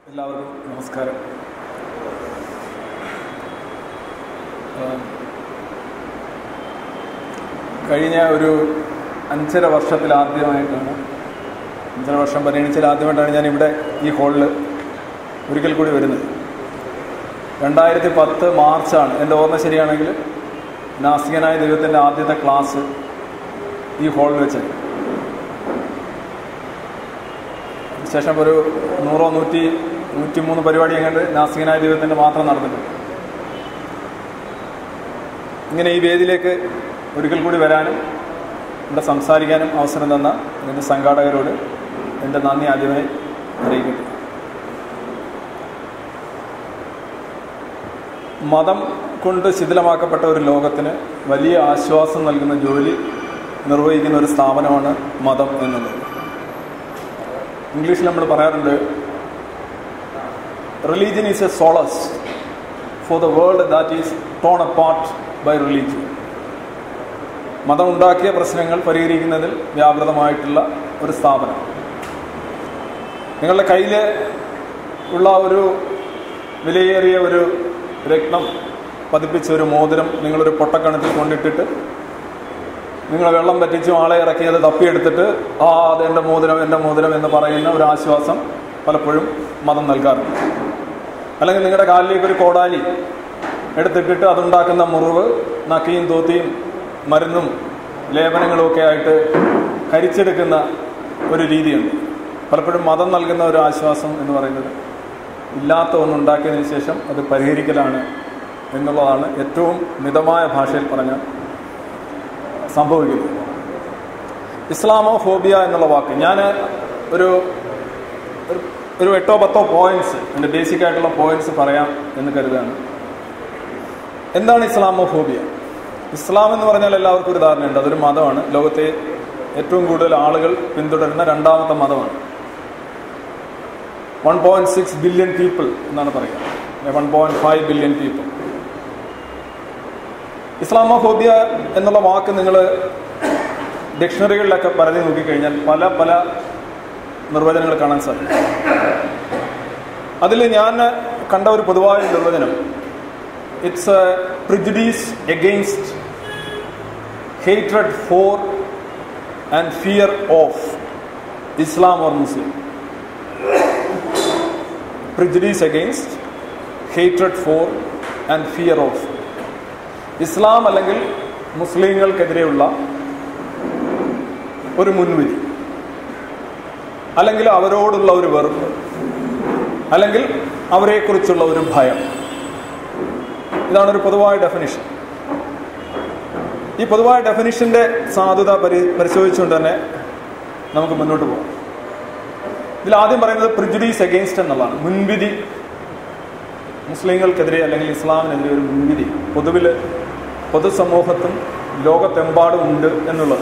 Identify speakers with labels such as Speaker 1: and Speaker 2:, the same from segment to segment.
Speaker 1: എല്ലാവർക്കും നമസ്കാരം ആം, കഴിഞ്ഞ ഒരു അഞ്ചര വർഷത്തിൽ ആദ്യമായിട്ടാണ് അഞ്ചര വർഷം പരിഗണിച്ചാൽ ആദ്യമായിട്ടാണ് ഞാൻ ഇവിടെ ഈ ഹാളിൽ ഒരിക്കൽ കൂടി വരുന്നത് രണ്ടായിരത്തി പത്ത് മാർച്ചാണ് എൻ്റെ ഓർമ്മ ശരിയാണെങ്കിൽ നാസികനായ ദൈവത്തിൻ്റെ ആദ്യത്തെ ക്ലാസ് ഈ ഹാളിൽ വെച്ചത് ശേഷം ഒരു നൂറോ നൂറ്റി നൂറ്റി മൂന്ന് പരിപാടി എങ്ങനെ നാസികനായ ദൈവത്തിൻ്റെ മാത്രം നടന്നിട്ടുണ്ട് ഇങ്ങനെ ഈ വേദിയിലേക്ക് ഒരിക്കൽ കൂടി വരാനും ഇവിടെ സംസാരിക്കാനും അവസരം തന്ന ഇതിൻ്റെ സംഘാടകരോട് എൻ്റെ നന്ദി ആദ്യമായി അറിയിക്കട്ടെ മതം കൊണ്ട് ശിഥിലമാക്കപ്പെട്ട ഒരു ലോകത്തിന് വലിയ ആശ്വാസം നൽകുന്ന ജോലി നിർവഹിക്കുന്ന ഒരു സ്ഥാപനമാണ് മതം എന്നുള്ളത് ഇംഗ്ലീഷിൽ നമ്മൾ പറയാറുണ്ട് religion is a solace for the world that is torn apart by religion മതം ഉണ്ടാക്കിയ പ്രശ്നങ്ങൾ പരിഹരിക്കുന്നതിൽ വ്യാപൃതമായിട്ടുള്ള ഒരു സ്ഥാപനം നിങ്ങളുടെ കയ്യിൽ ഉള്ള ഒരു വിലയേറിയ ഒരു രത്നം പതിപ്പിച്ച ഒരു മോതിരം നിങ്ങളൊരു പൊട്ടക്കണത്തിൽ കൊണ്ടിട്ടിട്ട് നിങ്ങൾ വെള്ളം പറ്റിച്ചും ആളെ ഇറക്കി അത് തപ്പിയെടുത്തിട്ട് ആ അത് എൻ്റെ മോതിരം എൻ്റെ മോതിരം എന്ന് പറയുന്ന ഒരു ആശ്വാസം പലപ്പോഴും മതം നൽകാറുണ്ട് അല്ലെങ്കിൽ നിങ്ങളുടെ കാലിലേക്ക് ഒരു കോടാലി എടുത്തിട്ടിട്ട് അതുണ്ടാക്കുന്ന മുറിവ് നക്കിയും തോത്തിയും മരുന്നും ലേപനങ്ങളും ഒക്കെ ആയിട്ട് കരിച്ചെടുക്കുന്ന ഒരു രീതിയുണ്ട് പലപ്പോഴും മതം നൽകുന്ന ഒരു ആശ്വാസം എന്ന് പറയുന്നത് ഇല്ലാത്ത ഒന്നുണ്ടാക്കിയതിന് ശേഷം അത് പരിഹരിക്കലാണ് എന്നുള്ളതാണ് ഏറ്റവും മിതമായ ഭാഷയിൽ പറഞ്ഞാൽ സംഭവിക്കുന്നത് ഇസ്ലാമോ ഫോബിയ എന്നുള്ള വാക്ക് ഞാൻ ഒരു ഒരു- ഒരു എട്ടോ പത്തോ പോയിന്റ്സ് എൻ്റെ ബേസിക് ആയിട്ടുള്ള പോയിന്റ്സ് പറയാം എന്ന് കരുതാണ് എന്താണ് ഇസ്ലാമോ ഫോബിയ ഇസ്ലാം എന്ന് പറഞ്ഞാൽ എല്ലാവർക്കും ഒരു ധാരണയുണ്ട് അതൊരു മതമാണ് ലോകത്തെ ഏറ്റവും കൂടുതൽ ആളുകൾ പിന്തുടരുന്ന രണ്ടാമത്തെ മതമാണ് one point six billion people എന്നാണ് പറയുക one point five billion people Islamophobia എന്നുള്ള വാക്ക് നിങ്ങൾ ഡിക്ഷണറികളിലൊക്കെ പരതി നോക്കിക്കഴിഞ്ഞാൽ പല പല നിർവചനങ്ങൾ കാണാൻ സാധിക്കും അതിൽ ഞാൻ കണ്ട ഒരു പൊതുവായ നിർവചനം it's a prejudice against hatred for and fear of Islam or Muslim prejudice against hatred for and fear of Islam അല്ലെങ്കിൽ മുസ്ലിങ്ങൾക്കെതിരെയുള്ള ഒരു മുൻവിധി അല്ലെങ്കിൽ അവരോടുള്ള ഒരു വെറുപ്പ് അല്ലെങ്കിൽ അവരെക്കുറിച്ചുള്ള ഒരു ഭയം ഇതാണ് ഒരു പൊതുവായ ഡെഫിനിഷൻ ഈ പൊതുവായ ഡെഫിനിഷന്റെ സാധുത പരി പരിശോധിച്ചുകൊണ്ട് തന്നെ നമുക്ക് മുന്നോട്ട് പോകാം ഇതിൽ ആദ്യം പറയുന്നത് പ്രിജുഡീസ് എഗെയിൻസ്റ്റ് എന്നുള്ളതാണ് മുൻവിധി മുസ്ലിങ്ങൾക്കെതിരെ അല്ലെങ്കിൽ ഇസ്ലാമിനെതിരെ ഒരു മുൻവിധി പൊതുവിൽ പൊതുസമൂഹത്തും ലോകത്തെമ്പാടും ഉണ്ട് എന്നുള്ളത്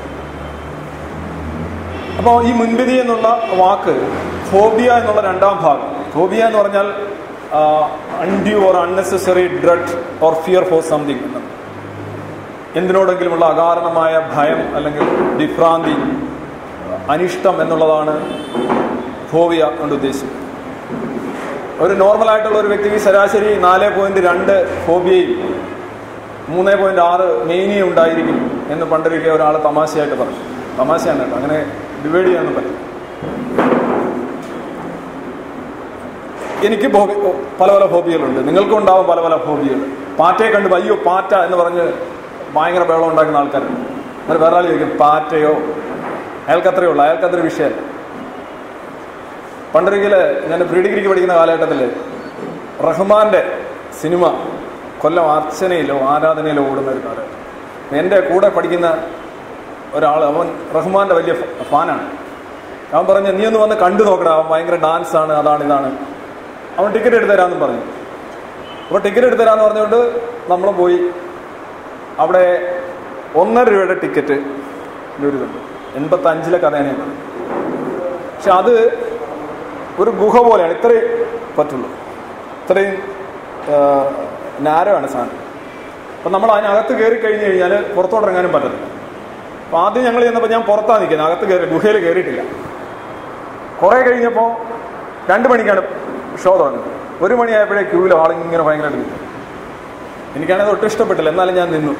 Speaker 1: അപ്പോൾ ഈ മുൻവിധി എന്നുള്ള വാക്ക് ഫോബിയ എന്നുള്ള രണ്ടാം ഭാഗം ഫോബിയ എന്ന് പറഞ്ഞാൽ undue or unnecessary dread or fear for something എന്നാണ് എന്തിനോടെങ്കിലുമുള്ള അകാരണമായ ഭയം അല്ലെങ്കിൽ വിഭ്രാന്തി അനിഷ്ടം എന്നുള്ളതാണ് ഫോബിയ കൊണ്ട് ഉദ്ദേശിക്കുന്നത് ഒരു നോർമൽ ആയിട്ടുള്ള ഒരു വ്യക്തിക്ക് ശരാശരി നാല് പോയിന്റ് രണ്ട് ഫോബിയയും മൂന്ന് പോയിന്റ് ആറ് മെയിനിയും ഉണ്ടായിരിക്കും എന്ന് പണ്ടൊരിക്കൽ ഒരാൾ തമാശയായിട്ട് പറഞ്ഞു തമാശയാണ് കേട്ടോ അങ്ങനെ ഡിവൈഡ് ചെയ്യാനൊന്നും പറ്റും എനിക്ക് ഹോബി പല പല ഹോബികളുണ്ട് നിങ്ങൾക്കും ഉണ്ടാവും പല പല ഹോബികൾ പാറ്റയെ കണ്ട് അയ്യോ പാറ്റ എന്ന് പറഞ്ഞ് ഭയങ്കര ബഹളം ഉണ്ടാക്കുന്ന ആൾക്കാരുണ്ട് എന്നിട്ട് വേറെ ആൾ ചോദിക്കും പാറ്റയോ അയാൾക്കത്രയേ ഉള്ളൂ അയാൾക്കതൊരു വിഷയമല്ല പണ്ടൊരിക്കൽ ഞാൻ പ്രീ ഡിഗ്രിക്ക് പഠിക്കുന്ന കാലഘട്ടത്തിൽ റഹ്മാന്റെ സിനിമ കൊല്ലം അർച്ചനയിലോ ആരാധനയിലോ ഓടുന്ന ഒരു കാലഘട്ടം എൻ്റെ കൂടെ പഠിക്കുന്ന ഒരാൾ അവൻ റഹ്മാന്റെ വലിയ ഫ- ഫാനാണ് അവൻ പറഞ്ഞു നീ ഒന്ന് വന്ന് കണ്ടു നോക്കടാ അവൻ ഭയങ്കര ഡാൻസ് ആണ് അതാണ് ഇതാണ് അവൻ ടിക്കറ്റ് എടുത്തു തരാമെന്നും പറഞ്ഞു അപ്പോൾ ടിക്കറ്റ് എടുത്തു തരാമെന്ന് പറഞ്ഞുകൊണ്ട് നമ്മൾ പോയി അവിടെ ഒന്നര രൂപയുടെ ടിക്കറ്റ് ഒരു ഇതുണ്ട് എൺപത്തി അഞ്ചിലെ കഥയാണ് ഞാൻ പറഞ്ഞത് പക്ഷെ അത് ഒരു ഗുഹ പോലെയാണ് ഇത്രയും പറ്റുള്ളൂ ഇത്രയും നാരമാണ് സാധനം അപ്പം നമ്മൾ അതിനകത്ത് കയറി കഴിഞ്ഞ് കഴിഞ്ഞാൽ പുറത്തോട്ട് ഇറങ്ങാനും പറ്റത്തില്ല അപ്പം ആദ്യം ഞങ്ങൾ ചെന്നപ്പോൾ ഞാൻ പുറത്താണ് നിൽക്കുന്നത് അകത്ത് കയറി ഗുഹയിൽ കയറിയിട്ടില്ല കുറേ കഴിഞ്ഞപ്പോൾ രണ്ട് മണിക്കാണ് ഷോ തുടങ്ങി ഒരു മണിയായപ്പോഴേ ക്യൂവിൽ ആളിങ്ങനെ ഭയങ്കരമായിട്ട് നിൽക്കും എനിക്കാണെങ്കിൽ ഒട്ടും ഇഷ്ടപ്പെട്ടില്ല എന്നാലും ഞാൻ നിന്നു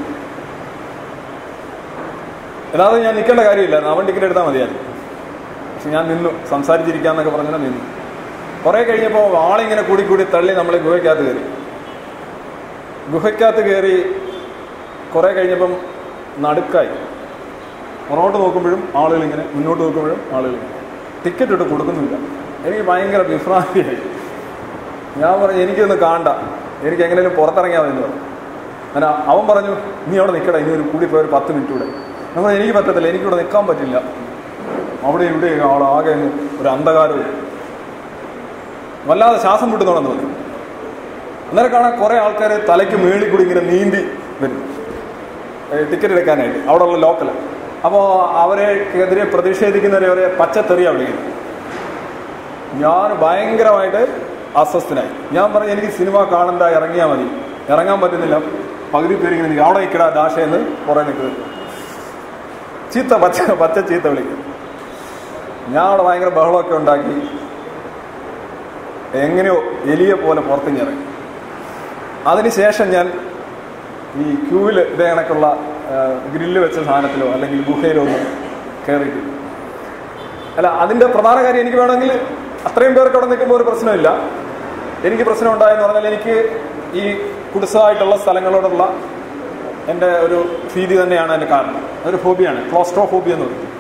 Speaker 1: യഥാർത്ഥം ഞാൻ നിൽക്കേണ്ട കാര്യമില്ല അവൻ ടിക്കറ്റ് എടുത്താൽ മതിയായിരുന്നു പക്ഷെ ഞാൻ നിന്നു സംസാരിച്ചിരിക്കാന്നൊക്കെ പറഞ്ഞാൽ നിന്നു കുറെ കഴിഞ്ഞപ്പോൾ ആളിങ്ങനെ കൂടി കൂടി തള്ളി നമ്മൾ ഗുഹയ്ക്കകത്ത് കയറി ഗുഹയ്ക്കകത്ത് കയറി കുറെ കഴിഞ്ഞപ്പം നടുക്കായി പുറകോട്ട് നോക്കുമ്പോഴും ആളുകൾ ഇങ്ങനെ മുന്നോട്ട് നോക്കുമ്പോഴും ആളുകൾ ഇങ്ങനെ ടിക്കറ്റ് ഇട്ട് കൊടുക്കുന്നില്ല എനിക്ക് ഭയങ്കര വിഭ്രാന്തിയായി ഞാൻ പറഞ്ഞു എനിക്കൊന്ന് കാണണ്ട എനിക്ക് എങ്ങനെയും പുറത്തിറങ്ങിയാൽ മതി എന്ന് പറഞ്ഞു അങ്ങനെ അവൻ പറഞ്ഞു നീ അവിടെ നിൽക്കട ഇനി ഒരു കൂടി പോയ ഒരു പത്ത് മിനിറ്റ് കൂടെ നമ്മൾ എനിക്ക് പറ്റത്തില്ല എനിക്കിവിടെ നിൽക്കാൻ പറ്റില്ല അവിടെ ഇവിടെ ആളാകെ അങ്ങ് ഒരു അന്ധകാരവും വല്ലാതെ ശ്വാസം വിട്ടുന്നോണെന്ന് തോന്നി അന്നേരം കാണാൻ കുറെ ആൾക്കാർ തലയ്ക്ക് മേളിൽ കൂടി ഇങ്ങനെ നീന്തി വരും ടിക്കറ്റ് എടുക്കാനായിട്ട് അവിടെ ഉള്ള ലോക്കൽ അപ്പോൾ അവരെക്കെതിരെ പ്രതിഷേധിക്കുന്നവരെ അവരെ പച്ചത്തെറിയാ വിളിക്കുന്നത് ഞാൻ ഭയങ്കരമായിട്ട് അസ്വസ്ഥനായി ഞാൻ പറഞ്ഞു എനിക്ക് സിനിമ കാണണ്ട ഇറങ്ങിയാൽ മതി ഇറങ്ങാൻ പറ്റുന്നില്ല പകുതി പേര് ഇങ്ങനെ നിൽക്കും. അവിടെ നിൽക്കടാ ദാശ എന്ന് കുറെ നിൽക്കുന്നത് ചീത്ത പച്ച പച്ച ചീത്ത വിളിക്കും ഞാൻ അവിടെ ഭയങ്കര ബഹളമൊക്കെ ഉണ്ടാക്കി എങ്ങനെയോ എലിയെ പോലെ പുറത്തിങ്ങി ഇറങ്ങി അതിനുശേഷം ഞാൻ ഈ ക്യൂവിൽ ഇതേ കണക്കുള്ള ഗ്രില്ല് വെച്ച സാധനത്തിലോ അല്ലെങ്കിൽ ഗുഹയിലോ ഒന്നും കയറിയിട്ടില്ല അല്ല അതിന്റെ പ്രധാന കാര്യം എനിക്ക് വേണമെങ്കിൽ അത്രയും പേർക്ക് അവിടെ നിൽക്കുമ്പോൾ ഒരു പ്രശ്നമില്ല എനിക്ക് പ്രശ്നം ഉണ്ടായെന്ന് പറഞ്ഞാൽ എനിക്ക് ഈ കുടിസമായിട്ടുള്ള സ്ഥലങ്ങളോടുള്ള എൻ്റെ ഒരു ഭീതി തന്നെയാണ് അതിന്റെ കാരണം അതൊരു ഫോബിയാണ് ക്ലോസ്ട്രോ ഫോബിയ എന്ന് പറയും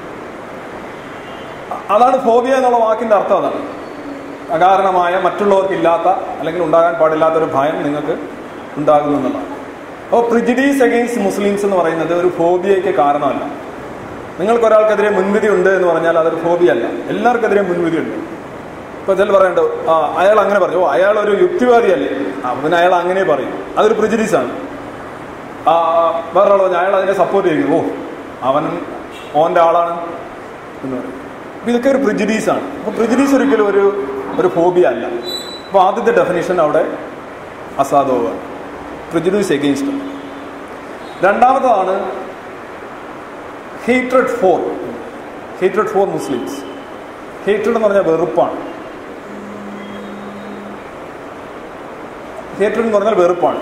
Speaker 1: അതാണ് ഫോബിയ എന്നുള്ള വാക്കിന്റെ അർത്ഥം അതാണ് അകാരണമായ മറ്റുള്ളവർക്ക് ഇല്ലാത്ത അല്ലെങ്കിൽ ഉണ്ടാകാൻ പാടില്ലാത്ത ഒരു ഭയം നിങ്ങൾക്ക് ഉണ്ടാകുന്നു എന്നുള്ളതാണ് അപ്പോൾ പ്രിജിഡീസ് അഗെയിൻസ്റ്റ് മുസ്ലിംസ് എന്ന് പറയുന്നത് ഒരു ഫോബിയയ്ക്ക് കാരണമല്ല നിങ്ങൾക്ക് ഒരാൾക്കെതിരെ മുൻവിധി ഉണ്ട് എന്ന് പറഞ്ഞാൽ അതൊരു ഫോബിയ അല്ല എല്ലാവർക്കെതിരെ മുൻവിധി ഉണ്ട് ഇപ്പൊ ചില പറയണ്ടോ ആ അയാൾ അങ്ങനെ പറഞ്ഞു ഓ അയാൾ ഒരു യുക്തിവാദിയല്ലേ അവന് അയാൾ അങ്ങനെ പറയും അതൊരു പ്രിജിഡീസ് ആണ് ആ വേറൊരാൾ പറഞ്ഞു അയാൾ അതിനെ സപ്പോർട്ട് ചെയ്യുന്നു ഓ അവൻ ഓന്റെ ആളാണ് എന്ന് പറയും അപ്പൊ ഇതൊക്കെ ഒരു പ്രിജിഡീസ് ആണ് അപ്പൊ പ്രിജിഡീസ് ഒരിക്കലും ഒരു ഒരു ഫോബിയ അല്ല അപ്പൊ ആദ്യത്തെ ഡെഫിനേഷൻ അവിടെ അസാധുവാണ് പ്രിജിഡീസ് എഗെയിൻസ്റ്റ് രണ്ടാമതാണ് hatred for hatred for Muslims hatred എന്ന് പറഞ്ഞാൽ വെറുപ്പാണ് ഹേറ്റ്രഡ് എന്ന് പറഞ്ഞാൽ വെറുപ്പാണ്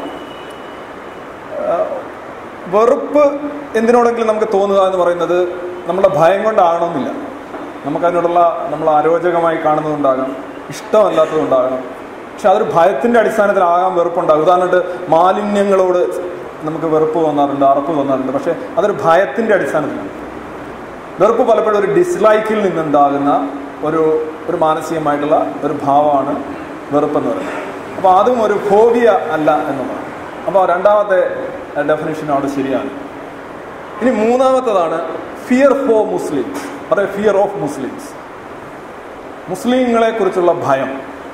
Speaker 1: വെറുപ്പ് എന്തിനോടെങ്കിലും നമുക്ക് തോന്നുക എന്ന് പറയുന്നത് നമ്മുടെ ഭയം കൊണ്ടാകണമെന്നില്ല നമുക്കതിനോടുള്ള നമ്മൾ അരോചകമായി കാണുന്നതുണ്ടാകാം ഇഷ്ടമല്ലാത്തതുണ്ടാകണം പക്ഷെ അതൊരു ഭയത്തിന്റെ അടിസ്ഥാനത്തിലാകാൻ വെറുപ്പുണ്ടാകും ഉദാഹരണമായിട്ട് മാലിന്യങ്ങളോട് നമുക്ക് വെറുപ്പ് തോന്നാറുണ്ട് അറപ്പ് തോന്നാറുണ്ട് പക്ഷെ അതൊരു ഭയത്തിന്റെ അടിസ്ഥാനത്തിലാണ് വെറുപ്പ് പലപ്പോഴും ഒരു ഡിസ്ലൈക്കിൽ നിന്നുണ്ടാകുന്ന ഒരു ഒരു മാനസികമായിട്ടുള്ള ഒരു ഭാവമാണ് വെറുപ്പെന്ന് പറയുന്നത് അപ്പോൾ അതും ഒരു ഫോബിയ അല്ല എന്നുള്ളതാണ് അപ്പോൾ രണ്ടാമത്തെ ഡെഫിനേഷൻ അവിടെ ശരിയാണ് ഇനി മൂന്നാമത്തതാണ് ഫിയർ ഫോർ മുസ്ലിംസ് അതായത് ഫിയർ ഓഫ് മുസ്ലിംസ് മുസ്ലിങ്ങളെ കുറിച്ചുള്ള ഭയം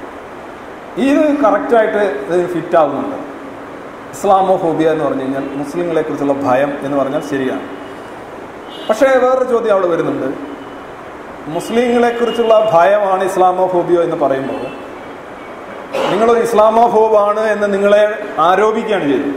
Speaker 1: ഇത് കറക്റ്റായിട്ട് ഇതിന് ഫിറ്റ് ആവുന്നുണ്ട് ഇസ്ലാമോഫോബിയ എന്ന് പറഞ്ഞു കഴിഞ്ഞാൽ മുസ്ലിങ്ങളെ കുറിച്ചുള്ള ഭയം എന്ന് പറഞ്ഞാൽ ശരിയാണ് പക്ഷേ വേറൊരു ചോദ്യം അവിടെ വരുന്നുണ്ട് മുസ്ലിങ്ങളെ കുറിച്ചുള്ള ഭയമാണ് ഇസ്ലാമോഫോബിയോ എന്ന് പറയുമ്പോൾ നിങ്ങളൊരു ഇസ്ലാമോഫോബാണ് എന്ന് നിങ്ങളെ ആരോപിക്കുകയാണ് ചെയ്തത്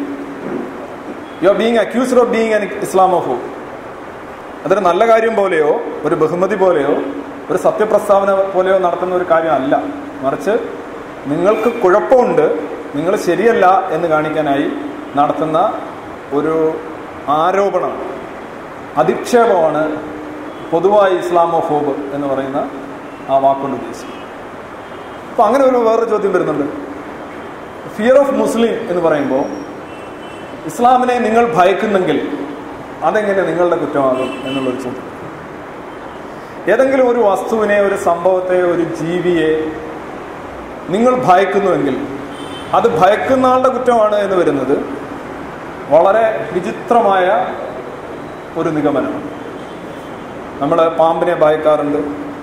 Speaker 1: you are being accused of being an Islamophobe അതൊരു നല്ല കാര്യം പോലെയോ ഒരു ബഹുമതി പോലെയോ ഒരു സത്യപ്രസ്താവന പോലെയോ നടത്തുന്ന ഒരു കാര്യമല്ല മറിച്ച് നിങ്ങൾക്ക് കുഴപ്പമുണ്ട് നിങ്ങൾ ശരിയല്ല എന്ന് കാണിക്കാനായി നടത്തുന്ന ഒരു ആരോപണമാണ് അധിക്ഷേപമാണ് പൊതുവായി ഇസ്ലാമോഫോബ് എന്ന് പറയുന്ന ആ വാക്കുകൊണ്ട് ഉദ്ദേശിച്ചത് അപ്പൊ അങ്ങനെ ഒരു വേറൊരു ചോദ്യം വരുന്നുണ്ട് ഫിയർ ഓഫ് മുസ്ലിം എന്ന് പറയുമ്പോൾ ഇസ്ലാമിനെ നിങ്ങൾ ഭയക്കുന്നെങ്കിൽ അതെങ്ങനെ നിങ്ങളുടെ കുറ്റമാകും എന്നുള്ളൊരു ചോദ്യം ഏതെങ്കിലും ഒരു വസ്തുവിനെ ഒരു സംഭവത്തെ ഒരു ജീവിയെ നിങ്ങൾ ഭയക്കുന്നുവെങ്കിൽ അത് ഭയക്കുന്ന ആളുടെ കുറ്റമാണ് എന്ന് വരുന്നത് വളരെ വിചിത്രമായ ഒരു നിഗമനമാണ് നമ്മൾ പാമ്പിനെ ഭയക്കാറുണ്ട്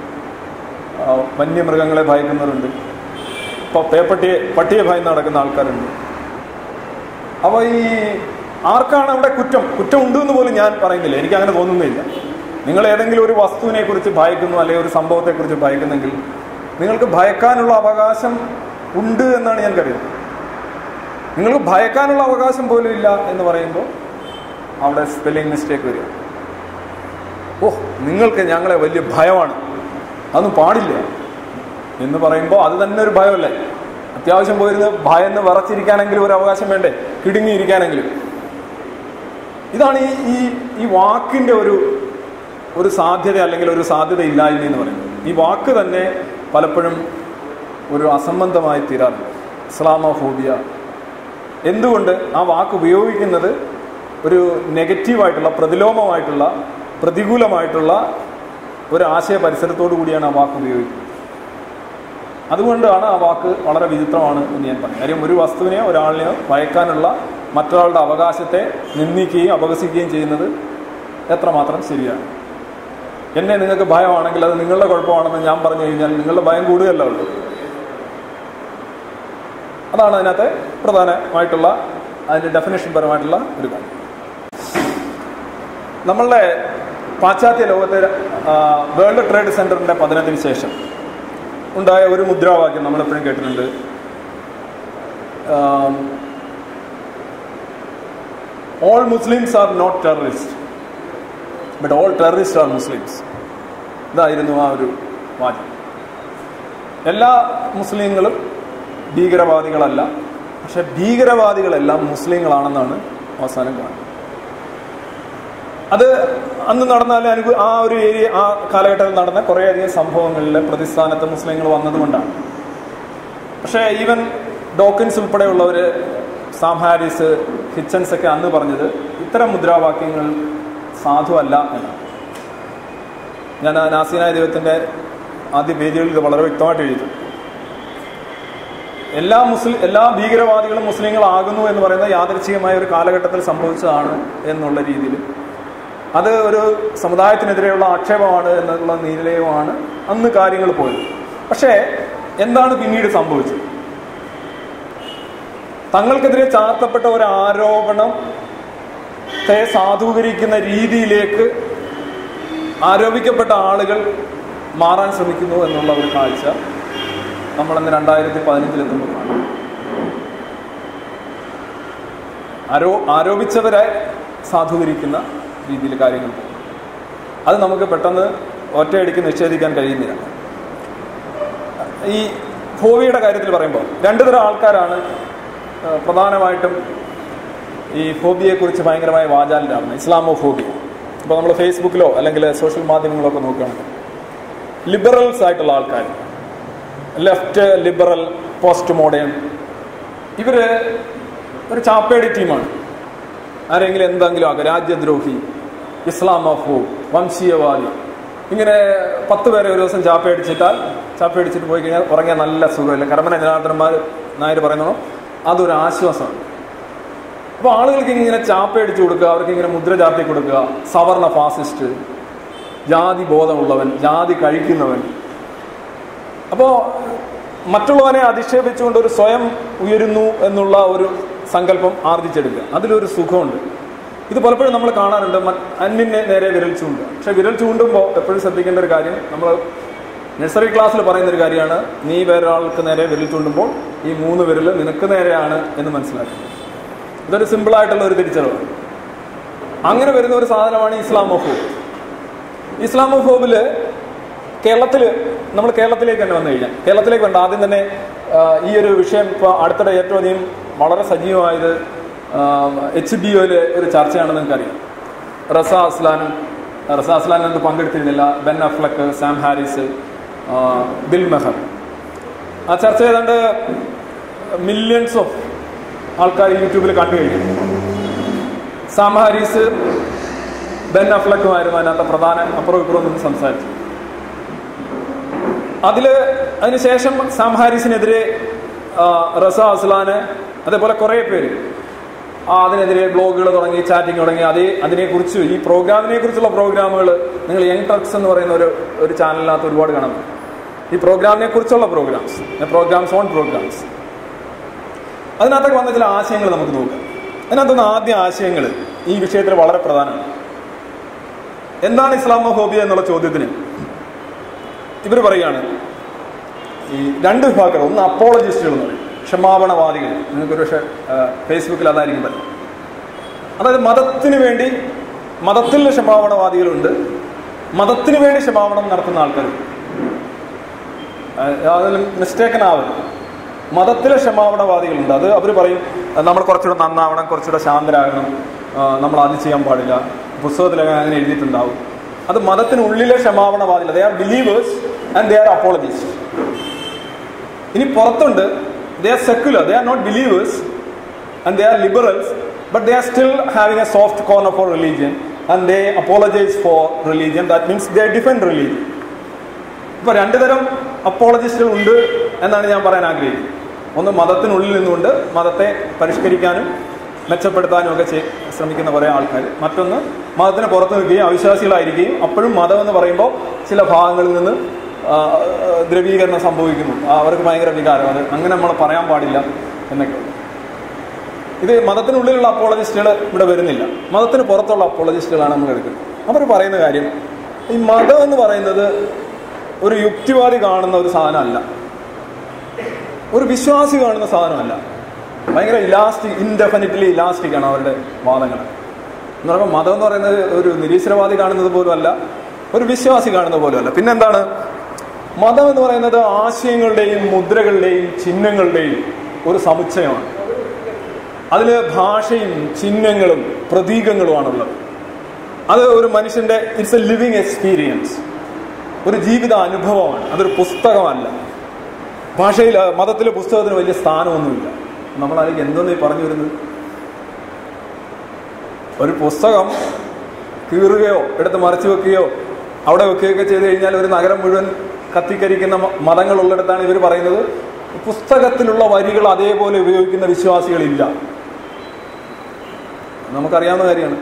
Speaker 1: ആ, വന്യമൃഗങ്ങളെ ഭയക്കുന്നവരുണ്ട് ഇപ്പോൾ പേപ്പട്ടിയെ പട്ടിയെ ഭയന്ന് നടക്കുന്ന ആൾക്കാരുണ്ട് അപ്പോൾ ഈ ആർക്കാണ് അവിടെ കുറ്റം കുറ്റം ഉണ്ട് എന്ന് പോലും ഞാൻ പറയുന്നില്ല എനിക്ക് അങ്ങനെ തോന്നുന്നില്ല നിങ്ങൾ ഏതെങ്കിലും ഒരു വസ്തുവിനെ കുറിച്ച് ഭയക്കുന്നു അല്ലെങ്കിൽ ഒരു സംഭവത്തെ കുറിച്ച് ഭയക്കുന്നെങ്കിൽ നിങ്ങൾക്ക് ഭയക്കാനുള്ള അവകാശം ഉണ്ട് എന്നാണ് ഞാൻ കരുതുന്നത് നിങ്ങൾക്ക് ഭയക്കാനുള്ള അവകാശം പോലും ഇല്ല എന്ന് പറയുമ്പോൾ അവിടെ സ്പെല്ലിംഗ് മിസ്റ്റേക്ക് വരിക ഓ നിങ്ങൾക്ക് ഞങ്ങളെ വലിയ ഭയമാണ് അതൊന്നും പാടില്ല എന്ന് പറയുമ്പോൾ അത് തന്നെ ഒരു ഭയമല്ലേ അത്യാവശ്യം പോയിരുന്ന് ഭയന്ന് വിറച്ചിരിക്കാനെങ്കിലും ഒരു അവകാശം വേണ്ടേ കിടുങ്ങിയിരിക്കാനെങ്കിലും ഇതാണ് ഈ ഈ ഈ വാക്കിന്റെ ഒരു ഒരു സാധ്യത അല്ലെങ്കിൽ ഒരു സാധ്യത ഇല്ലായ്മ എന്ന് പറയുന്നത് ഈ വാക്ക് തന്നെ പലപ്പോഴും ഒരു അസംബന്ധമായി തീരാറുണ്ട് ഇസ്ലാമോഫോബിയ എന്തുകൊണ്ട് ആ വാക്ക് ഉപയോഗിക്കുന്നത് ഒരു നെഗറ്റീവായിട്ടുള്ള പ്രതിലോമമായിട്ടുള്ള പ്രതികൂലമായിട്ടുള്ള ഒരു ആശയ പരിസരത്തോടു കൂടിയാണ് ആ വാക്ക് ഉപയോഗിക്കുന്നത് അതുകൊണ്ടാണ് ആ വാക്ക് വളരെ വിചിത്രമാണ് എന്ന് ഞാൻ പറയും കാര്യം ഒരു വസ്തുവിനെയോ ഒരാളിനെയോ ഭയക്കാനുള്ള മറ്റൊരാളുടെ അവകാശത്തെ നിന്ദിക്കുകയും അപകസിക്കുകയും ചെയ്യുന്നത് എത്രമാത്രം ശരിയാണ് എന്നെ നിങ്ങൾക്ക് ഭയമാണെങ്കിൽ അത് നിങ്ങളുടെ കുഴപ്പമാണെന്ന് ഞാൻ പറഞ്ഞു കഴിഞ്ഞാൽ നിങ്ങളുടെ ഭയം കൂടുകയല്ല ഉള്ളൂ അതാണ് അതിനകത്തെ പ്രധാനമായിട്ടുള്ള അതിന്റെ ഡെഫിനേഷൻ പരമായിട്ടുള്ള ഒരു കാര്യം നമ്മളുടെ പാശ്ചാത്യ ലോകത്തെ വേൾഡ് ട്രേഡ് സെന്ററിന്റെ പതനത്തിന് ശേഷം ഉണ്ടായ ഒരു മുദ്രാവാക്യം നമ്മൾ എപ്പോഴും കേട്ടിട്ടുണ്ട് all Muslims are not terrorist but all terrorist are Muslims ഇതായിരുന്നു ആ ഒരു വാചകം എല്ലാ മുസ്ലിങ്ങളും ഭീകരവാദികളല്ല പക്ഷെ ഭീകരവാദികളെല്ലാം മുസ്ലിങ്ങളാണെന്നാണ് അവസാനം കാണുന്നത് അത് അന്ന് നടന്ന അനുഭവ ആ ഒരു ഏരിയ ആ കാലഘട്ടത്തിൽ നടന്ന കുറേയധികം സംഭവങ്ങളിൽ പ്രതിസ്ഥാനത്ത് മുസ്ലിങ്ങൾ വന്നതുകൊണ്ടാണ് പക്ഷേ ഈവൻ ഡോക്കിൻസ് ഉൾപ്പെടെയുള്ളവര് സാം ഹാരിസ് ഹിച്ചൻസ് ഒക്കെ അന്ന് പറഞ്ഞത് ഇത്തരം മുദ്രാവാക്യങ്ങൾ സാധുവല്ല എന്നാണ് ഞാൻ ആ നാസീനായ ദൈവത്തിന്റെ ആദ്യ പേജുകളിൽ ഇത് വളരെ വ്യക്തമായിട്ട് എഴുതി എല്ലാ മുസ്ലിം എല്ലാ ഭീകരവാദികളും മുസ്ലിങ്ങളാകുന്നു എന്ന് പറയുന്നത് യാദൃച്ഛികമായ ഒരു കാലഘട്ടത്തിൽ സംഭവിച്ചതാണ് എന്നുള്ള രീതിയിൽ അത് ഒരു സമുദായത്തിനെതിരെയുള്ള ആക്ഷേപമാണ് എന്നുള്ള നിലയുമാണ് അന്ന് കാര്യങ്ങൾ പോയത് പക്ഷേ എന്താണ് പിന്നീട് സംഭവിച്ചത് തങ്ങൾക്കെതിരെ ചാർത്തപ്പെട്ട ഒരു ആരോപണത്തെ സാധൂകരിക്കുന്ന രീതിയിലേക്ക് ആരോപിക്കപ്പെട്ട ആളുകൾ മാറാൻ ശ്രമിക്കുന്നു എന്നുള്ള ഒരു കാഴ്ച നമ്മളിന്ന് രണ്ടായിരത്തി പതിനഞ്ചിലെത്തുമ്പോൾ കാണും ആരോ ആരോപിച്ചവരെ സാധൂകരിക്കുന്ന രീതിയിൽ കാര്യങ്ങൾ പോകും അത് നമുക്ക് പെട്ടെന്ന് ഒറ്റയടിക്ക് നിഷേധിക്കാൻ കഴിയുന്നില്ല ഈ ഫോബിയുടെ കാര്യത്തിൽ പറയുമ്പോൾ രണ്ടു തരം ആൾക്കാരാണ് പ്രധാനമായിട്ടും ഈ ഫോബിയെക്കുറിച്ച് ഭയങ്കരമായ വാചാലിലാവുന്നത് ഇസ്ലാമോ ഫോബിയ ഇപ്പോൾ നമ്മൾ ഫേസ്ബുക്കിലോ അല്ലെങ്കിൽ സോഷ്യൽ മാധ്യമങ്ങളോ ഒക്കെ നോക്കുകയാണെങ്കിൽ ലിബറൽസ് ആയിട്ടുള്ള ആൾക്കാർ ലെഫ്റ്റ് ലിബറൽ പോസ്റ്റ് മോഡേൺ ഇവര് ഒരു ചാപ്പേടി ടീമാണ് ആരെങ്കിലും എന്തെങ്കിലും ആകെ രാജ്യദ്രോഹി ഇസ്ലാമോഫോ വംശീയവാദി ഇങ്ങനെ പത്ത് പേരെ ഒരു ദിവസം ചാപ്പയടിച്ചിട്ടാൽ ചാപ്പയടിച്ചിട്ട് പോയി കഴിഞ്ഞാൽ ഉറങ്ങിയ നല്ല സുഖമില്ല കർമ്മന ജനാർദ്ദനന്മാർ നായർ പറയുന്നതോ അതൊരു ആശ്വാസമാണ് അപ്പോൾ ആളുകൾക്ക് ഇങ്ങനെ ചാപ്പയടിച്ചു കൊടുക്കുക അവർക്ക് ഇങ്ങനെ മുദ്ര ചാർത്തി കൊടുക്കുക സവർണ ഫാസിസ്റ്റ് ജാതി ബോധമുള്ളവൻ ജാതി കഴിക്കുന്നവൻ അപ്പോൾ മറ്റുള്ളവനെ അധിക്ഷേപിച്ചുകൊണ്ട് ഒരു സ്വയം ഉയരുന്നു എന്നുള്ള ഒരു സങ്കല്പം ആർജിച്ചെടുക്കുക അതിലൊരു സുഖമുണ്ട് ഇത് പലപ്പോഴും നമ്മൾ കാണാറുണ്ട് അന്യനെ നേരെ വിരൽ ചൂണ്ടുക പക്ഷെ വിരൽ ചൂണ്ടുമ്പോൾ എപ്പോഴും ശ്രദ്ധിക്കേണ്ട ഒരു കാര്യം നമ്മൾ നഴ്സറി ക്ലാസ്സിൽ പറയുന്ന ഒരു കാര്യമാണ് നീ വേറൊരാൾക്ക് നേരെ വിരൽ ചൂണ്ടുമ്പോൾ ഈ മൂന്ന് വിരൽ നിനക്ക് നേരെയാണ് എന്ന് മനസ്സിലാക്കുക ഇതൊരു സിമ്പിൾ ആയിട്ടുള്ള ഒരു തിരിച്ചറിവ് അങ്ങനെ വരുന്ന ഒരു സാധനമാണ് ഇസ്ലാമോഫോബ് ഇസ്ലാമോഫോബില് കേരളത്തിൽ നമ്മൾ കേരളത്തിലേക്ക് തന്നെ വന്നു കഴിഞ്ഞാൽ കേരളത്തിലേക്ക് വേണ്ട ആദ്യം തന്നെ ഈ ഒരു വിഷയം ഇപ്പോൾ അടുത്തിടെ ഏറ്റവും അധികം വളരെ സജീവമായത് എച്ച് ബി ഒയിലെ ഒരു ചർച്ചയാണെന്ന് നിങ്ങൾക്കറിയാം റസ അസ്ലാനും റസ അസ്ലാൻ എന്ന് പങ്കെടുത്തിരുന്നില്ല Ben Affleck Sam Harris Bill Maher ആ ചർച്ച ഏതാണ്ട് മില്യൺസ് ഓഫ് ആൾക്കാർ യൂട്യൂബിൽ കണ്ടു കഴിഞ്ഞു സാം ഹാരിസ് ബെൻ അഫ്ലക്കുമായിരുന്നു അതിനകത്ത് പ്രധാന അപ്പുറം ഇപ്പുറം നിന്ന് സംസാരിച്ചു അതില് അതിനുശേഷം സാം ഹാരിസിനെതിരെ റസ അസ്ലാന് അതേപോലെ കുറെ പേര് അതിനെതിരെ ബ്ലോഗുകൾ തുടങ്ങി ചാറ്റിംഗ് തുടങ്ങി അതേ അതിനെക്കുറിച്ച് ഈ പ്രോഗ്രാമിനെ കുറിച്ചുള്ള പ്രോഗ്രാമുകൾ നിങ്ങൾ യങ് ടക്സ് എന്ന് പറയുന്ന ഒരു ഒരു ചാനലിനകത്ത് ഒരുപാട് കാണാം ഈ പ്രോഗ്രാമിനെ കുറിച്ചുള്ള പ്രോഗ്രാംസ് പ്രോഗ്രാംസ് ഓൺ പ്രോഗ്രാംസ് അതിനകത്തൊക്കെ വന്ന ചില ആശയങ്ങൾ നമുക്ക് നോക്കാം അതിനകത്തുനിന്ന് ആദ്യ ആശയങ്ങൾ ഈ വിഷയത്തിൽ വളരെ പ്രധാനമാണ് എന്താണ് ഇസ്ലാമോഫോബിയ എന്നുള്ള ചോദ്യത്തിന് ഇവർ പറയുകയാണ് ഈ രണ്ട് വിഭാഗങ്ങൾ ഒന്ന് അപ്പോളജിസ്റ്റുകൾ എന്ന് പറയും ക്ഷമാപണവാദികൾ നിങ്ങൾക്ക് ഒരു പക്ഷേ ഫേസ്ബുക്കിൽ അതായിരിക്കും പറ്റും അതായത് മതത്തിന് വേണ്ടി മതത്തിൽ ക്ഷമാപണവാദികളുണ്ട് മതത്തിന് വേണ്ടി ക്ഷമാപണം നടത്തുന്ന ആൾക്കാർ അതിൽ മിസ്റ്റേക്കൻ ആവരുത് മതത്തിലെ ക്ഷമാപണവാദികളുണ്ട് അത് അവർ പറയും നമ്മൾ കുറച്ചുകൂടെ നന്നാവണം കുറച്ചുകൂടെ ശാന്തരാകണം ആ, നമ്മൾ അത് ചെയ്യാൻ പാടില്ല പുസ്തകത്തിലൊക്കെ അങ്ങനെ എഴുതിയിട്ടുണ്ടാവും അത് മതത്തിനുള്ളിലെ ക്ഷമാപണവാദികൾ they are believers and they are apologist ഇനി പുറത്തുണ്ട് they are secular they are not believers and they are liberals but they are still having a soft corner for religion and they apologize for religion that means they defend religion ഇപ്പൊ രണ്ടു തരം അപ്പോളജിസ്റ്റുകൾ ഉണ്ട് എന്നാണ് ഞാൻ പറയാൻ ആഗ്രഹിക്കുന്നത് ഒന്ന് മതത്തിനുള്ളിൽ നിന്നുകൊണ്ട് മതത്തെ പരിഷ്കരിക്കാനും മെച്ചപ്പെടുത്താനും ഒക്കെ ചെയ്- ശ്രമിക്കുന്ന കുറേ ആൾക്കാർ മറ്റൊന്ന് മതത്തിന് പുറത്ത് നിൽക്കുകയും അവിശ്വാസികളായിരിക്കുകയും അപ്പോഴും മതം എന്ന് പറയുമ്പോൾ ചില ഭാഗങ്ങളിൽ നിന്ന് ആ, ദ്രവീകരണം സംഭവിക്കുന്നു ആ, അവർക്ക് ഭയങ്കര വികാരം അത് അങ്ങനെ നമ്മൾ പറയാൻ പാടില്ല എന്നൊക്കെ ഇത് മതത്തിനുള്ളിലുള്ള അപ്പോളജിസ്റ്റുകൾ ഇവിടെ വരുന്നില്ല മതത്തിന് പുറത്തുള്ള അപ്പോളജിസ്റ്റുകളാണ് നമ്മൾ എടുക്കുന്നത് അവർ പറയുന്ന കാര്യം ഈ മതം എന്ന് പറയുന്നത് ഒരു യുക്തിവാദി കാണുന്ന ഒരു സാധനമല്ല ഒരു വിശ്വാസി കാണുന്ന സാധനമല്ല ഭയങ്കര ഇലാസ്റ്റിക് ഇൻഡെഫിനിറ്റ്ലി ഇലാസ്റ്റിക് ആണ് അവരുടെ വാദങ്ങൾ എന്ന് പറയുമ്പോൾ മതം എന്ന് പറയുന്നത് ഒരു നിരീശ്വരവാദി കാണുന്നത് പോലും അല്ല ഒരു വിശ്വാസി കാണുന്നത് പോലും അല്ല പിന്നെന്താണ് മതം എന്ന് പറയുന്നത് ആശയങ്ങളുടെയും മുദ്രകളുടെയും ചിഹ്നങ്ങളുടെയും ഒരു സമുച്ചയമാണ് അതിൽ ഭാഷയും ചിഹ്നങ്ങളും പ്രതീകങ്ങളുമാണുള്ളത് അത് ഒരു മനുഷ്യന്റെ ഇറ്റ്സ് എ ലിവിങ് എക്സ്പീരിയൻസ് ഒരു ജീവിത അനുഭവമാണ് അതൊരു പുസ്തകമല്ല ഭാഷയിൽ മതത്തിലെ പുസ്തകത്തിന് വലിയ സ്ഥാനമൊന്നുമില്ല നമ്മളതിലേക്ക് എന്തെന്ന് ഈ പറഞ്ഞു വരുന്നത് ഒരു പുസ്തകം കീറുകയോ എടുത്ത് മറച്ചു വെക്കുകയോ അവിടെ വെക്കുകയൊക്കെ ചെയ്ത് കഴിഞ്ഞാൽ ഒരു നഗരം മുഴുവൻ കത്തിക്കരിക്കുന്ന മ- മതങ്ങളുള്ളിടത്താണ് ഇവർ പറയുന്നത് പുസ്തകത്തിലുള്ള വരികൾ അതേപോലെ ഉപയോഗിക്കുന്ന വിശ്വാസികളില്ല നമുക്കറിയാവുന്ന കാര്യമാണ്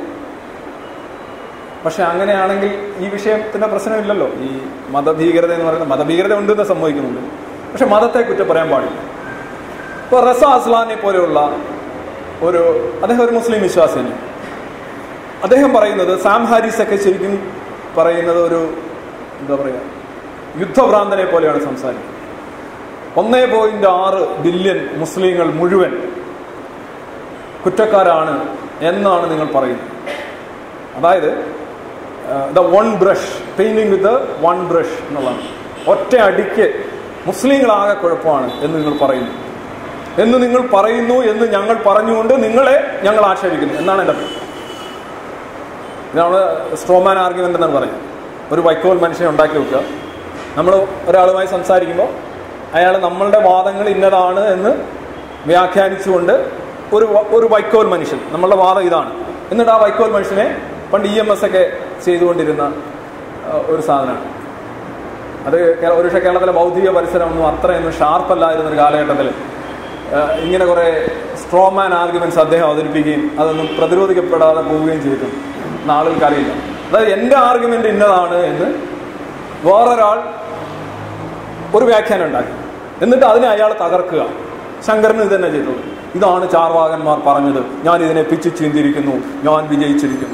Speaker 1: പക്ഷെ അങ്ങനെയാണെങ്കിൽ ഈ വിഷയത്തിന്റെ പ്രശ്നമില്ലല്ലോ ഈ മതഭീകരത എന്ന് പറയുന്നത് മതഭീകരത ഉണ്ടെന്ന് സംഭവിക്കുന്നുണ്ട് പക്ഷെ മതത്തെ കുറ്റം പറയാൻ പാടില്ല ഇപ്പൊ റസ അസ്ലാനെ പോലെയുള്ള ഒരു അദ്ദേഹം ഒരു മുസ്ലിം വിശ്വാസിയാണ് അദ്ദേഹം പറയുന്നത് സാം ഹാരിസ് ഒക്കെ ശരിക്കും പറയുന്നത് ഒരു എന്താ പറയുക യുദ്ധഭ്രാന്തനെ പോലെയാണ് സംസാരിക്കുന്നത് ഒന്നേ പോയിന്റ് ആറ് ബില്യൺ മുസ്ലിങ്ങൾ മുഴുവൻ കുറ്റക്കാരാണ് എന്നാണ് നിങ്ങൾ പറയുന്നത് അതായത് the one brush painting with one brush എന്നുള്ളതാണ് ഒറ്റ അടിക്ക് മുസ്ലിങ്ങളാകെ കുഴപ്പമാണ് എന്ന് നിങ്ങൾ പറയുന്നു എന്ന് നിങ്ങൾ പറയുന്നു എന്ന് ഞങ്ങൾ പറഞ്ഞുകൊണ്ട് നിങ്ങളെ ഞങ്ങൾ ആക്ഷേപിക്കുന്നു എന്നാണ് എൻ്റെ അർത്ഥം. ഇതാണ് സ്ട്രോമാൻ ആർഗ്യുമെന്റ് എന്നാണ് പറയുന്നത് ഒരു വൈക്കോൽ മനുഷ്യനെ ഉണ്ടാക്കി വെക്കുക നമ്മൾ ഒരാളുമായി സംസാരിക്കുമ്പോൾ അയാൾ നമ്മളുടെ വാദങ്ങൾ ഇന്നതാണ് എന്ന് വ്യാഖ്യാനിച്ചുകൊണ്ട് ഒരു വ- ഒരു വൈക്കോൽ മനുഷ്യൻ നമ്മളുടെ വാദം ഇതാണ് എന്നിട്ട് ആ വൈക്കോൽ മനുഷ്യനെ പണ്ട് ഇ എം എസ് ഒക്കെ ചെയ്തുകൊണ്ടിരുന്ന ആ, ഒരു സാധനമാണ് അത് കേ- ഒരുപക്ഷെ കേരളത്തിലെ ബൗദ്ധിക പരിസരമൊന്നും അത്രയൊന്നും ഷാർപ്പല്ലായിരുന്ന ഒരു കാലഘട്ടത്തിൽ ആ, ഇങ്ങനെ കുറെ സ്ട്രോമാൻ ആർഗ്യുമെന്റ്സ് അദ്ദേഹം അവതരിപ്പിക്കുകയും അതൊന്നും പ്രതിരോധിക്കപ്പെടാതെ പോവുകയും ചെയ്തിട്ടുണ്ട് നാളുകൾക്ക് അറിയില്ല അതായത് എൻ്റെ ആർഗ്യുമെന്റ് ഇന്നതാണ് എന്ന് വേറൊരാൾ ഒരു വ്യാഖ്യാനം ഉണ്ടാക്കി എന്നിട്ട് അതിനെ അയാൾ തകർക്കുക ശങ്കരന് ഇത് തന്നെ ചെയ്തത് ഇതാണ് ചാർവാകന്മാർ പറഞ്ഞത് ഞാൻ ഇതിനെ പിച്ചു ചീന്തിരിക്കുന്നു ഞാൻ വിജയിച്ചിരിക്കുന്നു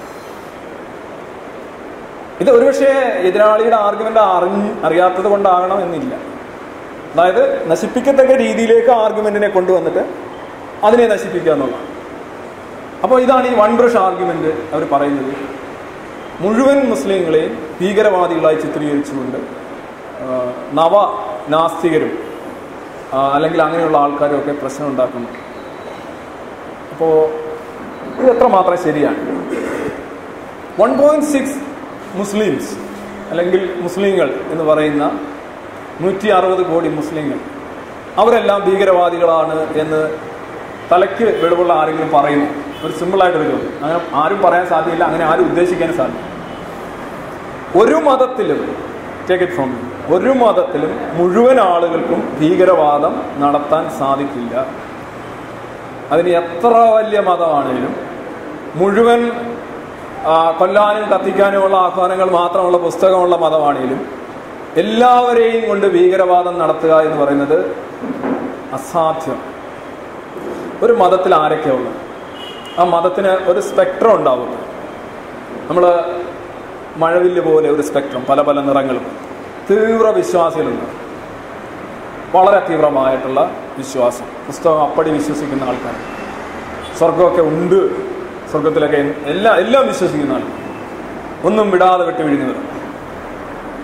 Speaker 1: ഇത് ഒരുപക്ഷെ എതിരാളിയുടെ ആർഗ്യുമെന്റ് അറിഞ്ഞ് അറിയാത്തത് കൊണ്ടാകണം എന്നില്ല അതായത് നശിപ്പിക്കത്തക്ക രീതിയിലേക്ക് ആർഗ്യുമെന്റിനെ കൊണ്ടുവന്നിട്ട് അതിനെ നശിപ്പിക്കുക എന്നുള്ളതാണ് അപ്പോൾ ഇതാണ് ഈ വൺ ബ്രഷ് ആർഗ്യുമെന്റ് അവർ പറയുന്നത് മുഴുവൻ മുസ്ലിങ്ങളെയും ഭീകരവാദികളായി ചിത്രീകരിച്ചുകൊണ്ട് ആ, നവ നാസ്തികരും ആ, അല്ലെങ്കിൽ അങ്ങനെയുള്ള ആൾക്കാരും ഒക്കെ പ്രശ്നം ഉണ്ടാക്കുന്നു അപ്പോൾ ഇത് എത്രമാത്രം ശരിയാണ് വൺ പോയിന്റ് സിക്സ് മുസ്ലിംസ് അല്ലെങ്കിൽ മുസ്ലിങ്ങൾ എന്ന് പറയുന്ന നൂറ്റി അറുപത് കോടി മുസ്ലിങ്ങൾ അവരെല്ലാം ഭീകരവാദികളാണ് എന്ന് തലയ്ക്ക് വെളിവുള്ള ആരെങ്കിലും പറയുന്നു ഒരു സിമ്പിളായിട്ടൊരു ചോദ്യം അങ്ങനെ ആരും പറയാൻ സാധ്യമില്ല അങ്ങനെ ആരും ഉദ്ദേശിക്കാനും സാധ്യത ഒരു മതത്തിലും ടേക്ക് ഇറ്റ് ഫ്രോം ഒരു മതത്തിലും മുഴുവൻ ആളുകൾക്കും ഭീകരവാദം നടത്താൻ സാധിക്കില്ല അതിന് എത്ര വലിയ മതമാണെങ്കിലും മുഴുവൻ ആ, കൊല്ലാനും കത്തിക്കാനുമുള്ള ആഹ്വാനങ്ങൾ മാത്രമുള്ള പുസ്തകമുള്ള മതമാണെങ്കിലും എല്ലാവരെയും കൊണ്ട് ഭീകരവാദം നടത്തുക എന്ന് പറയുന്നത് അസാധ്യം ഒരു മതത്തിൽ ആരൊക്കെയാ ഉള്ളത് ആ മതത്തിന് ഒരു സ്പെക്ട്രം ഉണ്ടാവും നമ്മൾ മഴവില്ല് പോലെ ഒരു സ്പെക്ട്രം പല പല നിറങ്ങളും തീവ്ര വിശ്വാസികളുണ്ട് വളരെ തീവ്രമായിട്ടുള്ള വിശ്വാസം പുസ്തകം അപ്പടി വിശ്വസിക്കുന്ന ആൾക്കാർ സ്വർഗമൊക്കെ ഉണ്ട് സ്വർഗത്തിലൊക്കെ എല്ലാം എല്ലാം വിശ്വസിക്കുന്ന ആൾക്കാർ ഒന്നും വിടാതെ വെട്ടി വിഴുങ്ങുന്നത്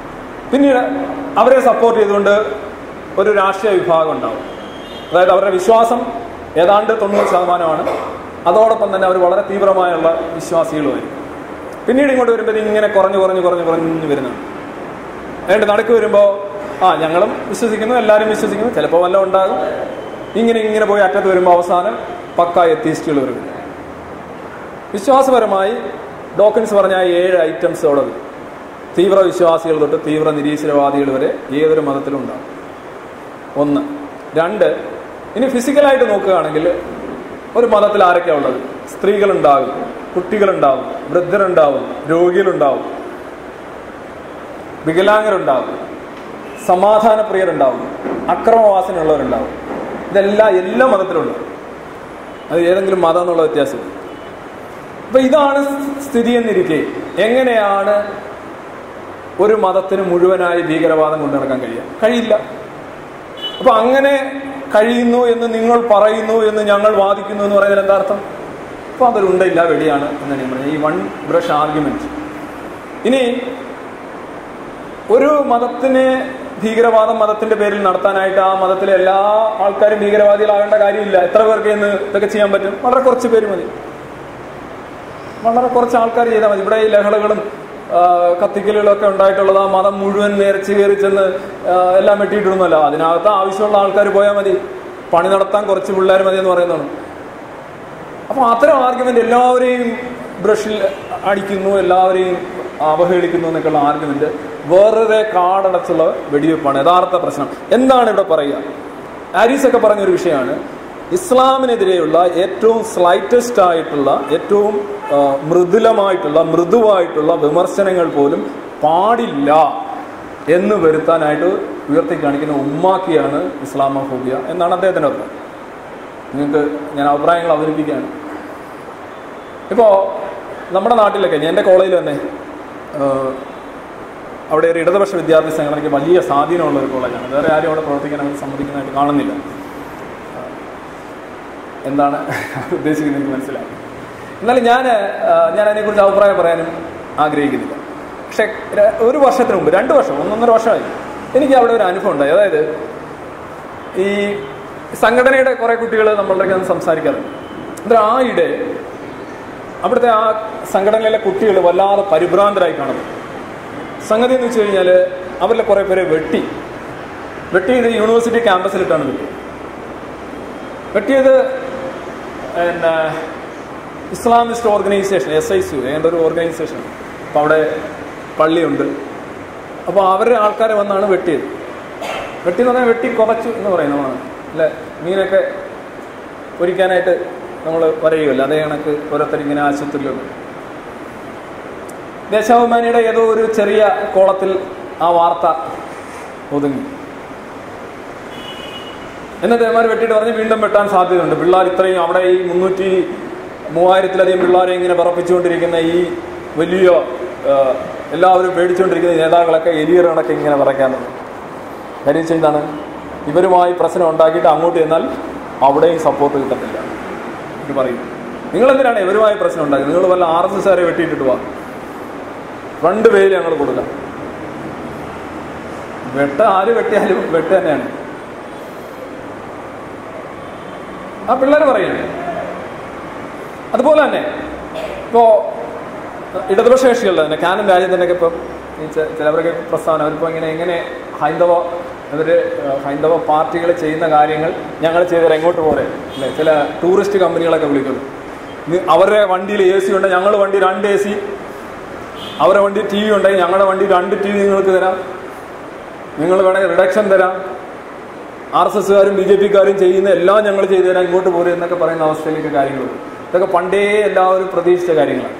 Speaker 1: പിന്നീട് അവരെ സപ്പോർട്ട് ചെയ്തുകൊണ്ട് ഒരു രാഷ്ട്രീയ വിഭാഗം ഉണ്ടാവും അതായത് അവരുടെ വിശ്വാസം ഏതാണ്ട് തൊണ്ണൂറ് ശതമാനമാണ് അതോടൊപ്പം തന്നെ അവർ വളരെ തീവ്രമായുള്ള വിശ്വാസികളുമായിരിക്കും പിന്നീട് ഇങ്ങോട്ട് വരുമ്പോൾ ഇത് ഇങ്ങനെ കുറഞ്ഞു കുറഞ്ഞു കുറഞ്ഞു കുറഞ്ഞു വരുന്നുണ്ട് അതുകൊണ്ട് നടക്ക് വരുമ്പോൾ ആ ഞങ്ങളും വിശ്വസിക്കുന്നു എല്ലാവരും വിശ്വസിക്കുന്നു ചിലപ്പോൾ വല്ലതും ഉണ്ടാകും ഇങ്ങനെ ഇങ്ങനെ പോയി അറ്റത്ത് വരുമ്പോൾ അവസാനം പക്ക എത്തിയിസ്റ്റുകൾ വരും വിശ്വാസപരമായി ഡോക്കൻസ് പറഞ്ഞ ആ ഏഴ് ഐറ്റംസ് അവിടെ വരും തീവ്ര വിശ്വാസികൾ തൊട്ട് തീവ്ര നിരീശ്വരവാദികൾ വരെ ഏതൊരു മതത്തിലും ഉണ്ടാകും ഒന്ന് രണ്ട് ഇനി ഫിസിക്കലായിട്ട് നോക്കുകയാണെങ്കിൽ ഒരു മതത്തിൽ ആരൊക്കെയാണ് ഉള്ളത് സ്ത്രീകളുണ്ടാകും കുട്ടികളുണ്ടാവും വൃദ്ധരുണ്ടാവും രോഗികളുണ്ടാവും വികലാംഗരുണ്ടാവും സമാധാനപ്രിയരുണ്ടാവും അക്രമവാസനയുള്ളവരുണ്ടാവും ഇതെല്ലാം എല്ലാ മതത്തിലുണ്ട് അത് ഏതെങ്കിലും മതം എന്നുള്ള വ്യത്യാസം അപ്പൊ ഇതാണ് സ്ഥിതി എന്നിരിക്കെ എങ്ങനെയാണ് ഒരു മതത്തിന് മുഴുവനായി ഭീകരവാദം കൊണ്ടു നടക്കാൻ കഴിയുക കഴിയില്ല അപ്പൊ അങ്ങനെ കഴിയുന്നു എന്ന് നിങ്ങൾ പറയുന്നു എന്ന് ഞങ്ങൾ വാദിക്കുന്നു എന്ന് പറയുന്നതിൽ എന്താ അർത്ഥം അപ്പൊ അതൊരു ഉണ്ടയില്ല വെടിയാണ് എന്ന് ഞാൻ പറഞ്ഞത് ഈ വൺ ബ്രഷ് ആർഗ്യുമെന്റ് ഇനി ഒരു മതത്തിന് ഭീകരവാദം മതത്തിന്റെ പേരിൽ നടത്താനായിട്ട് ആ മതത്തിലെ എല്ലാ ആൾക്കാരും ഭീകരവാദികളാകേണ്ട കാര്യമില്ല എത്ര പേർക്ക് ഇന്ന് ഇതൊക്കെ ചെയ്യാൻ പറ്റും വളരെ കുറച്ച് പേര് മതി വളരെ കുറച്ച് ആൾക്കാർ ചെയ്താൽ മതി ഇവിടെ ഈ ലഹളകളും ആ, കത്തിക്കലുകളും ഒക്കെ ഉണ്ടായിട്ടുള്ളത് ആ മതം മുഴുവൻ നേർച്ച് കയറി ചെന്ന് ആ, എല്ലാം വെട്ടിയിട്ടിടുന്നല്ല അതിനകത്ത് ആവശ്യമുള്ള ആൾക്കാർ പോയാൽ മതി പണി നടത്താൻ കുറച്ച് പിള്ളേർ മതി എന്ന് പറയുന്നതാണ് അപ്പൊ അത്തരം ആർഗ്യുമെന്റ് എല്ലാവരെയും ബ്രഷിൽ അടിക്കുന്നു എല്ലാവരെയും അവഹേളിക്കുന്നു എന്നൊക്കെയുള്ള ആർഗ്യുമെന്റ് വേറെ കാടടച്ചുള്ള വെടിവെപ്പാണ് യഥാർത്ഥ പ്രശ്നം എന്താണ് ഇവിടെ പറയുക ആരീസ് ഒക്കെ പറഞ്ഞ ഒരു വിഷയമാണ് ഇസ്ലാമിനെതിരെയുള്ള ഏറ്റവും സ്ലൈറ്റസ്റ്റ് ആയിട്ടുള്ള ഏറ്റവും ആ, മൃദുലമായിട്ടുള്ള മൃദുവായിട്ടുള്ള വിമർശനങ്ങൾ പോലും പാടില്ല എന്ന് വരുത്താനായിട്ട് ഉയർത്തി കാണിക്കുന്ന ഉമ്മാക്കിയാണ് ഇസ്ലാമോഫോബിയ എന്നാണ് അദ്ദേഹത്തിന്റെ അഭിപ്രായം നിങ്ങൾക്ക് ഞാൻ അഭിപ്രായങ്ങൾ അവതരിപ്പിക്കുകയാണ് ഇപ്പോൾ നമ്മുടെ നാട്ടിലൊക്കെ ഞാൻ എൻ്റെ കോളേജിൽ തന്നെ ആഹ്, അവിടെ ഒരു ഇടതുപക്ഷ വിദ്യാർത്ഥി സംഘടനയ്ക്ക് വലിയ സ്വാധീനമുള്ള ഒരു കോളേജാണ് വേറെ ആരും അവിടെ പ്രവർത്തിക്കാൻ അവർ സമ്മതിക്കുന്നതായിട്ട് കാണുന്നില്ല ആഹ്, എന്താണ് ഉദ്ദേശിക്കുന്നത് എനിക്ക് മനസ്സിലായി എന്നാലും ഞാൻ ആഹ്, ഞാൻ അതിനെക്കുറിച്ച് അഭിപ്രായം പറയാനും ആഗ്രഹിക്കുന്നില്ല പക്ഷെ ര- ഒരു വർഷത്തിന് മുമ്പ് രണ്ട് വർഷം ഒന്നൊന്നര വർഷമായി എനിക്ക് അവിടെ ഒരു അനുഭവം ഉണ്ടായി അതായത് ഈ സംഘടനയുടെ കുറെ കുട്ടികൾ നമ്മളുടെ ഒന്ന് സംസാരിക്കാറുണ്ട് എന്നിട്ട് ആ ഇടെ അവിടുത്തെ ആ സംഘടനയിലെ കുട്ടികൾ വല്ലാതെ പരിഭ്രാന്തരായി കാണുന്നു സംഗതി എന്ന് വെച്ച് കഴിഞ്ഞാൽ അവരിലെ കുറെ പേരെ വെട്ടി വെട്ടിയത് യൂണിവേഴ്സിറ്റി ക്യാമ്പസിലിട്ടാണ് വെട്ടിയത് വെട്ടിയത് പിന്നെ ഇസ്ലാമിസ്റ്റ് ഓർഗനൈസേഷൻ എസ് ഐ സു ഏണ്ട ഒരു ഓർഗനൈസേഷൻ അപ്പോൾ അവിടെ പള്ളിയുണ്ട് അപ്പോൾ അവരുടെ ആൾക്കാരെ വന്നാണ് വെട്ടിയത് വെട്ടി എന്ന് പറഞ്ഞാൽ വെട്ടി കുറച്ചു എന്ന് പറയും നമ്മൾ അല്ലെ മീനൊക്കെ പൊരിക്കാനായിട്ട് നമ്മൾ പറയുമല്ലോ അതേ കണക്ക് ഓരോരുത്തർ ഇങ്ങനെ ആശുപത്രിയിലൊക്കെ ദേശാഭിമാനിയുടെ ഏതോ ഒരു ചെറിയ കോളത്തിൽ ആ വാർത്ത ഒതുങ്ങി എന്നിട്ട് ഇവന്മാർ വെട്ടിയിട്ട് പറഞ്ഞ് വീണ്ടും വെട്ടാൻ സാധ്യതയുണ്ട് പിള്ളേർ ഇത്രയും അവിടെ ഈ മുന്നൂറ്റി മൂവായിരത്തിലധികം പിള്ളേരെ ഇങ്ങനെ പറപ്പിച്ചുകൊണ്ടിരിക്കുന്ന ഈ വലിയ ആ, എല്ലാവരും പേടിച്ചുകൊണ്ടിരിക്കുന്ന ഈ നേതാക്കളൊക്കെ എലിയറണൊക്കെ ഇങ്ങനെ പറയ്ക്കാൻ തുടങ്ങി കാര്യം വെച്ചാൽ എന്താണ് ഇവരുമായി പ്രശ്നം ഉണ്ടാക്കിയിട്ട് അങ്ങോട്ട് ചെന്നാൽ അവിടെയും സപ്പോർട്ട് കിട്ടത്തില്ല എന്ന് പറയും നിങ്ങൾ എന്തിനാണ് ഇവരുമായി പ്രശ്നം ഉണ്ടാക്കുന്നത് നിങ്ങൾ വല്ല ആർ എസ് എസ്കാരെ വെട്ടിയിട്ടിട്ട് പോവാ രണ്ട് പേര് ഞങ്ങൾ കൊടുക്കാം വെട്ട ആര് വെട്ടിയാലും വെട്ട് തന്നെയാണ് ആ പിള്ളേർ പറയുന്നത് അതുപോലെ തന്നെ ഇപ്പോ ഇടതുപക്ഷ കക്ഷികളുടെ തന്നെ കാനൻ രാജ്യത്തിൻ്റെ ഒക്കെ ഇപ്പം ഈ ചെ- ചിലവരൊക്കെ പ്രസ്താവന അവരിപ്പോൾ ഇങ്ങനെ എങ്ങനെ ഹൈന്ദവ അവര് ഹൈന്ദവ പാർട്ടികൾ ചെയ്യുന്ന കാര്യങ്ങൾ ഞങ്ങൾ ചെയ്തത് എങ്ങോട്ട് പോരെ അല്ലേ ചില ടൂറിസ്റ്റ് കമ്പനികളൊക്കെ വിളിക്കുന്നു നി- അവരുടെ വണ്ടിയിൽ എ സി ഉണ്ട് ഞങ്ങളുടെ വണ്ടി രണ്ട് എ സി അവരുടെ വണ്ടി ടി വി ഉണ്ടെങ്കിൽ ഞങ്ങളുടെ വണ്ടി രണ്ട് ടി വി നിങ്ങൾക്ക് തരാം നിങ്ങൾ വേണമെങ്കിൽ റിഡക്ഷൻ തരാം ആർ എസ് എസ്സുകാരും ബി ജെ പിക്കാരും ചെയ്യുന്ന എല്ലാം ഞങ്ങൾ ചെയ്തു തരാം ഇങ്ങോട്ട് പോരും എന്നൊക്കെ പറയുന്ന അവസ്ഥയിലേക്ക് കാര്യങ്ങളുണ്ട് ഇതൊക്കെ പണ്ടേ എല്ലാവരും പ്രതീക്ഷിച്ച കാര്യങ്ങളാണ്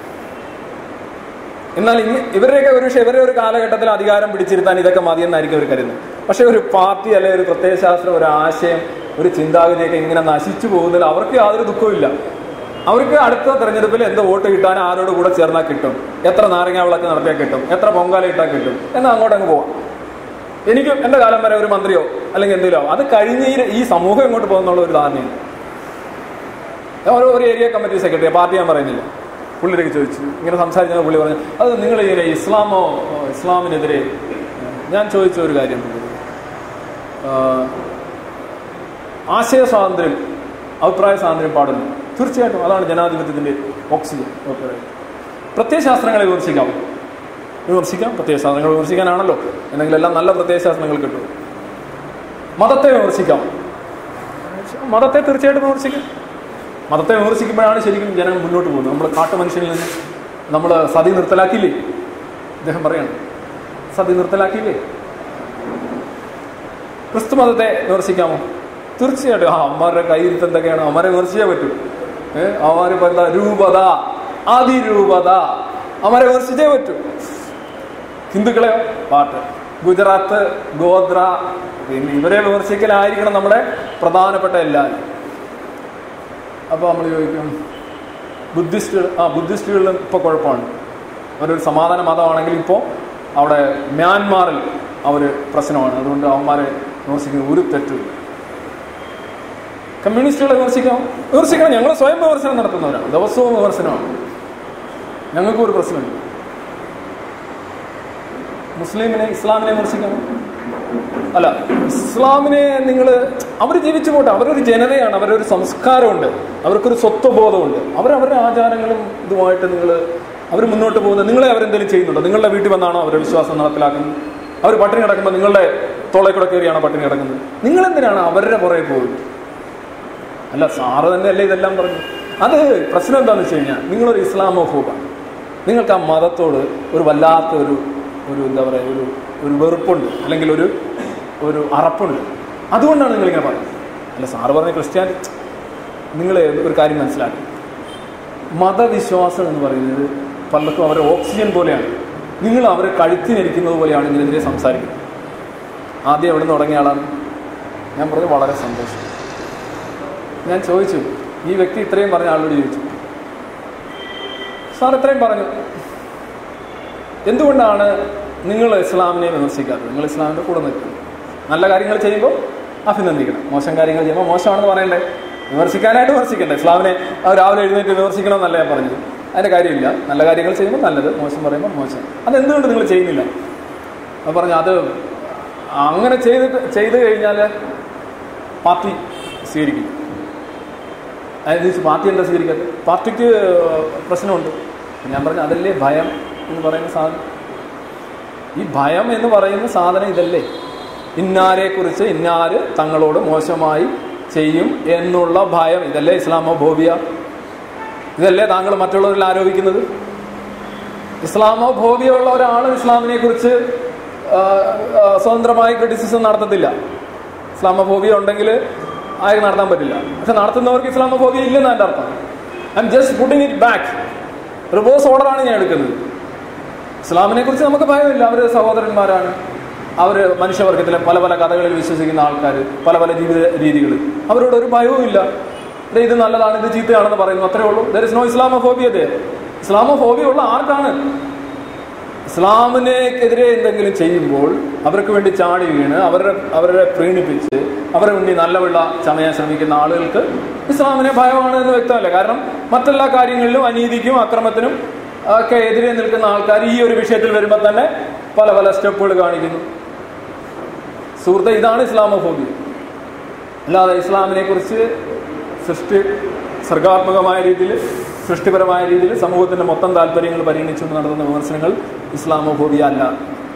Speaker 1: എന്നാൽ ഇന്ന് ഇവരുടെയൊക്കെ ഒരു പക്ഷേ ഇവരുടെ ഒരു കാലഘട്ടത്തിൽ അധികാരം പിടിച്ചിരുത്താൻ ഇതൊക്കെ മതിയെന്നായിരിക്കും അവർ കരുതുന്നത് പക്ഷെ ഒരു പാർട്ടി അല്ലെങ്കിൽ ഒരു പ്രത്യയശാസ്ത്രം ഒരു ആശയം ഒരു ചിന്താഗതിയൊക്കെ ഇങ്ങനെ നശിച്ചു പോകുന്നതിൽ അവർക്ക് യാതൊരു ദുഃഖവും ഇല്ല അവർക്ക് അടുത്ത തെരഞ്ഞെടുപ്പിൽ എന്ത് വോട്ട് കിട്ടാൻ ആരോട് കൂടെ ചേർന്നാൽ കിട്ടും എത്ര നാരങ്ങ വിളക്ക് നടത്തിയാൽ കിട്ടും എത്ര പൊങ്കാല ഇട്ടാൽ കിട്ടും എന്നാൽ അങ്ങോട്ട് അങ്ങ് പോവാം എനിക്ക് എന്റെ കാലം വരെ ഒരു മന്ത്രിയോ അല്ലെങ്കിൽ എന്തെങ്കിലോ അത് കഴിഞ്ഞ് ഈ- ഈ സമൂഹം എങ്ങോട്ട് പോകുന്നുള്ള ഒരു ധാരണയുണ്ട് ഞാൻ ഒരു ഒരു ഏരിയ കമ്മിറ്റി സെക്രട്ടറി പാർട്ടി ഞാൻ പറയുന്നില്ല പുള്ളിയിലേക്ക് ചോദിച്ചു ഇങ്ങനെ സംസാരിച്ച പുള്ളി പറഞ്ഞു അത് നിങ്ങൾ ഇങ്ങനെ ഇസ്ലാമോ ഓ, ഇസ്ലാമിനെതിരെ ഞാൻ ചോദിച്ച ഒരു കാര്യം ആ, ആശയ സ്വാതന്ത്ര്യം അഭിപ്രായ സ്വാതന്ത്ര്യം പാടുന്നു തീർച്ചയായിട്ടും അതാണ് ജനാധിപത്യത്തിന്റെ ഓക്സിജൻ ഒക്കെ പ്രത്യയശാസ്ത്രങ്ങളെ വിമർശിക്കാമോ വിമർശിക്കാം പ്രത്യയശാസ്ത്രങ്ങൾ വിമർശിക്കാനാണല്ലോ എന്തെങ്കിലും എല്ലാം നല്ല പ്രത്യയശാസ്ത്രങ്ങൾ കിട്ടും മതത്തെ വിമർശിക്കാം മതത്തെ തീർച്ചയായിട്ടും വിമർശിക്കാം മതത്തെ വിമർശിക്കുമ്പോഴാണ് ശരിക്കും ജനം മുന്നോട്ട് പോകുന്നത് നമ്മൾ കാട്ടുമനുഷ്യനിൽ നിന്ന് നമ്മൾ സതി നിർത്തലാക്കിയില്ലേ അദ്ദേഹം പറയാണ് സതി നിർത്തലാക്കിയില്ലേ ക്രിസ്തു മതത്തെ വിമർശിക്കാമോ തീർച്ചയായിട്ടും ആ അമ്മമാരുടെ കയ്യിൽ എന്തൊക്കെയാണ് അമ്മമാരെ വിമർശിച്ചേ പറ്റൂ ഏഹ് അവന്മാരിപ്പോ എന്താ രൂപത അതിരൂപത അമ്മമാരെ വിമർശിച്ചേ പറ്റൂ ഹിന്ദുക്കളെയോ പാട്ട് ഗുജറാത്ത് ഗോത്ര പിന്നെ ഇവരെ വിമർശിക്കലായിരിക്കണം നമ്മുടെ പ്രധാനപ്പെട്ട എല്ലാവരും അപ്പോൾ നമ്മൾ ചോദിക്കും ബുദ്ധിസ്റ്റുകൾ ആ ബുദ്ധിസ്റ്റുകളിലും ഇപ്പോൾ കുഴപ്പമാണ് അവരൊരു സമാധാന മതമാണെങ്കിൽ ഇപ്പോൾ അവിടെ മ്യാൻമാറിൽ അവർ പ്രശ്നമാണ് അതുകൊണ്ട് അവന്മാരെ വിമർശിക്കുന്ന ഒരു തെറ്റുമില്ല കമ്മ്യൂണിസ്റ്റുകളെ വിമർശിക്കാം വിമർശിക്കണം ഞങ്ങൾ സ്വയം വിമർശനം നടത്തുന്നവരാണ് ദിവസവും വിമർശനമാണ് ഞങ്ങൾക്കും ഒരു പ്രശ്നമില്ല മുസ്ലിമിനെ ഇസ്ലാമിനെ വിമർശിക്കണം അല്ല ഇസ്ലാമിനെ നിങ്ങൾ അവർ ജീവിച്ചു പോട്ടെ അവരൊരു ജനതയാണ് അവരൊരു സംസ്കാരമുണ്ട് അവർക്കൊരു സ്വത്വബോധമുണ്ട് അവരവരുടെ ആചാരങ്ങളും ഇതുമായിട്ട് നിങ്ങൾ അവർ മുന്നോട്ട് പോകുന്നത് നിങ്ങളെ അവരെന്തെങ്കിലും ചെയ്യുന്നുണ്ടോ നിങ്ങളുടെ വീട്ടിൽ വന്നാണോ അവരുടെ വിശ്വാസം നടപ്പിലാക്കുന്നത് അവർ പട്ടിണി കിടക്കുമ്പോൾ നിങ്ങളുടെ തോളെ കൂടെ കയറിയാണോ പട്ടിണി കിടക്കുന്നത് നിങ്ങൾ എന്തിനാണ് അവരുടെ പുറകെ പോകുന്നത് അല്ല സാറ് തന്നെയല്ലേ ഇതെല്ലാം പറഞ്ഞു അത് പ്രശ്നം എന്താണെന്ന് വെച്ച് കഴിഞ്ഞാൽ നിങ്ങളൊരു ഇസ്ലാമോഫോബാണ് നിങ്ങൾക്ക് ആ മതത്തോട് ഒരു വല്ലാത്ത ഒരു ഒരു എന്താ പറയുക ഒരു ഒരു വെറുപ്പുണ്ട് അല്ലെങ്കിൽ ഒരു ഒരു അറപ്പുണ്ട് അതുകൊണ്ടാണ് നിങ്ങളിങ്ങനെ പറയുന്നത് അല്ല സാറ് പറഞ്ഞ ക്രിസ്ത്യാനി നിങ്ങൾ ഒരു കാര്യം മനസ്സിലാക്കി മതവിശ്വാസം എന്ന് പറയുന്നത് പലർക്കും അവരുടെ ഓക്സിജൻ പോലെയാണ് നിങ്ങൾ അവരെ കഴുത്തിനിരിക്കുന്നത് പോലെയാണ് ഇതിനെതിരെ സംസാരിക്കുന്നത് ആദ്യം എവിടെ നിന്ന് തുടങ്ങിയ ആളാണ് ഞാൻ പറഞ്ഞു വളരെ സന്തോഷം ഞാൻ ചോദിച്ചു ഈ വ്യക്തി ഇത്രയും പറഞ്ഞ ആളോട് ചോദിച്ചു സാർ ഇത്രയും പറഞ്ഞു എന്തുകൊണ്ടാണ് നിങ്ങൾ ഇസ്ലാമിനെ വിമർശിക്കാത്തത് നിങ്ങൾ ഇസ്ലാമിൻ്റെ കൂടെ നിൽക്കുന്നത് നല്ല കാര്യങ്ങൾ ചെയ്യുമ്പോൾ അഭിനന്ദിക്കണം മോശം കാര്യങ്ങൾ ചെയ്യുമ്പോൾ മോശമാണെന്ന് പറയണ്ടേ വിമർശിക്കാനായിട്ട് വിമർശിക്കണ്ടേ ഇസ്ലാമിനെ അത് രാവിലെ എഴുന്നേറ്റ് വിമർശിക്കണം എന്നല്ല ഞാൻ പറഞ്ഞത് അതിൻ്റെ കാര്യമില്ല നല്ല കാര്യങ്ങൾ ചെയ്യുമ്പോൾ നല്ലത് മോശം പറയുമ്പോൾ മോശം അതെന്തുകൊണ്ട് നിങ്ങൾ ചെയ്യുന്നില്ല അത് പറഞ്ഞു അത് അങ്ങനെ ചെയ്തിട്ട് ചെയ്ത് കഴിഞ്ഞാൽ പാർട്ടി സ്വീകരിക്കും അതായത് പാർട്ടി എന്താ സ്വീകരിക്കാത്തത് പാർട്ടിക്ക് പ്രശ്നമുണ്ട് ഞാൻ പറഞ്ഞു അതല്ലേ ഭയം എന്ന് പറയുന്ന സാധനം ഈ ഭയം എന്ന് പറയുന്ന സാധനം ഇതല്ലേ ഇന്നാരെ കുറിച്ച് ഇന്നാര് തങ്ങളോട് മോശമായി ചെയ്യും എന്നുള്ള ഭയം ഇതല്ലേ ഇസ്ലാമോഫോബിയ ഇതല്ലേ താങ്കൾ മറ്റുള്ളവരിൽ ആരോപിക്കുന്നത് ഇസ്ലാമോഫോബിയ ഉള്ള ഒരാൾ ഇസ്ലാമിനെ കുറിച്ച് സ്വതന്ത്രമായി ക്രിറ്റിസിസം നടത്തത്തില്ല ഇസ്ലാമോഫോബിയ ഉണ്ടെങ്കിൽ ആരും നടത്താൻ പറ്റില്ല പക്ഷെ നടത്തുന്നവർക്ക് ഇസ്ലാമോഫോബിയ ഇല്ലെന്ന് എൻ്റെ അർത്ഥം I'm just putting it back reverse ഓർഡറാണ് ഞാൻ എടുക്കുന്നത് ഇസ്ലാമിനെ കുറിച്ച് നമുക്ക് ഭയമില്ല അവർ സഹോദരന്മാരാണ് അവർ മനുഷ്യവർഗത്തിലെ പല പല കഥകളിൽ വിശ്വസിക്കുന്ന ആൾക്കാർ പല പല ജീവിത രീതികൾ അവരോട് ഒരു ഭയവും ഇല്ല ദേ ഇത് നല്ലതാണ് ഇത് ചീത്തയാണെന്ന് പറയുന്നു അത്രേ ഉള്ളൂ ദർ ഇസ് നോ ഇസ്ലാമോഫോബിയ ദേ ഇസ്ലാമോഫോബിയ ഉള്ള ആർക്കാണ് ഇസ്ലാമിനെതിരെ എന്തെങ്കിലും ചെയ്യുമ്പോൾ അവർക്ക് വേണ്ടി ചാടി വീണ് അവരുടെ അവരെ പ്രീണിപ്പിച്ച് അവരെ വേണ്ടി നല്ല വെള്ള ചമയാൻ ശ്രമിക്കുന്ന ആളുകൾക്ക് ഇസ്ലാമിനെ ഭയമാണ് എന്ന് വ്യക്തമല്ല കാരണം മറ്റെല്ലാ കാര്യങ്ങളിലും അനീതിക്കും അക്രമത്തിനും ഒക്കെ എതിരെ നിൽക്കുന്ന ആൾക്കാർ ഈ ഒരു വിഷയത്തിൽ വരുമ്പോൾ തന്നെ പല പല സ്റ്റെപ്പുകൾ കാണിക്കുന്നു സുഹൃത്തെ ഇതാണ് ഇസ്ലാമോഫോബിയ അല്ലാതെ ഇസ്ലാമിനെ കുറിച്ച് സൃഷ്ടി സർഗാത്മകമായ രീതിയിൽ സൃഷ്ടിപരമായ രീതിയിൽ സമൂഹത്തിന്റെ മൊത്തം താല്പര്യങ്ങൾ പരിഗണിച്ചുകൊണ്ട് നടത്തുന്ന വിമർശനങ്ങൾ ഇസ്ലാമോഫോബിയ അല്ല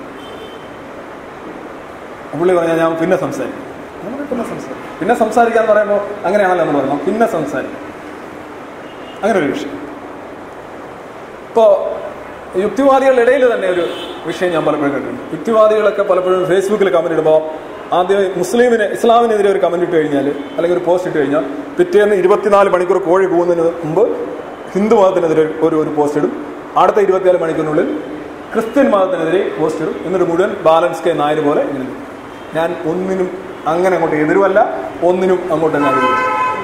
Speaker 1: പുള്ളി പറഞ്ഞാൽ ഞാൻ പിന്നെ സംസാരിക്കും നമ്മൾ പിന്നെ സംസാരിക്കും പിന്നെ സംസാരിക്കാൻ പറയുമ്പോൾ അങ്ങനെയാണല്ലോ നമ്മൾ പറയുന്നത് പിന്നെ സംസാരിക്കും അങ്ങനെ ഒരു വിഷയം ഇപ്പോൾ യുക്തിവാദികളുടെ ഇടയിൽ തന്നെ ഒരു വിഷയം ഞാൻ പലപ്പോഴും കണ്ടിട്ടുണ്ട് യുക്തിവാദികളൊക്കെ പലപ്പോഴും ഫേസ്ബുക്കിൽ കമന്റ് ഇടുമ്പോൾ ആദ്യം മുസ്ലിമിന് ഇസ്ലാമിനെതിരെ ഒരു കമന്റ് ഇട്ട് കഴിഞ്ഞാൽ അല്ലെങ്കിൽ ഒരു പോസ്റ്റ് ഇട്ട് കഴിഞ്ഞാൽ പിറ്റേന്ന് ഇരുപത്തിനാല് മണിക്കൂർ കോഴി പോകുന്നതിന് മുമ്പ് ഹിന്ദു മതത്തിനെതിരെ ഒരു ഒരു പോസ്റ്റ് ഇടും അടുത്ത ഇരുപത്തിനാല് മണിക്കൂറിനുള്ളിൽ ക്രിസ്ത്യൻ മതത്തിനെതിരെ പോസ്റ്റ് ഇടും എന്നിട്ട് മുഴുവൻ ബാലൻസ് കെ നായർ പോലെ ഇങ്ങനെ ഇടും. ഞാൻ ഒന്നിനും അങ്ങനെ അങ്ങോട്ട് എതിരുമല്ല ഒന്നിനും അങ്ങോട്ട് തന്നെ അറിയില്ല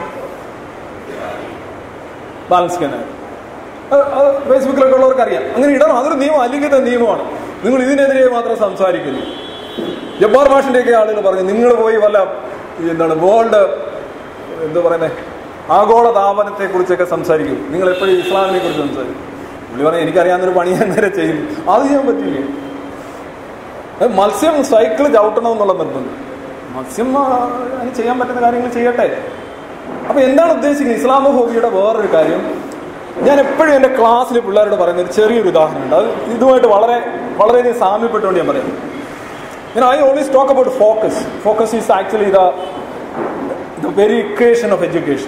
Speaker 1: ബാലൻസ് കെ നായർ അത് അത് ഫേസ്ബുക്കിലൊക്കെ ഉള്ളവർക്ക് അറിയാം അങ്ങനെ ഇടണം അതൊരു നിയമം അലിഖിത നിയമമാണ് നിങ്ങൾ ഇതിനെതിരെ മാത്രം സംസാരിക്കുന്നു ജബ്ബാർ മാഷിന്റെയൊക്കെ ആളുകൾ പറഞ്ഞു നിങ്ങൾ പോയി വല്ല ഈ എന്താണ് വേൾഡ് എന്താ പറയുന്നത് ആഗോള താപനത്തെ കുറിച്ചൊക്കെ സംസാരിക്കും നിങ്ങൾ എപ്പോഴും ഇസ്ലാമിനെ കുറിച്ച് സംസാരിക്കും പുള്ളി പറഞ്ഞു എനിക്കറിയാവുന്നൊരു പണി ഞാൻ നേരെ ചെയ്യും അത് ചെയ്യാൻ പറ്റില്ലേ അത് മത്സ്യം സൈക്കിൾ ചവിട്ടണം എന്നുള്ള നിർബന്ധം മത്സ്യം ആ, അതിന് ചെയ്യാൻ പറ്റുന്ന കാര്യങ്ങൾ ചെയ്യട്ടെ അപ്പൊ എന്താണ് ഉദ്ദേശിക്കുന്നത് ഇസ്ലാമോഫോബിയുടെ വേറൊരു കാര്യം ഞാൻ എപ്പോഴും എൻ്റെ ക്ലാസ്സിൽ പിള്ളേരോട് പറയുന്ന ഒരു ചെറിയൊരു ഉദാഹരണമുണ്ട് അത് ഇതുമായിട്ട് വളരെ വളരെയധികം സാമ്യപ്പെട്ടുകൊണ്ട് ഞാൻ പറയാം ഞാൻ I always talk about focus focus is actually the the very equation of education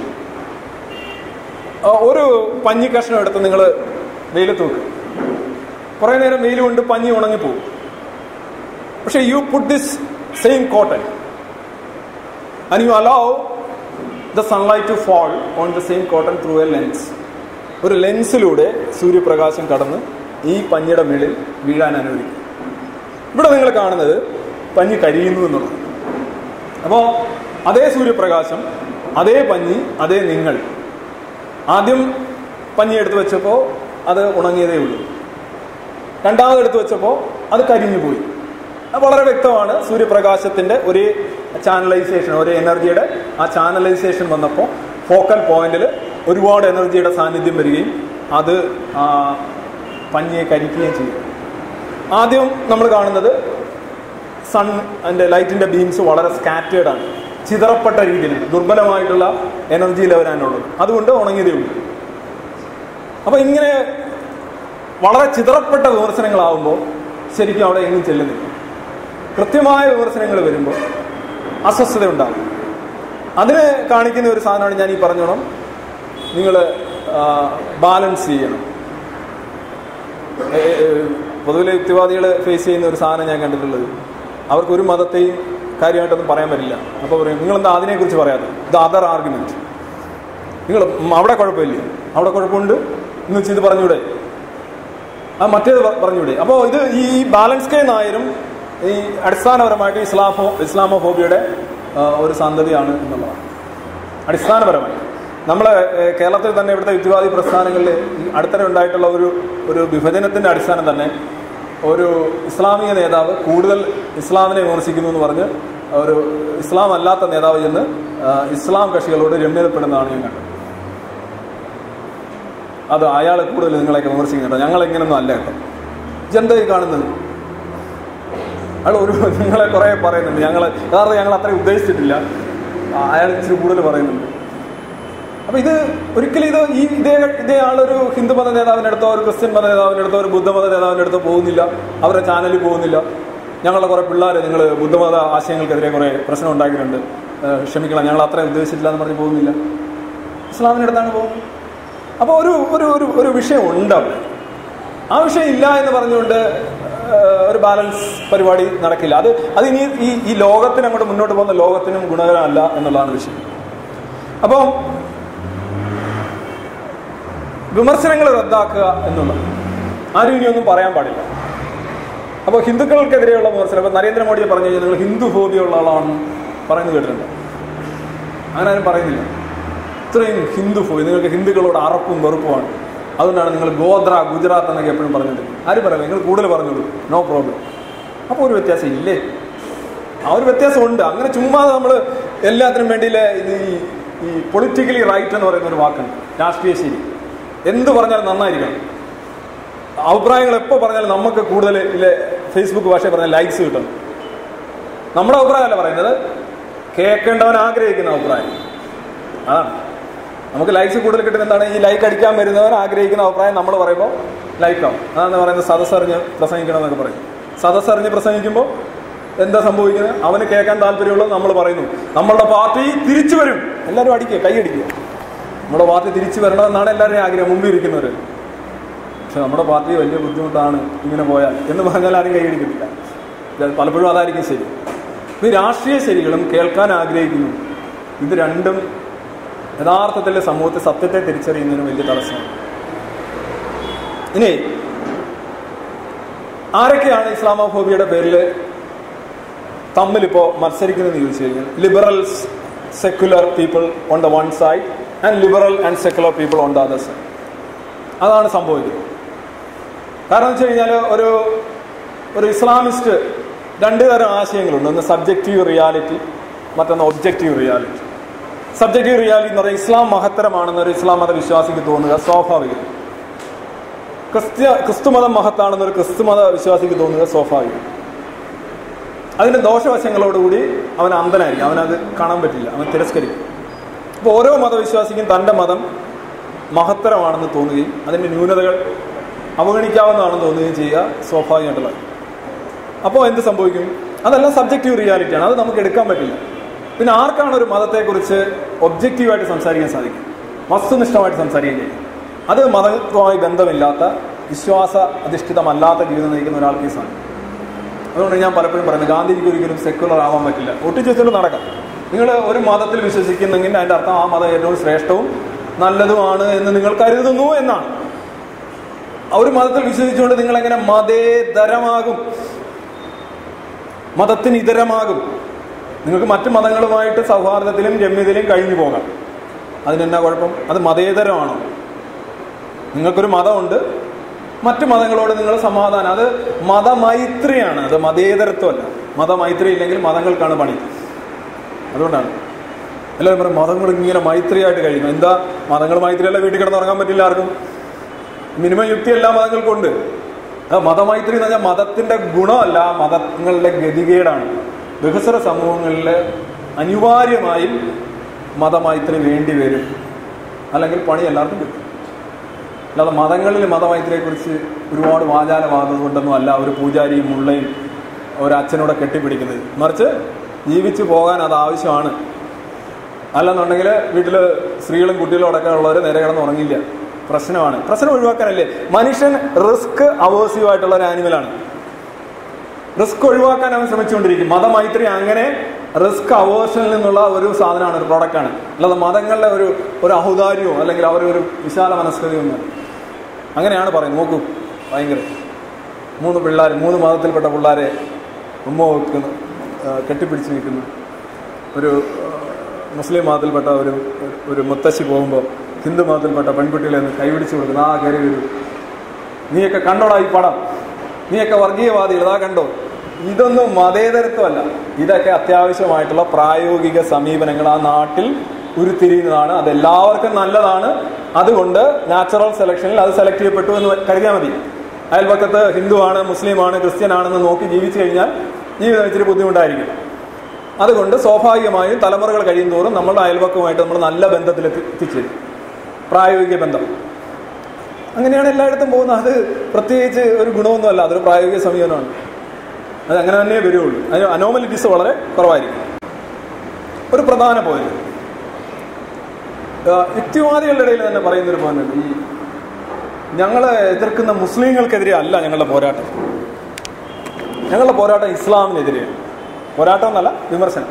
Speaker 1: ഒരു പഞ്ഞി കഷ്ണം എടുത്ത് നിങ്ങൾ വെയിലത്ത് വെക്കും കുറേ നേരം വെയിൽ കൊണ്ട് പഞ്ഞി ഉണങ്ങിപ്പോകും പക്ഷെ you put this same cotton and you allow the sunlight to fall on the same cotton through a lens ഒരു ലെൻസിലൂടെ സൂര്യപ്രകാശം കടന്ന് ഈ പഞ്ഞിയുടെ മേളിൽ വീഴാൻ അനുവദിക്കും ഇവിടെ നിങ്ങൾ കാണുന്നത് പഞ്ഞി കരിയുന്നു എന്നുള്ളത് അപ്പോൾ അതേ സൂര്യപ്രകാശം അതേ പഞ്ഞി അതേ നിങ്ങൾ ആദ്യം പഞ്ഞി എടുത്ത് വെച്ചപ്പോൾ അത് ഉണങ്ങിയതേ ഉള്ളൂ രണ്ടാമത് എടുത്ത് വെച്ചപ്പോൾ അത് കരിഞ്ഞു പോയി അത് വളരെ വ്യക്തമാണ് സൂര്യപ്രകാശത്തിന്റെ ഒരു ചാനലൈസേഷൻ ഒരു എനർജിയുടെ ആ ചാനലൈസേഷൻ വന്നപ്പോൾ ഫോക്കൽ പോയിന്റിൽ ഒരുപാട് എനർജിയുടെ സാന്നിധ്യം വരികയും അത് ആ, പഞ്ഞിയെ കരിക്കുകയും ചെയ്യും ആദ്യം നമ്മൾ കാണുന്നത് സൺ അതിന്റെ ലൈറ്റിന്റെ ബീംസ് വളരെ സ്കാറ്റേഡ് ആണ് ചിതറപ്പെട്ട രീതിയിൽ ദുർബലമായിട്ടുള്ള എനർജി ലെവലാണുള്ളത് അതുകൊണ്ട് ഉണങ്ങിയതേ ഉള്ളൂ അപ്പൊ ഇങ്ങനെ വളരെ ചിതറപ്പെട്ട വിമർശനങ്ങളാവുമ്പോൾ ശരിക്കും അവിടെ എങ്ങും ചെല്ലുന്നില്ല കൃത്യമായ വിമർശനങ്ങൾ വരുമ്പോൾ അസ്വസ്ഥത ഉണ്ടാകും അതിന് കാണിക്കുന്ന ഒരു സാധനമാണ് ഞാൻ ഈ പറഞ്ഞോണം നിങ്ങൾ ബാലൻസ് ചെയ്യണം ഏ- ഏ- പൊതുവിലെ യുക്തിവാദികൾ ഫേസ് ചെയ്യുന്ന ഒരു സാധനം ഞാൻ കണ്ടിട്ടുള്ളത് അവർക്ക് ഒരു മതത്തെയും കാര്യമായിട്ടൊന്നും പറയാൻ പറ്റില്ല അപ്പോൾ പറയും നിങ്ങളെന്താ അതിനെക്കുറിച്ച് പറയാതെ ഇത് അതർ ആർഗ്യുമെന്റ് നിങ്ങൾ അവിടെ കുഴപ്പമില്ല അവിടെ കുഴപ്പമുണ്ട് എന്ന് വെച്ച് ഇത് പറഞ്ഞൂടെ ആ മറ്റേത് പ- പറഞ്ഞൂടെ അപ്പോൾ ഇത് ഈ ബാലൻസ് കെ നായരും ഈ അടിസ്ഥാനപരമായിട്ട് ഇസ്ലാമോ ഇസ്ലാമോഫോബിയുടെ ആ, ഒരു സന്തതിയാണ് എന്നുള്ളതാണ് അടിസ്ഥാനപരമായി നമ്മളെ ഏഹ്, കേരളത്തിൽ തന്നെ ഇവിടുത്തെ യുക്തിവാദി പ്രസ്ഥാനങ്ങളിൽ ഈ അടുത്തിടെ ഉണ്ടായിട്ടുള്ള ഒരു ഒരു വിഭജനത്തിന്റെ അടിസ്ഥാനം തന്നെ ഒരു ഇസ്ലാമിക നേതാവ് കൂടുതൽ ഇസ്ലാമിനെ വിമർശിക്കുന്നു എന്ന് പറഞ്ഞ് ഒരു ഇസ്ലാം അല്ലാത്ത നേതാവ് ചെന്ന് ആ, ഇസ്ലാം കക്ഷികളോട് രമ്യതപ്പെടുന്നതാണ് ഞാൻ കണ്ടത് അത് അയാൾ കൂടുതൽ നിങ്ങളെയൊക്കെ വിമർശിക്കുന്നുണ്ടോ ഞങ്ങൾ ഇങ്ങനൊന്നും അല്ല കേട്ടോ ഇതെന്താ ഈ കാണുന്നത് അയാൾ ഒരു നിങ്ങളെ കുറെ പറയുന്നുണ്ട് ഞങ്ങൾ യഥാർത്ഥം ഞങ്ങൾ അത്രയും ഉദ്ദേശിച്ചിട്ടില്ല ആ, അയാൾ ഇച്ചിരി കൂടുതൽ പറയുന്നുണ്ട് അപ്പൊ ഇത് ഒരിക്കലും ഇത് ഈ ഇതേ ഇതേ ആളൊരു ഹിന്ദു മത നേതാവിന്റെ അടുത്തോ ഒരു ക്രിസ്ത്യൻ മത നേതാവിന്റെ അടുത്തോ ഒരു ബുദ്ധമത നേതാവിന്റെ അടുത്തോ പോകുന്നില്ല അവരുടെ ചാനലിൽ പോകുന്നില്ല ഞങ്ങളുടെ കുറെ പിള്ളേർ നിങ്ങൾ ബുദ്ധമത ആശയങ്ങൾക്കെതിരെ കുറെ പ്രശ്നം ഉണ്ടാക്കിയിട്ടുണ്ട് ഏഹ് ക്ഷമിക്കണം ഞങ്ങൾ അത്രയും ഉദ്ദേശിച്ചില്ല എന്ന് പറഞ്ഞ് പോകുന്നില്ല ഇസ്ലാമിന്റെ അടുത്താണ് പോകുന്നത് അപ്പോൾ ഒരു ഒരു ഒരു ഒരു വിഷയം ഉണ്ട് അവിടെ ആ വിഷയം ഇല്ല എന്ന് പറഞ്ഞുകൊണ്ട് ഏഹ്, ഒരു ബാലൻസ് പരിപാടി നടക്കില്ല അത് അത് ഇനി ഈ ഈ ലോകത്തിന് അങ്ങോട്ട് മുന്നോട്ട് പോകുന്ന ലോകത്തിനും ഗുണകരമല്ല എന്നുള്ളതാണ് വിഷയം അപ്പം വിമർശനങ്ങൾ റദ്ദാക്കുക എന്നുള്ളത് ആരും ഇനി ഒന്നും പറയാൻ പാടില്ല അപ്പോൾ ഹിന്ദുക്കൾക്കെതിരെയുള്ള വിമർശനം ഇപ്പൊ നരേന്ദ്രമോദിയെ പറഞ്ഞു കഴിഞ്ഞാൽ നിങ്ങൾ ഹിന്ദു ഫോബിയുള്ള ആളാണെന്ന് പറയുന്നത് കേട്ടിട്ടുണ്ട് അങ്ങനെ ആരും പറയുന്നില്ല ഇത്രയും ഹിന്ദു ഫോബി നിങ്ങൾക്ക് ഹിന്ദുക്കളോട് അറപ്പും വെറുപ്പുമാണ് അതുകൊണ്ടാണ് നിങ്ങൾ ഗോത്ര ഗുജറാത്ത് എന്നൊക്കെ എപ്പോഴും പറഞ്ഞത് ആരും പറയാം നിങ്ങൾ കൂടുതൽ പറഞ്ഞോളൂ നോ പ്രോബ്ലം അപ്പോൾ ഒരു വ്യത്യാസം ഇല്ലേ ആ ഒരു വ്യത്യാസം ഉണ്ട് അങ്ങനെ ചുമ്മാതെ നമ്മൾ എല്ലാത്തിനും വേണ്ടിയില്ല ഇത് ഈ ഈ പൊളിറ്റിക്കലി റൈറ്റ് എന്ന് പറയുന്ന ഒരു വാക്കുണ്ട് രാഷ്ട്രീയ ശരി എന്ത് പറഞ്ഞാലും നന്നായിരിക്കണം അഭിപ്രായങ്ങൾ എപ്പോൾ പറഞ്ഞാലും നമുക്ക് കൂടുതൽ ഇല്ലേ ഫേസ്ബുക്ക് ഭാഷ പറഞ്ഞാൽ ലൈക്സ് കിട്ടും നമ്മുടെ അഭിപ്രായമല്ല പറയുന്നത് കേൾക്കേണ്ടവൻ ആഗ്രഹിക്കുന്ന അഭിപ്രായം അതാണ് നമുക്ക് ലൈക്സ് കൂടുതൽ കിട്ടുന്ന എന്താണ് ഈ ലൈക്ക് അടിക്കാൻ വരുന്നവൻ ആഗ്രഹിക്കുന്ന അഭിപ്രായം നമ്മൾ പറയുമ്പോൾ ലൈക്കാവും അതാണ് പറയുന്നത് സദസ്സറിഞ്ഞ് പ്രസംഗിക്കണം എന്നൊക്കെ പറയും സദസ്സറിഞ്ഞ് പ്രസംഗിക്കുമ്പോൾ എന്താ സംഭവിക്കുന്നത് അവന് കേൾക്കാൻ താല്പര്യമുള്ളത് നമ്മൾ പറയുന്നു നമ്മളുടെ പാർട്ടി തിരിച്ചു വരും എല്ലാവരും അടിക്കുക കൈ അടിക്കുക നമ്മുടെ പാർട്ടി തിരിച്ചു വരണമെന്നാണ് എല്ലാവരുടെയും ആഗ്രഹം മുമ്പിൽ ഇരിക്കുന്നവർ പക്ഷെ നമ്മുടെ പാർട്ടി വലിയ ബുദ്ധിമുട്ടാണ് ഇങ്ങനെ പോയാൽ എന്ന് പറഞ്ഞാൽ ആരും കൈയടിക്കുന്നില്ല ഇത് പലപ്പോഴും അതായിരിക്കും ശരി ഇത് രാഷ്ട്രീയ ശരികളും കേൾക്കാൻ ആഗ്രഹിക്കുന്നു ഇത് രണ്ടും യഥാർത്ഥത്തിൽ സമൂഹത്തെ സത്യത്തെ തിരിച്ചറിയുന്നതിന് വലിയ തടസ്സമാണ് ഇനി ആരൊക്കെയാണ് ഇസ്ലാമോഫോബിയുടെ പേരിൽ തമ്മിലിപ്പോ മത്സരിക്കുന്നതെന്ന് ചോദിച്ചു കഴിഞ്ഞാൽ liberals secular people on the one side and liberal and secular people on the other side അതാണ് സംഭവിക്കുന്നത് കാരണം വെച്ച് കഴിഞ്ഞാൽ ഒരു ഒരു ഇസ്ലാമിസ്റ്റ് രണ്ട് തരം ആശയങ്ങളുണ്ട് ഒന്ന് സബ്ജക്റ്റീവ് റിയാലിറ്റി മറ്റൊന്ന് ഒബ്ജക്റ്റീവ് റിയാലിറ്റി സബ്ജക്റ്റീവ് റിയാലിറ്റി എന്ന് പറയുന്നത് ഇസ്ലാം മഹത്തരമാണെന്ന് ഒരു ഇസ്ലാം മത വിശ്വാസിക്ക് തോന്നുക സ്വാഭാവികം ക്രിസ്ത്യ ക്രിസ്തുമതം മഹത്താണെന്ന് ഒരു ക്രിസ്തുമത വിശ്വാസിക്ക് തോന്നുക സ്വാഭാവികം അതിന്റെ ദോഷവശങ്ങളോടുകൂടി അവൻ അന്ധനായിരിക്കും അവനത് കാണാൻ പറ്റില്ല അവൻ തിരസ്കരിക്കും അപ്പോൾ ഓരോ മതവിശ്വാസിക്കും തൻ്റെ മതം മഹത്തരമാണെന്ന് തോന്നുകയും അതിൻ്റെ ന്യൂനതകൾ അവഗണിക്കാവുന്നതാണെന്ന് തോന്നുകയും ചെയ്യുക സ്വാഭാവികമായിട്ടുള്ളത് അപ്പോൾ എന്ത് സംഭവിക്കും അതെല്ലാം സബ്ജക്റ്റീവ് റിയാലിറ്റിയാണ് അത് നമുക്ക് എടുക്കാൻ പറ്റില്ല പിന്നെ ആർക്കാണ് ഒരു മതത്തെക്കുറിച്ച് ഒബ്ജക്റ്റീവായിട്ട് സംസാരിക്കാൻ സാധിക്കും വസ്തുനിഷ്ഠമായിട്ട് സംസാരിക്കാൻ കഴിയും അത് മതവുമായി ബന്ധമില്ലാത്ത വിശ്വാസ അധിഷ്ഠിതമല്ലാത്ത ജീവിതം നയിക്കുന്ന ഒരാൾക്ക് സാധിക്കും അതുകൊണ്ട് ഞാൻ പലപ്പോഴും പറയുന്നത് ഗാന്ധിജിക്ക് ഒരിക്കലും സെക്യുലർ ആവാൻ പറ്റില്ല ഒട്ടിച്ചുവെച്ചിട്ട് നടക്കാം നിങ്ങൾ ഒരു മതത്തിൽ വിശ്വസിക്കുന്നെങ്കിൽ അതിന്റെ അർത്ഥം ആ മതം ഏറ്റവും ശ്രേഷ്ഠവും നല്ലതുമാണ് എന്ന് നിങ്ങൾ കരുതുന്നു എന്നാണ് ആ ഒരു മതത്തിൽ വിശ്വസിച്ചുകൊണ്ട് നിങ്ങൾ എങ്ങനെ മതേതരമാകും മതത്തിന് ഇതരമാകും നിങ്ങൾക്ക് മറ്റു മതങ്ങളുമായിട്ട് സൗഹാർദ്ദത്തിലും രമ്യതയിലും കഴിഞ്ഞു പോകാം അതിനെന്നാ കുഴപ്പം അത് മതേതരമാണോ നിങ്ങൾക്കൊരു മതമുണ്ട് മറ്റു മതങ്ങളോട് നിങ്ങൾ സമാധാനം അത് മതമൈത്രിയാണ് അത് മതേതരത്വമല്ല മതമൈത്രി ഇല്ലെങ്കിൽ മതങ്ങൾക്കാണ് പണി അതുകൊണ്ടാണ് എല്ലാവരും പറയും മതങ്ങൾ ഇങ്ങനെ മൈത്രിയായിട്ട് കഴിയുന്നു എന്താ മതങ്ങൾ മൈത്രിയല്ല വീട്ടിൽ കിടന്നുറങ്ങാൻ പറ്റില്ല ആർക്കും മിനിമം യുക്തി എല്ലാ മതങ്ങൾക്കും ഉണ്ട് ആ മതമൈത്രി എന്ന് പറഞ്ഞാൽ മതത്തിന്റെ ഗുണമല്ല മതങ്ങളുടെ ഗതികേടാണ് വികസന സമൂഹങ്ങളിൽ അനിവാര്യമായും മതമൈത്രി വേണ്ടി വരും അല്ലെങ്കിൽ പണി എല്ലാവർക്കും കിട്ടും അല്ലാതെ മതങ്ങളിൽ മതമൈത്രിയെക്കുറിച്ച് ഒരുപാട് വാചാലമാകുന്നത് കൊണ്ടൊന്നും അല്ല ഒരു പൂജാരിയും മുള്ളയും ഒരു അച്ഛനോടെ കെട്ടിപ്പിടിക്കുന്നത് മറിച്ച് ജീവിച്ചു പോകാൻ അത് ആവശ്യമാണ് അല്ലെന്നുണ്ടെങ്കിൽ വീട്ടിൽ സ്ത്രീകളും കുട്ടികളും അടക്കം ഉള്ളവർ നേരെ കിടന്ന് ഉറങ്ങില്ല പ്രശ്നമാണ് പ്രശ്നം ഒഴിവാക്കാനല്ലേ മനുഷ്യൻ റിസ്ക് അവേഴ്സീവ് ആയിട്ടുള്ള ഒരു ആനിമലാണ് റിസ്ക് ഒഴിവാക്കാൻ അവൻ ശ്രമിച്ചുകൊണ്ടിരിക്കും മതമൈത്രി അങ്ങനെ റിസ്ക് അവേഴ്സണിൽ നിന്നുള്ള ഒരു സാധനമാണ് ഒരു പ്രോഡക്റ്റാണ് അല്ലാതെ മതങ്ങളുടെ ഒരു ഒരു ഔദാര്യമോ അല്ലെങ്കിൽ അവരുടെ ഒരു വിശാല മനസ്കതയോ ഒന്നും അങ്ങനെയാണ് പറയുന്നത് നോക്കൂ ഭയങ്കര മൂന്ന് പിള്ളേർ മൂന്ന് മതത്തിൽപ്പെട്ട പിള്ളേരെ ഉമ്മ വെക്കുന്നു ആ, കെട്ടിപ്പിടിച്ച് നിൽക്കുന്നു ഒരു ആ, മുസ്ലിം മതത്തിൽപ്പെട്ട ഒരു ഒരു- ഒരു മുത്തശ്ശി പോകുമ്പോൾ ഹിന്ദു മതത്തിൽപ്പെട്ട പെൺകുട്ടികളെ ഒന്ന് കൈപിടിച്ച് കൊടുക്കുന്നു ആ കയറി വരൂ നീയൊക്കെ കണ്ടോടാ ഈ പടം നീയൊക്കെ വർഗീയവാദികൾ ഇതാ കണ്ടോ ഇതൊന്നും മതേതരത്വമല്ല ഇതൊക്കെ അത്യാവശ്യമായിട്ടുള്ള പ്രായോഗിക സമീപനങ്ങൾ ആ നാട്ടിൽ ഉരുത്തിരിയുന്നതാണ് അത് എല്ലാവർക്കും നല്ലതാണ് അതുകൊണ്ട് നാച്ചുറൽ സെലക്ഷനിൽ അത് സെലക്ട് ചെയ്യപ്പെട്ടു എന്ന് കരുതിയാൽ മതി അയൽപക്കത്ത് ഹിന്ദുവാണ് മുസ്ലിമാണ് ക്രിസ്ത്യൻ ആണെന്ന് നോക്കി ജീവിച്ചു കഴിഞ്ഞാൽ ജീവിതം ഇച്ചിരി ബുദ്ധിമുട്ടായിരിക്കും അതുകൊണ്ട് സ്വാഭാവികമായും തലമുറകൾ കഴിയും തോറും നമ്മുടെ അയൽപക്കവുമായിട്ട് നമ്മൾ നല്ല ബന്ധത്തിൽ എത്തി- എത്തിച്ചേരും പ്രായോഗിക ബന്ധം അങ്ങനെയാണ് എല്ലായിടത്തും പോകുന്നത് അത് പ്രത്യേകിച്ച് ഒരു ഗുണമൊന്നുമല്ല അതൊരു പ്രായോഗിക സമീപനമാണ് അത് അങ്ങനെ തന്നെ വരുള്ളൂ അതിന് അനോമലിറ്റീസ് വളരെ കുറവായിരിക്കും ഒരു പ്രധാന പോയിന്റ് യുക്തിവാദികളുടെ ഇടയിൽ തന്നെ പറയുന്നൊരു പോയിന്റ് ഈ ഞങ്ങളെ എതിർക്കുന്ന മുസ്ലിങ്ങൾക്കെതിരെ അല്ല ഞങ്ങളുടെ പോരാട്ടം ഞങ്ങളുടെ പോരാട്ടം ഇസ്ലാമിനെതിരെയാണ് പോരാട്ടം എന്നല്ല വിമർശനം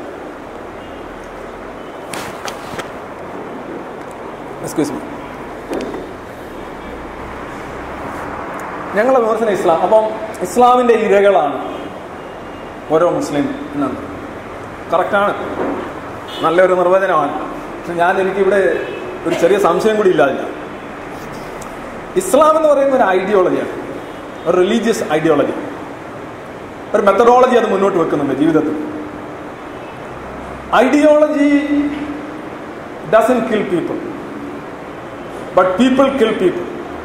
Speaker 1: എക്സ്ക്യൂസ് മീ ഞങ്ങളുടെ വിമർശനം ഇസ്ലാം അപ്പം ഇസ്ലാമിന്റെ ഇരകളാണ് ഓരോ മുസ്ലിം എന്നാണ് കറക്റ്റാണ് നല്ലൊരു നിർവചനമാണ് പക്ഷെ ഞാൻ എനിക്കിവിടെ ഒരു ചെറിയ സംശയം കൂടി ഇല്ലാതില്ല ഇസ്ലാം എന്ന് പറയുന്ന ഒരു ഐഡിയോളജിയാണ് ഒരു റിലീജിയസ് ഐഡിയോളജി ഒരു മെത്തഡോളജി അത് മുന്നോട്ട് വെക്കുന്നുണ്ട് ജീവിതത്തിൽ ideology doesn't kill people but people kill people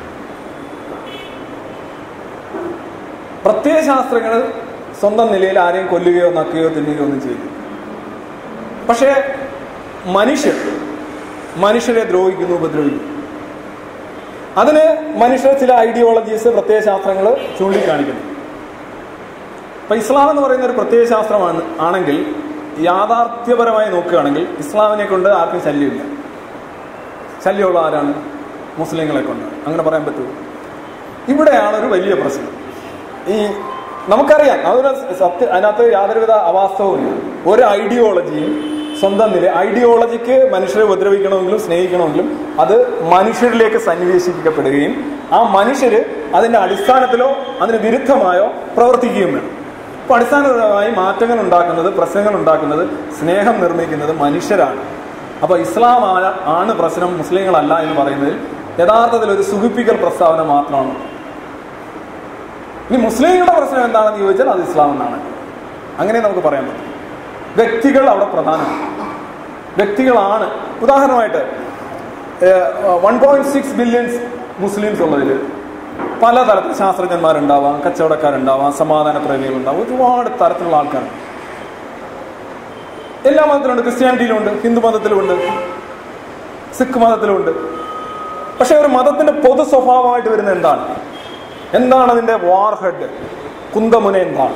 Speaker 1: പ്രത്യയശാസ്ത്രങ്ങൾ സ്വന്തം നിലയിൽ ആരെയും കൊല്ലുകയോ നക്കുകയോ തിന്നുകയോ ഒന്നും ചെയ്യില്ല പക്ഷേ മനുഷ്യർ മനുഷ്യരെ ദ്രോഹിക്കുന്നു ഉപദ്രവിക്കുന്നു അതിന് മനുഷ്യർ ചില ഐഡിയോളജീസ് പ്രത്യയശാസ്ത്രങ്ങൾ ചൂണ്ടിക്കാണിക്കുന്നു അപ്പൊ ഇസ്ലാം എന്ന് പറയുന്ന ഒരു പ്രത്യയശാസ്ത്രമാണ് ആണെങ്കിൽ യാഥാർത്ഥ്യപരമായി നോക്കുകയാണെങ്കിൽ ഇസ്ലാമിനെ കൊണ്ട് ആർക്കും ശല്യമില്ല ശല്യമുള്ള ആരാണ് മുസ്ലിങ്ങളെ കൊണ്ട് അങ്ങനെ പറയാൻ പറ്റുമോ ഇവിടെയാണ് ഒരു വലിയ പ്രശ്നം ഈ നമുക്കറിയാം അതൊരു സത്യ അതിനകത്ത് യാതൊരുവിധ അവാസ്തവുമില്ല ഒരു ഐഡിയോളജിയും സ്വന്തം നില ഐഡിയോളജിക്ക് മനുഷ്യരെ ഉപദ്രവിക്കണമെങ്കിലും സ്നേഹിക്കണമെങ്കിലും അത് മനുഷ്യരിലേക്ക് സന്നിവേശിപ്പിക്കപ്പെടുകയും ആ മനുഷ്യര് അതിന്റെ അടിസ്ഥാനത്തിലോ അതിന് വിരുദ്ധമായോ പ്രവർത്തിക്കുകയും വേണം അപ്പൊ അടിസ്ഥാനപരമായി മാറ്റങ്ങൾ ഉണ്ടാക്കുന്നത് പ്രശ്നങ്ങൾ ഉണ്ടാക്കുന്നത് സ്നേഹം നിർമ്മിക്കുന്നത് മനുഷ്യരാണ് അപ്പൊ ഇസ്ലാം ആണ് ആണ് പ്രശ്നം മുസ്ലിങ്ങളല്ല എന്ന് പറയുന്നതിൽ യഥാർത്ഥത്തിൽ ഒരു സുഖിപ്പിക്കൽ പ്രസ്താവന മാത്രമാണ് ഇനി മുസ്ലിങ്ങളുടെ പ്രശ്നം എന്താണെന്ന് ചോദിച്ചാൽ അത് ഇസ്ലാം എന്നാണ് അങ്ങനെ നമുക്ക് പറയാൻ പറ്റും വ്യക്തികൾ അവിടെ പ്രധാനമാണ് വ്യക്തികളാണ് ഉദാഹരണമായിട്ട് one point six billions Muslims ഉള്ളതിൽ പലതരത്തിൽ ശാസ്ത്രജ്ഞന്മാരുണ്ടാവാം കച്ചവടക്കാരുണ്ടാവാം സമാധാന പ്രേമികളുണ്ടാവാം ഒരുപാട് തരത്തിലുള്ള ആൾക്കാർ എല്ലാ മതത്തിലുണ്ട് ക്രിസ്ത്യാനിറ്റിയിലുണ്ട് ഹിന്ദു മതത്തിലുമുണ്ട് സിഖ് മതത്തിലുമുണ്ട് പക്ഷെ ഒരു മതത്തിന്റെ പൊതു സ്വഭാവമായിട്ട് വരുന്ന എന്താണ് എന്താണ് അതിന്റെ വാർ ഹെഡ് കുന്തമുന എന്താണ്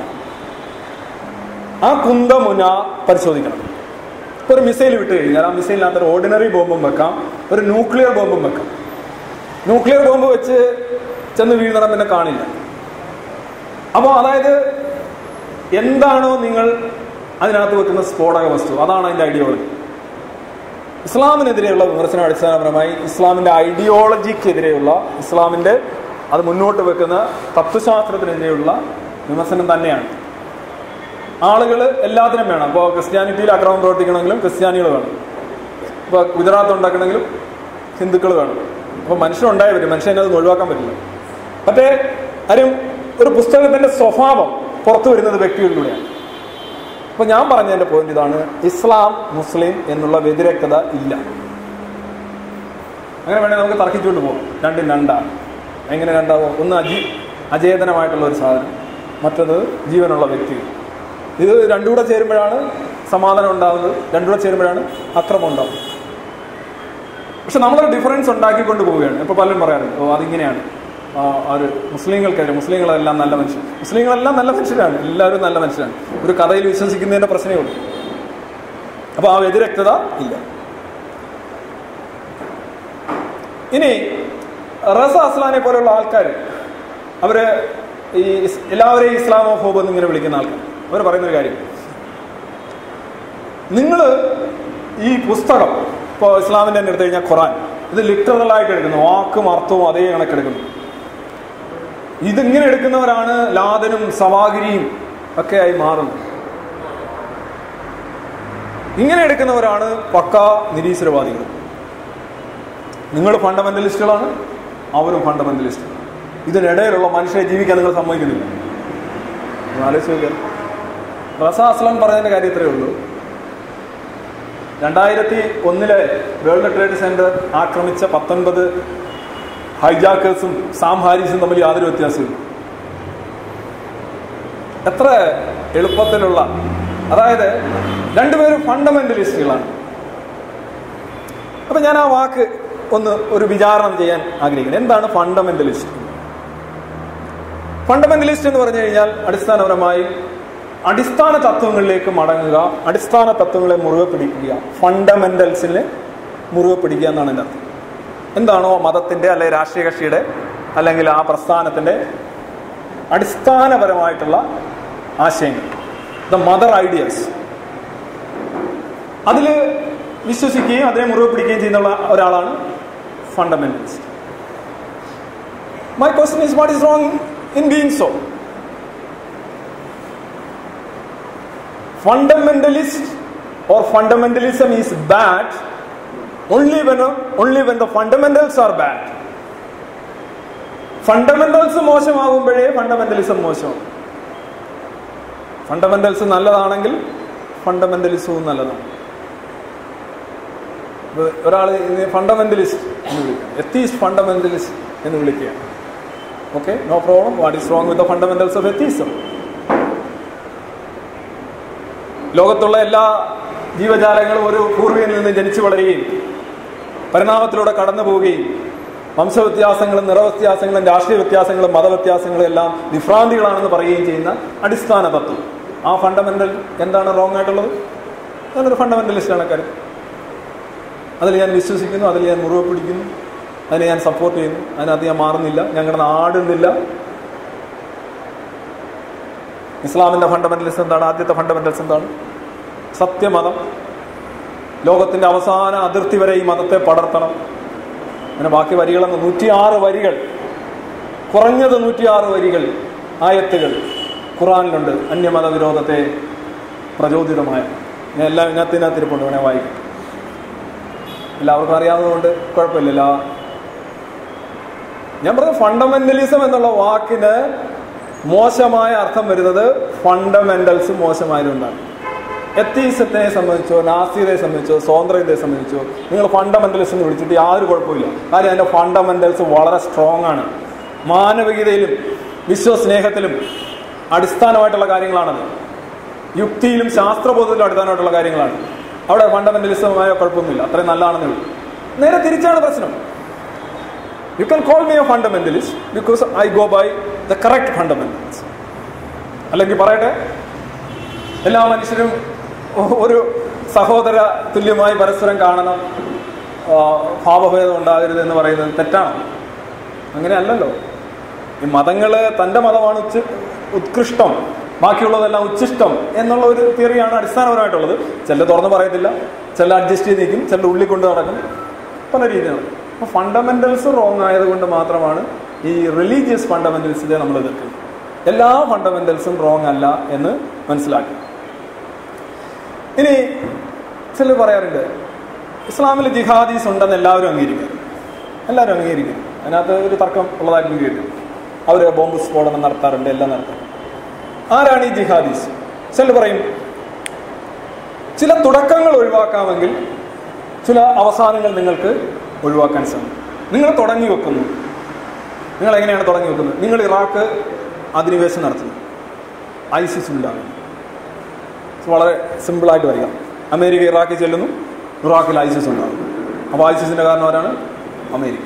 Speaker 1: ആ കുന്തമുന പരിശോധിക്കണം ഇപ്പൊ ഒരു മിസൈൽ വിട്ട് കഴിഞ്ഞാൽ ആ മിസൈലിനകത്ത് ഒരു ഓർഡിനറി ബോംബും വെക്കാം ഒരു ന്യൂക്ലിയർ ബോംബും വെക്കാം ന്യൂക്ലിയർ ബോംബ് വെച്ച് ചെന്ന് വീഴുന്നിടം പിന്നെ കാണില്ല അപ്പോൾ അതായത് എന്താണോ നിങ്ങൾ അതിനകത്ത് വെക്കുന്ന സ്ഫോടക വസ്തു അതാണ് അതിന്റെ ഐഡിയോളജി ഇസ്ലാമിനെതിരെയുള്ള വിമർശനം അടിസ്ഥാനപരമായി ഇസ്ലാമിന്റെ ഐഡിയോളജിക്കെതിരെയുള്ള ഇസ്ലാമിന്റെ അത് മുന്നോട്ട് വെക്കുന്ന തത്വശാസ്ത്രത്തിനെതിരെയുള്ള വിമർശനം തന്നെയാണ് ആളുകൾ എല്ലാത്തിനും വേണം ഇപ്പോൾ ക്രിസ്ത്യാനിറ്റിയിൽ അക്രമം പ്രവർത്തിക്കണമെങ്കിലും ക്രിസ്ത്യാനികൾ വേണം ഇപ്പോൾ ഗുജറാത്ത് ഉണ്ടാക്കണമെങ്കിലും ഹിന്ദുക്കൾ വേണം അപ്പോൾ മനുഷ്യൻ ഉണ്ടായേ പറ്റും മനുഷ്യനെ അത് ഒഴിവാക്കാൻ പറ്റില്ല മറ്റേ കാര്യം ഒരു പുസ്തകത്തിന്റെ സ്വഭാവം പുറത്തു വരുന്നത് വ്യക്തികളിലൂടെയാണ് അപ്പൊ ഞാൻ പറഞ്ഞതിന്റെ പോയിന്റ് ഇതാണ് ഇസ്ലാം മുസ്ലിം എന്നുള്ള വ്യതിരക്തത ഇല്ല അങ്ങനെ വേണേൽ നമുക്ക് തർക്കിച്ചുകൊണ്ട് പോകും രണ്ടും രണ്ടാണ് എങ്ങനെ രണ്ടാവും ഒന്ന് അജി അചേതനമായിട്ടുള്ള ഒരു സാധനം മറ്റത് ജീവനുള്ള വ്യക്തി ഇത് രണ്ടും കൂടെ ചേരുമ്പോഴാണ് സമാധാനം ഉണ്ടാകുന്നത് രണ്ടും കൂടെ ചേരുമ്പോഴാണ് അക്രമം ഉണ്ടാകുന്നത് പക്ഷെ നമ്മളൊരു ഡിഫറൻസ് ഉണ്ടാക്കിക്കൊണ്ട് പോവുകയാണ് ഇപ്പൊ പലരും പറയാറുണ്ട് ഓ അതിങ്ങനെയാണ് ആ, ഒരു മുസ്ലിങ്ങൾക്കെതിരെ മുസ്ലിങ്ങളെല്ലാം നല്ല മനുഷ്യർ മുസ്ലിങ്ങളെല്ലാം നല്ല മനുഷ്യരാണ് എല്ലാവരും നല്ല മനുഷ്യരാണ് ഒരു കഥയിൽ വിശ്വസിക്കുന്നതിന്റെ പ്രശ്നമേ ഉള്ളൂ അപ്പൊ ആ വ്യതിരക്തത ഇല്ല ഇനി റസ അസ്ലാനെ പോലെയുള്ള ആൾക്കാർ അവര് ഈ ഇസ്- എല്ലാവരെയും ഇസ്ലാമോഫോബ് എന്ന് ഇങ്ങനെ വിളിക്കുന്ന ആൾക്കാർ അവർ പറയുന്ന ഒരു കാര്യം നിങ്ങൾ ഈ പുസ്തകം ഇപ്പോൾ ഇസ്ലാമിന്റെ തന്നെ എടുത്തു കഴിഞ്ഞാൽ ഖുറാൻ ഇത് ലിറ്ററലായിട്ട് എടുക്കുന്നു വാക്കും അർത്ഥവും അതേ കണക്കെടുക്കുന്നു ഇതിങ്ങനെ എടുക്കുന്നവരാണ് ലാദനും സവാഗിരിയും ഒക്കെ ആയി മാറുന്നത് ഇങ്ങനെ എടുക്കുന്നവരാണ് പക്ക നിരീശ്വരവാദികൾ നിങ്ങൾ ഫണ്ടമെന്റലിസ്റ്റുകളാണ് അവരും ഫണ്ടമെന്റലിസ്റ്റ് ഇതിനിടയിലുള്ള മനുഷ്യരെ ജീവിക്കാൻ നിങ്ങൾ സമ്മതിക്കുന്നില്ല ഒന്ന് ആലോചിച്ച് നോക്കിയാൽ റസ അസ്ലം പറഞ്ഞതിന്റെ കാര്യം ഇത്രയേ ഉള്ളൂ രണ്ടായിരത്തി ഒന്നിലെ വേൾഡ് ട്രേഡ് സെന്റർ ആക്രമിച്ച പത്തൊൻപത് ഹൈജാക്കേഴ്സും സാം ഹാരിസും തമ്മിൽ യാതൊരു വ്യത്യാസമില്ല എത്ര എളുപ്പത്തിലുള്ള അതായത് രണ്ടുപേരും ഫണ്ടമെന്റലിസ്റ്റുകളാണ് അപ്പൊ ഞാൻ ആ വാക്ക് ഒന്ന് ഒരു വിചാരണം ചെയ്യാൻ ആഗ്രഹിക്കുന്നത് എന്താണ് ഫണ്ടമെന്റലിസ്റ്റ് ഫണ്ടമെന്റലിസ്റ്റ് എന്ന് പറഞ്ഞു കഴിഞ്ഞാൽ അടിസ്ഥാനപരമായി അടിസ്ഥാന തത്വങ്ങളിലേക്ക് മടങ്ങുക അടിസ്ഥാന തത്വങ്ങളെ മുറുകെ പിടിക്കുക ഫണ്ടമെന്റൽസിനെ മുറുകെ പിടിക്കുക എന്നാണ് എൻ്റെ അർത്ഥം എന്താണോ മതത്തിന്റെ അല്ലെങ്കിൽ രാഷ്ട്രീയ കക്ഷിയുടെ അല്ലെങ്കിൽ ആ പ്രസ്ഥാനത്തിന്റെ അടിസ്ഥാനപരമായിട്ടുള്ള ആശയങ്ങൾ ദ മദർ ഐഡിയൽസ് അതിൽ വിശ്വസിക്കുകയും അതിനെ മുറിവ് പിടിക്കുകയും ചെയ്യുന്ന ഒരാളാണ് fundamentalist my question is what is wrong in being so fundamentalist or fundamentalism is bad only when only when the fundamentals are bad fundamentals മോശമാകുമ്പോഴേ ഫണ്ടമെന്റലിസം മോശമാകും ഫണ്ടമെന്റൽസ് നല്ലതാണെങ്കിൽ ഫണ്ടമെന്റലിസവും നല്ലതാണ് ഒരാൾ ഫണ്ടമെന്റലിസ്റ്റ് എന്ന് വിളിക്കുക എത്തീസ് ഫണ്ടമെന്റലിസ്റ്റ് എന്ന് വിളിക്കുക okay no problem what is wrong with the fundamentals of atheism ലോകത്തുള്ള എല്ലാ ജീവജാലങ്ങളും ഒരു പൂർവികനിൽ നിന്ന് ജനിച്ചു വളരുകയും പരിണാമത്തിലൂടെ കടന്നു പോവുകയും വംശവ്യത്യാസങ്ങളും നിറവ്യത്യാസങ്ങളും രാഷ്ട്രീയ വ്യത്യാസങ്ങളും മതവ്യത്യാസങ്ങളും എല്ലാം വിഭ്രാന്തികളാണെന്ന് പറയുകയും ചെയ്യുന്ന അടിസ്ഥാന തത്വം ആ ഫണ്ടമെന്റൽ എന്താണ് റോങ് ആയിട്ടുള്ളത് ഞാനൊരു ഫണ്ടമെന്റലിസ്റ്റാണ് കാര്യം അതിൽ ഞാൻ വിശ്വസിക്കുന്നു അതിൽ ഞാൻ മുറിവ് പിടിക്കുന്നു അതിനെ ഞാൻ സപ്പോർട്ട് ചെയ്യുന്നു അതിനകത്ത് ഞാൻ മാറുന്നില്ല ഞങ്ങളുടെ നാടുന്നില്ല ഇസ്ലാമിന്റെ ഫണ്ടമെന്റൽസ് എന്താണ് ആദ്യത്തെ ഫണ്ടമെന്റൽസ് എന്താണ് സത്യമതം ലോകത്തിന്റെ അവസാന അതിർത്തി വരെ ഈ മതത്തെ പടർത്തണം അങ്ങനെ ബാക്കി വരികളെന്ന് നൂറ്റിയാറ് വരികൾ കുറഞ്ഞത് നൂറ്റിയാറ് വരികൾ ആയത്തുകൾ ഖുറാനിലുണ്ട് അന്യമത വിരോധത്തെ പ്രചോദിതമായ ഞാൻ എല്ലാം ഇതിനകത്തിനകത്ത് ഇരിപ്പുണ്ട് വേണേ വായിക്കും എല്ലാവർക്കും അറിയാവുന്നതുകൊണ്ട് കുഴപ്പമില്ലല്ലോ ഞാൻ പറഞ്ഞ ഫണ്ടമെന്റലിസം എന്നുള്ള വാക്കിന് മോശമായ അർത്ഥം വരുന്നത് ഫണ്ടമെന്റൽസ് മോശമായതുകൊണ്ടാണ് എത്തീസത്തെ സംബന്ധിച്ചോ നാസ്തികതയെ സംബന്ധിച്ചോ സ്വാതന്ത്ര്യത്തെ സംബന്ധിച്ചോ നിങ്ങൾ ഫണ്ടമെന്റലിസം എന്ന് വിളിച്ചിട്ട് യാതൊരു കുഴപ്പമില്ല കാര്യം അതിന്റെ ഫണ്ടമെന്റൽസ് വളരെ സ്ട്രോങ് ആണ് മാനവികതയിലും വിശ്വസ്നേഹത്തിലും അടിസ്ഥാനമായിട്ടുള്ള കാര്യങ്ങളാണത് യുക്തിയിലും ശാസ്ത്രബോധത്തിലും അടിസ്ഥാനമായിട്ടുള്ള കാര്യങ്ങളാണ് അവിടെ ഫണ്ടമെന്റലിസമായ കുഴപ്പമൊന്നുമില്ല അത്രയും നല്ലതാണെന്നേ ഉള്ളൂ നേരെ തിരിച്ചാണ് പ്രശ്നം you can call me a fundamentalist because I go by the correct fundamentals അല്ലെങ്കിൽ പറയട്ടെ എല്ലാ മനുഷ്യരും ഒ- ഒരു സഹോദര തുല്യമായി പരസ്പരം കാണണം ആ, ഭാവഭേദം ഉണ്ടാകരുത് എന്ന് പറയുന്നത് തെറ്റാണ് അങ്ങനെ അല്ലല്ലോ ഈ മതങ്ങള് തന്റെ മതമാണ് ഉച്ച ഉത്കൃഷ്ടം ബാക്കിയുള്ളതെല്ലാം ഉച്ചിഷ്ടം എന്നുള്ള ഒരു തിയറിയാണ് അടിസ്ഥാനപരമായിട്ടുള്ളത് ചില തുറന്ന് പറയത്തില്ല ചില അഡ്ജസ്റ്റ് ചെയ്ത് നിൽക്കും ചില ഉള്ളിൽ കൊണ്ട് നടക്കും പല രീതിയാണ് അപ്പൊ ഫണ്ടമെന്റൽസ് റോങ് ആയതുകൊണ്ട് മാത്രമാണ് ഈ റിലീജിയസ് ഫണ്ടമെന്റൽസിനെ നമ്മൾ എതിർക്കുന്നത് എല്ലാ ഫണ്ടമെന്റൽസും റോങ് അല്ല എന്ന് മനസ്സിലാക്കി ഇനി ചിലർ പറയാറുണ്ട് ഇസ്ലാമിൽ ജിഹാദീസ് ഉണ്ടെന്ന് എല്ലാവരും അംഗീകരിക്കും എല്ലാവരും അംഗീകരിക്കും അതിനകത്ത് ഒരു തർക്കം ഉള്ളതായിട്ട് കേട്ടു അവർ ബോംബ് സ്ഫോടനം നടത്താറുണ്ട് എല്ലാം നടത്തും ആരാണ് ഈ ജിഹാദീസ് ചിലർ പറയും ചില തുടക്കങ്ങൾ ഒഴിവാക്കാമെങ്കിൽ ചില അവസാനങ്ങൾ നിങ്ങൾക്ക് ഒഴിവാക്കാൻ സാധിക്കും നിങ്ങൾ തുടങ്ങി വെക്കുന്നു നിങ്ങൾ എങ്ങനെയാണ് തുടങ്ങി വെക്കുന്നത് നിങ്ങൾ ഇറാഖ് അധിനിവേശം നടത്തുന്നു ഐസിസ് ഉണ്ടാകുന്നു വളരെ സിമ്പിളായിട്ട് വരിക അമേരിക്ക ഇറാഖിൽ ചെല്ലുന്നു ഇറാഖിൽ ഐസിസ് ഉണ്ടാകും അപ്പോൾ ഐസിസിന്റെ കാരണം ആരാണ് അമേരിക്ക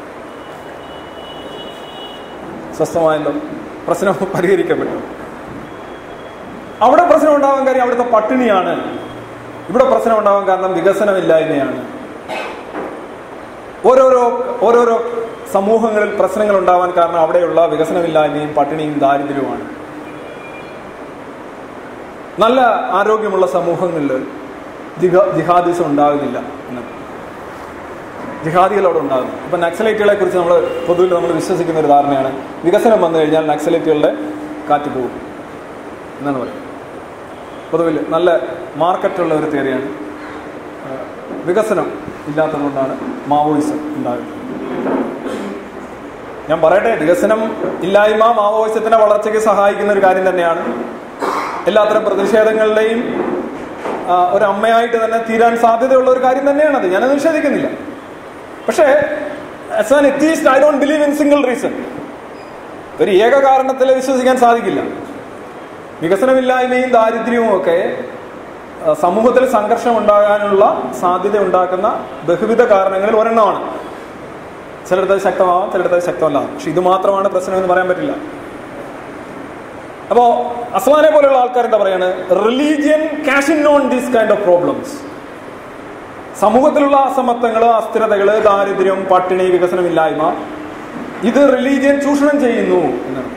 Speaker 1: സ്വസ്ഥമായല്ലോ പ്രശ്നം പരിഹരിക്കപ്പെട്ടു അവിടെ പ്രശ്നം ഉണ്ടാവാൻ കാര്യം അവിടുത്തെ പട്ടിണിയാണ് ഇവിടെ പ്രശ്നം ഉണ്ടാവാൻ കാരണം വികസനമില്ലായ്മയാണ് ഓരോരോ ഓരോരോ സമൂഹങ്ങളിൽ പ്രശ്നങ്ങൾ ഉണ്ടാവാൻ കാരണം അവിടെയുള്ള വികസനമില്ലായ്മയും പട്ടിണിയും ദാരിദ്ര്യവുമാണ് നല്ല ആരോഗ്യമുള്ള സമൂഹങ്ങളിൽ ജിഹാ- ജിഹാദിസം ഉണ്ടാകുന്നില്ല എന്ന് ജിഹാദികൾ അവിടെ ഉണ്ടാകുന്നു ഇപ്പൊ നക്സലൈറ്റുകളെ കുറിച്ച് നമ്മൾ പൊതുവിൽ നമ്മൾ വിശ്വസിക്കുന്ന ഒരു ധാരണയാണ് വികസനം വന്നു കഴിഞ്ഞാൽ നക്സലൈറ്റുകളുടെ കാറ്റ് പോകും എന്നാണ് പറയുന്നത് പൊതുവിൽ നല്ല മാർക്കറ്റുള്ള ഒരു തിയറിയാണ് ആ, വികസനം ഇല്ലാത്തതുകൊണ്ടാണ് മാവോയിസം ഉണ്ടാകുന്നത് ഞാൻ പറയട്ടെ വികസനം ഇല്ലായ്മ മാവോയിസത്തിന്റെ വളർച്ചയ്ക്ക് സഹായിക്കുന്ന ഒരു കാര്യം തന്നെയാണ് എല്ലാത്തരം പ്രതിഷേധങ്ങളുടെയും ആ, ഒരു അമ്മയായിട്ട് തന്നെ തീരാൻ സാധ്യതയുള്ള ഒരു കാര്യം തന്നെയാണത് ഞാനത് നിഷേധിക്കുന്നില്ല പക്ഷേ as an atheist I don't believe in single reason ഒരു ഏക കാരണത്തിൽ വിശ്വസിക്കാൻ സാധിക്കില്ല വികസനമില്ലായ്മയും ദാരിദ്ര്യവും ഒക്കെ ആ, സമൂഹത്തിൽ സംഘർഷം ഉണ്ടാകാനുള്ള സാധ്യത ഉണ്ടാക്കുന്ന ബഹുവിധ കാരണങ്ങളിൽ ഒരെണ്ണമാണ് ചിലയിടത്ത് അത് ശക്തമാവാം ചിലയിടത്ത് അത് ശക്തമല്ല പക്ഷെ ഇത് മാത്രമാണ് പ്രശ്നം എന്ന് പറയാൻ പറ്റില്ല അപ്പോ അസ്ലാനെ പോലെയുള്ള ആൾക്കാർ എന്താ പറയാണ് religion cash in on these kind of problems സമൂഹത്തിലുള്ള അസമത്വങ്ങൾ അസ്ഥിരതകൾ ദാരിദ്ര്യം പട്ടിണി വികസനമില്ലായ്മ ഇത് റിലീജിയൻ ചൂഷണം ചെയ്യുന്നു എന്നാണ്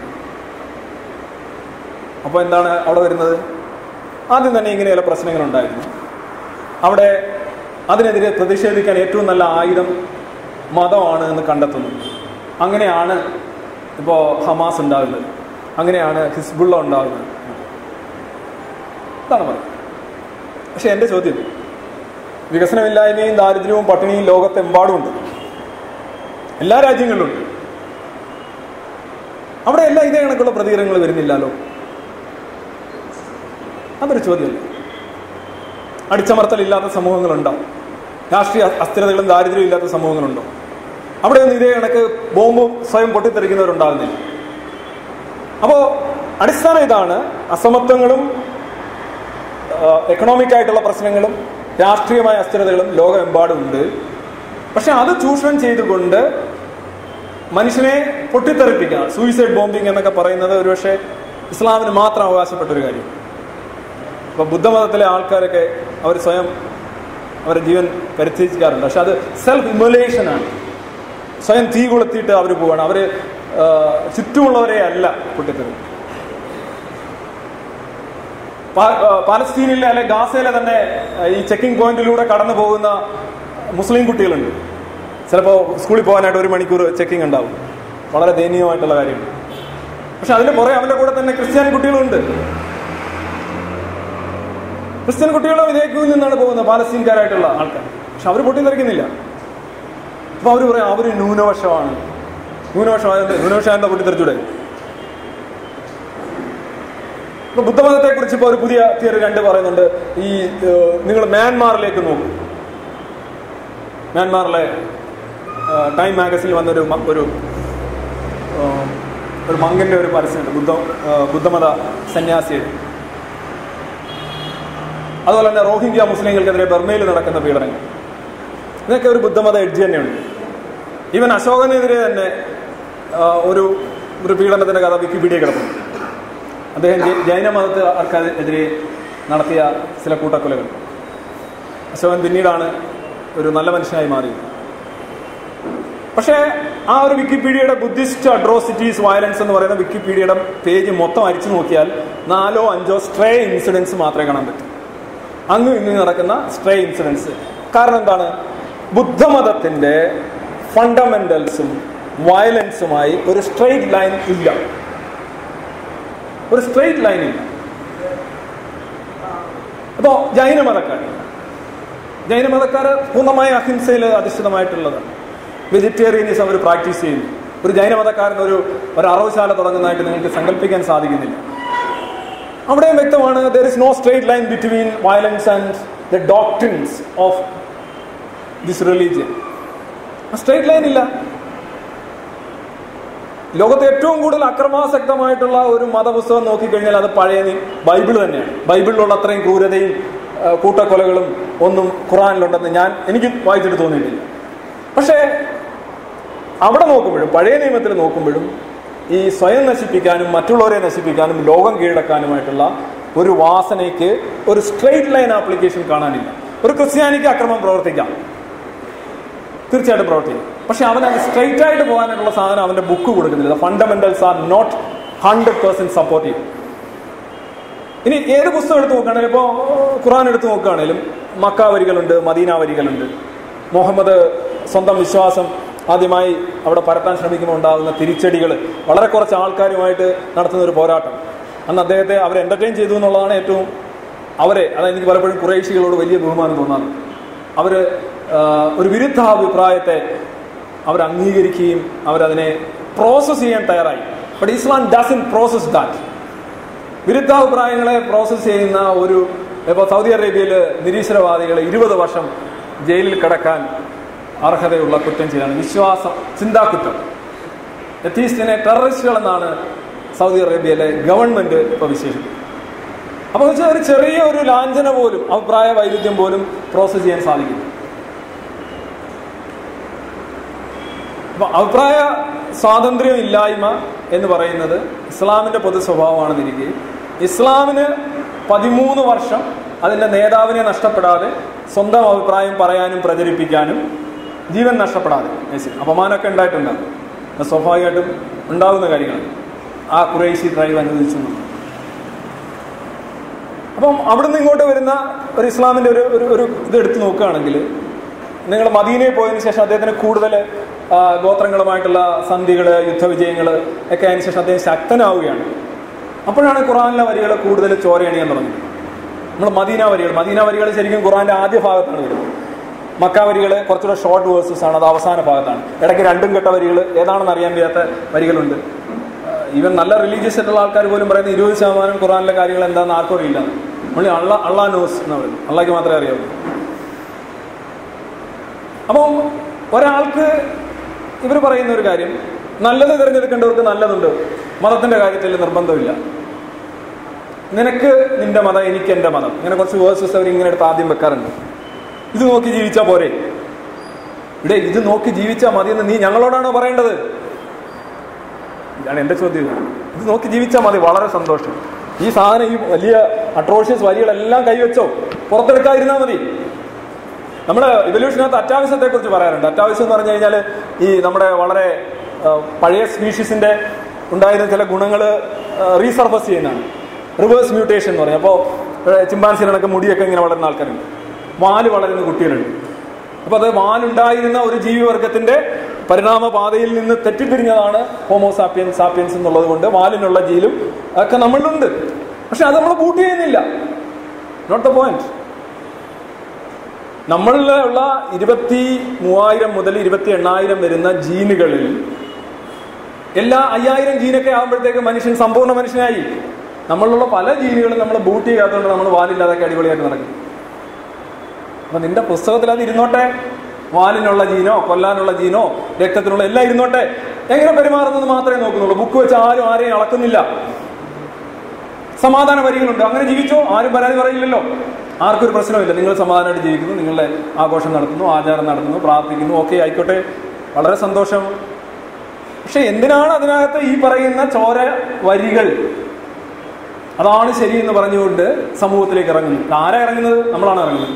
Speaker 1: അപ്പൊ എന്താണ് അവിടെ വരുന്നത് ആദ്യം തന്നെ ഇങ്ങനെ ചില പ്രശ്നങ്ങൾ ഉണ്ടായിരുന്നു അവിടെ അതിനെതിരെ പ്രതിഷേധിക്കാൻ ഏറ്റവും നല്ല ആയുധം മതമാണ് എന്ന് കണ്ടെത്തുന്നു അങ്ങനെയാണ് ഇപ്പോൾ ഹമാസ് ഉണ്ടാകുന്നത് അങ്ങനെയാണ് ഹിസ്ബുള്ള ഉണ്ടാകുന്നത് ഇതാണ് പറയുന്നത് പക്ഷെ എൻ്റെ ചോദ്യം വികസനമില്ലായ്മയും ദാരിദ്ര്യവും പട്ടിണിയും ലോകത്തെമ്പാടുമുണ്ട് എല്ലാ രാജ്യങ്ങളിലുണ്ട് അവിടെ എല്ലാം ഇതേ കണക്കുള്ള പ്രതികരണങ്ങൾ വരുന്നില്ലല്ലോ അതൊരു ചോദ്യമല്ലേ അടിച്ചമർത്തലില്ലാത്ത സമൂഹങ്ങളുണ്ടോ രാഷ്ട്രീയ അസ്ഥിരതകളും ദാരിദ്ര്യവും ഇല്ലാത്ത സമൂഹങ്ങളുണ്ടോ അവിടെയൊന്നും ഇതേ കണക്ക് ബോംബ് സ്വയം പൊട്ടിത്തെറിക്കുന്നവരുണ്ടാകുന്നില്ല അപ്പോ അടിസ്ഥാനം ഇതാണ് അസമത്വങ്ങളും എക്കണോമിക് ആയിട്ടുള്ള പ്രശ്നങ്ങളും രാഷ്ട്രീയമായ അസ്ഥിരതകളും ലോകമെമ്പാടുമുണ്ട് പക്ഷെ അത് ചൂഷണം ചെയ്തുകൊണ്ട് മനുഷ്യനെ പൊട്ടിത്തെറിപ്പിക്കുക സൂയിസൈഡ് ബോംബിംഗ് എന്നൊക്കെ പറയുന്നത് ഒരുപക്ഷെ ഇസ്ലാമിന് മാത്രം അവകാശപ്പെട്ട ഒരു കാര്യം ഇപ്പൊ ബുദ്ധമതത്തിലെ ആൾക്കാരൊക്കെ അവർ സ്വയം അവരുടെ ജീവൻ പരിത്യജിക്കാറുണ്ട് പക്ഷെ അത് സെൽഫ് ഇമൊലേഷൻ ആണ് സ്വയം തീ കൊളുത്തിയിട്ട് അവർ പോവാണ് അവര് ആ, ചുറ്റുമുള്ളവരെ അല്ല പൊട്ടിത്തെറി പാ- ആ, പാലസ്തീനിലെ അല്ലെ ഗാസയിലെ തന്നെ ആ, ഈ ചെക്കിംഗ് പോയിന്റിലൂടെ കടന്നു പോകുന്ന മുസ്ലിം കുട്ടികളുണ്ട് ചിലപ്പോൾ സ്കൂളിൽ പോകാനായിട്ട് ഒരു മണിക്കൂർ ചെക്കിംഗ് ഉണ്ടാവും വളരെ ദയനീയമായിട്ടുള്ള കാര്യമാണ് പക്ഷെ അതിന് പുറകെ അവന്റെ കൂടെ തന്നെ ക്രിസ്ത്യാനി കുട്ടികളുണ്ട് ക്രിസ്ത്യൻ കുട്ടികളും ഇതേ ക്യൂവിൽ നിന്നാണ് പോകുന്നത് പാലസ്തീൻകാരായിട്ടുള്ള ആൾക്കാർ പക്ഷെ അവർ പൊട്ടിത്തെറിക്കുന്നില്ല അപ്പൊ അവർ പറയാം അവര് ന്യൂനപക്ഷമാണ് ന്യൂനപക്ഷമായത് ന്യൂനപക്ഷം എന്താ പൊട്ടിത്തെറിച്ചൂടെ ഇപ്പൊ ബുദ്ധമതത്തെ കുറിച്ച് ഇപ്പൊ ഒരു പുതിയ തിയറി രണ്ട് പറയുന്നുണ്ട് ഈ നിങ്ങൾ മ്യാൻമാറിലേക്ക് നോക്കും മ്യാൻമാറിലെ ടൈം മാഗസിനിൽ വന്നൊരു മ- ഒരു ആ, ഒരു മങ്കന്റെ ഒരു പരസ്യമുണ്ട് ബുദ്ധ ആ, ബുദ്ധമത സന്യാസിയുടെ അതുപോലെ തന്നെ റോഹിംഗ്യ മുസ്ലിങ്ങൾക്കെതിരെ ബർമയിൽ നടക്കുന്ന പീഡനങ്ങൾ ഇതൊക്കെ ഒരു ബുദ്ധമത എഡ്ജ് തന്നെയുണ്ട് ഈവൻ അശോകനെതിരെ തന്നെ ആ, ഒരു ഒരു പീഡനത്തിന്റെ കഥ വിക്കിപീഡിയ കിടപ്പുണ്ട് അദ്ദേഹം ജൈ- ജൈന മതത്തിനെതിരെ നടത്തിയ ചില കൂട്ടക്കൊലകൾ അശോകൻ പിന്നീടാണ് ഒരു നല്ല മനുഷ്യനായി മാറിയത് പക്ഷേ ആ ഒരു വിക്കിപീഡിയയുടെ ബുദ്ധിസ്റ്റ് അട്രോസിറ്റീസ് വയലൻസ് എന്ന് പറയുന്ന വിക്കിപീഡിയയുടെ പേജ് മൊത്തം അരിച്ചു നോക്കിയാൽ നാലോ അഞ്ചോ സ്ട്രേ ഇൻസിഡൻസ് മാത്രമേ കാണാൻ പറ്റൂ അങ്ങും ഇങ്ങും നടക്കുന്ന സ്ട്രേ ഇൻസിഡൻസ് കാരണം എന്താണ് ബുദ്ധമതത്തിന്റെ ഫണ്ടമെന്റൽസും വയലൻസുമായി ഒരു സ്ട്രെയിറ്റ് ലൈൻ ഇല്ല ഒരു സ്ട്രെയിറ്റ് ലൈൻ ഇല്ല അപ്പോ ജൈനമതക്കാർ ജൈനമതക്കാർ പൂർണ്ണമായ അഹിംസയിൽ അധിഷ്ഠിതമായിട്ടുള്ളതാണ് വെജിറ്റേറിയനിസം അവർ പ്രാക്ടീസ് ചെയ്യുന്നു ഒരു ജൈനമതക്കാരൻ ഒരു ഒരു അറവുശാല തുടങ്ങുന്നതായിട്ട് നിങ്ങൾക്ക് സങ്കല്പിക്കാൻ സാധിക്കുന്നില്ല അവിടെയും വ്യക്തമാണ് there is no straight line between violence and the doctrines of this religion straight line ഇല്ല ലോകത്തെ ഏറ്റവും കൂടുതൽ അക്രമാസക്തമായിട്ടുള്ള ഒരു മതപുസ്തകം നോക്കിക്കഴിഞ്ഞാൽ അത് പഴയ നി- ബൈബിൾ തന്നെയാണ് ബൈബിളിലുള്ള അത്രയും ക്രൂരതയും ആ, കൂട്ടക്കൊലകളും ഒന്നും ഖുറാനിലുണ്ടെന്ന് ഞാൻ എനിക്ക് വായിച്ചിട്ട് തോന്നിയിട്ടില്ല പക്ഷേ അവിടെ നോക്കുമ്പോഴും പഴയ നിയമത്തിൽ നോക്കുമ്പോഴും ഈ സ്വയം നശിപ്പിക്കാനും മറ്റുള്ളവരെ നശിപ്പിക്കാനും ലോകം കീഴടക്കാനുമായിട്ടുള്ള ഒരു വാസനയ്ക്ക് ഒരു സ്ട്രെയിറ്റ് ലൈൻ ആപ്ലിക്കേഷൻ കാണാനില്ല ഒരു ക്രിസ്ത്യാനിക്ക് അക്രമം പ്രവർത്തിക്കാം തീർച്ചയായിട്ടും പ്രവർത്തിക്കും പക്ഷെ അവൻ സ്ട്രെയിറ്റ് ആയിട്ട് പോകാനായിട്ടുള്ള സാധനം അവന്റെ ബുക്ക് കൊടുക്കുന്നില്ല fundamentals are not hundred percent supportive ഇനി ഏത് പുസ്തകം എടുത്ത് നോക്കുകയാണെങ്കിലും ഇപ്പോൾ ഖുറാൻ എടുത്ത് നോക്കുകയാണെങ്കിലും മക്ക വരികളുണ്ട് മദീന വരികളുണ്ട് മുഹമ്മദ് സ്വന്തം വിശ്വാസം ആദ്യമായി അവിടെ പരത്താൻ ശ്രമിക്കുമ്പോൾ ഉണ്ടാകുന്ന തിരിച്ചടികൾ വളരെ കുറച്ച് ആൾക്കാരുമായിട്ട് നടത്തുന്ന ഒരു പോരാട്ടം അന്ന് അദ്ദേഹത്തെ അവർ എന്റർടൈൻ ചെയ്തു എന്നുള്ളതാണ് ഏറ്റവും അവരെ അതായത് എനിക്ക് പലപ്പോഴും കുറേശികളോട് വലിയ ബഹുമാനം തോന്നാറുണ്ട് അവർ ഒരു വിരുദ്ധാഭിപ്രായത്തെ അവർ അംഗീകരിക്കുകയും അവരതിനെ പ്രോസസ്സ് ചെയ്യാൻ തയ്യാറായി but Islam doesn't process that വിരുദ്ധാഭിപ്രായങ്ങളെ പ്രോസസ്സ് ചെയ്യുന്ന ഒരു ഇപ്പോൾ സൗദി അറേബ്യയിൽ നിരീശ്വരവാദികൾ ഇരുപത് വർഷം ജയിലിൽ കിടക്കാൻ അർഹതയുള്ള കുറ്റം ചെയ്താണ് വിശ്വാസം ചിന്താക്കുറ്റം എത്തീസ്റ്റിനെ ടെററിസ്റ്റുകൾ എന്നാണ് സൗദി അറേബ്യയിലെ ഗവൺമെന്റ് ഇപ്പോൾ വിശേഷിപ്പിക്കുന്നത് അപ്പോൾ വെച്ചാൽ ഒരു ചെറിയ ഒരു ലാഞ്ചന പോലും അഭിപ്രായ വൈരുദ്ധ്യം പോലും പ്രോസസ്സ് ചെയ്യാൻ സാധിക്കില്ല അപ്പൊ അഭിപ്രായ സ്വാതന്ത്ര്യം ഇല്ലായ്മ എന്ന് പറയുന്നത് ഇസ്ലാമിന്റെ പൊതു സ്വഭാവമാണെന്നിരിക്കെ ഇസ്ലാമിന് പതിമൂന്ന് വർഷം അതിന്റെ നേതാവിനെ നഷ്ടപ്പെടാതെ സ്വന്തം അഭിപ്രായം പറയാനും പ്രചരിപ്പിക്കാനും ജീവൻ നഷ്ടപ്പെടാതെ yes, അപമാനമൊക്കെ ഉണ്ടായിട്ടുണ്ടാകും അത് സ്വാഭാവികമായിട്ടും ഉണ്ടാകുന്ന കാര്യങ്ങളാണ് ആ കുറേശി ഡ്രൈവ് അനുവദിച്ചു എന്നുള്ളത്. അപ്പം അവിടുന്ന് ഇങ്ങോട്ട് വരുന്ന ഒരു ഇസ്ലാമിന്റെ ഒരു ഒരു ഒരു ഇത് എടുത്തു നോക്കുകയാണെങ്കിൽ നിങ്ങൾ മദീനയിൽ പോയതിനു ശേഷം അദ്ദേഹത്തിന് കൂടുതൽ ആ, ഗോത്രങ്ങളുമായിട്ടുള്ള സന്ധികള് യുദ്ധവിജയങ്ങള് ഒക്കെ അതിന് ശേഷം അദ്ദേഹം ശക്തനാവുകയാണ് അപ്പോഴാണ് ഖുറാനിലെ വരികൾ കൂടുതൽ ചോരയണിയാൻ തുടങ്ങിയത് നമ്മൾ മദീന വരികൾ മദീന വരികൾ ശരിക്കും ഖുറാന്റെ ആദ്യ ഭാഗത്താണ് വരുന്നത് മക്ക വരികൾ കുറച്ചുകൂടെ ഷോർട്ട് വേഴ്സസ് ആണ് അത് അവസാന ഭാഗത്താണ് ഇടയ്ക്ക് രണ്ടും കെട്ട വരികൾ ഏതാണെന്ന് അറിയാൻ വയ്യാത്ത വരികളുണ്ട് ഈവൻ നല്ല റിലീജിയസ് ആയിട്ടുള്ള ആൾക്കാർ പോലും പറയുന്ന ഇരുപത് ശതമാനം ഖുറാനിലെ കാര്യങ്ങൾ എന്താണെന്ന് ആർക്കും അറിയില്ല നമ്മൾ അള്ള അള്ളാ നോസ് എന്ന് പറയുന്നത് അള്ളാഹ്ക്ക് മാത്രമേ അറിയാവൂ അപ്പം ഒരാൾക്ക് ഇവർ പറയുന്ന ഒരു കാര്യം നല്ലത് തിരഞ്ഞെടുക്കേണ്ടവർക്ക് നല്ലതുണ്ട് മതത്തിന്റെ കാര്യത്തിൽ നിർബന്ധമില്ല നിനക്ക് നിന്റെ മതം എനിക്ക് എന്റെ മതം ഇങ്ങനെ കുറച്ച് വേഴ്സസ് അവർ ഇങ്ങനെ എടുത്ത് ആദ്യം വെക്കാറുണ്ട് ഇത് നോക്കി ജീവിച്ചാ പോരെ ഇവിടെ ഇത് നോക്കി ജീവിച്ചാൽ മതിയെന്ന് നീ ഞങ്ങളോടാണോ പറയേണ്ടത് ഇതാണ് എന്റെ ചോദ്യം ഇത് നോക്കി ജീവിച്ചാൽ മതി വളരെ സന്തോഷം ഈ സാധനം ഈ വലിയ അട്രോഷ്യസ് വരികളെല്ലാം കൈവച്ചോ പുറത്തെടുക്കാതിരുന്നാൽ മതി നമ്മൾ ഇവല്യൂഷനകത്ത് അറ്റാവശ്യത്തെ കുറിച്ച് പറയാറുണ്ട് അറ്റാവശ്യം എന്ന് പറഞ്ഞു കഴിഞ്ഞാൽ ഈ നമ്മുടെ വളരെ ആ, പഴയ സ്പീഷീസിന്റെ ഉണ്ടായിരുന്ന ചില ഗുണങ്ങൾ റീസർഫസ് ചെയ്യുന്നതാണ് റിവേഴ്സ് മ്യൂട്ടേഷൻ എന്ന് പറയും അപ്പോൾ ചിമ്പാൻസിനൊക്കെ മുടിയൊക്കെ ഇങ്ങനെ വളരുന്ന ആൾക്കാരുണ്ട് വാല് വളരുന്ന കുട്ടികളുണ്ട് അപ്പൊ അത് വാലുണ്ടായിരുന്ന ഒരു ജീവിവർഗത്തിന്റെ പരിണാമ പാതയിൽ നിന്ന് തെറ്റിപ്പിരിഞ്ഞതാണ് ഹോമോസാപ്പിയൻ സാപ്പിയൻസ് എന്നുള്ളത് കൊണ്ട് വാലിനുള്ള ജീലും ഒക്കെ നമ്മളിലുണ്ട് പക്ഷെ അത് നമ്മൾ ബൂട്ട് ചെയ്യുന്നില്ല നോട്ട് ദ പോയിന്റ് നമ്മളിലുള്ള ഇരുപത്തി മൂവായിരം മുതൽ ഇരുപത്തി എണ്ണായിരം വരുന്ന ജീനുകളിൽ എല്ലാ അയ്യായിരം ജീനൊക്കെ ആകുമ്പോഴത്തേക്ക് മനുഷ്യൻ സമ്പൂർണ്ണ മനുഷ്യനായി നമ്മളിലുള്ള പല ജീനുകളും നമ്മൾ ബൂട്ട് ചെയ്യാത്തതുകൊണ്ട് നമ്മൾ വാലില്ലാതൊക്കെ അടിപൊളിയായിട്ട് നടക്കും അപ്പൊ നിന്റെ പുസ്തകത്തിൽ അത് ഇരുന്നോട്ടെ വാലിനുള്ള ജീനോ കൊല്ലാനുള്ള ജീനോ രക്തത്തിനുള്ള എല്ലാം ഇരുന്നോട്ടെ എങ്ങനെ പെരുമാറുന്നത് മാത്രമേ നോക്കുന്നുള്ളൂ ബുക്ക് വെച്ച് ആരും ആരെയും അളക്കുന്നില്ല സമാധാന വരികളുണ്ട് അങ്ങനെ ജീവിച്ചോ ആരും പരാതി പറയില്ലല്ലോ ആർക്കും ഒരു പ്രശ്നമില്ല നിങ്ങൾ സമാധാനമായിട്ട് ജീവിക്കുന്നു നിങ്ങളുടെ ആഘോഷം നടത്തുന്നു ആചാരം നടത്തുന്നു പ്രാർത്ഥിക്കുന്നു ഓക്കെ ആയിക്കോട്ടെ വളരെ സന്തോഷം പക്ഷെ എന്തിനാണ് അതിനകത്ത് ഈ പറയുന്ന ചോര വരികൾ അതാണ് ശരിയെന്ന് പറഞ്ഞുകൊണ്ട് സമൂഹത്തിലേക്ക് ഇറങ്ങുന്നത് ആരാ ഇറങ്ങുന്നത് നമ്മളാണ് ഇറങ്ങുന്നത്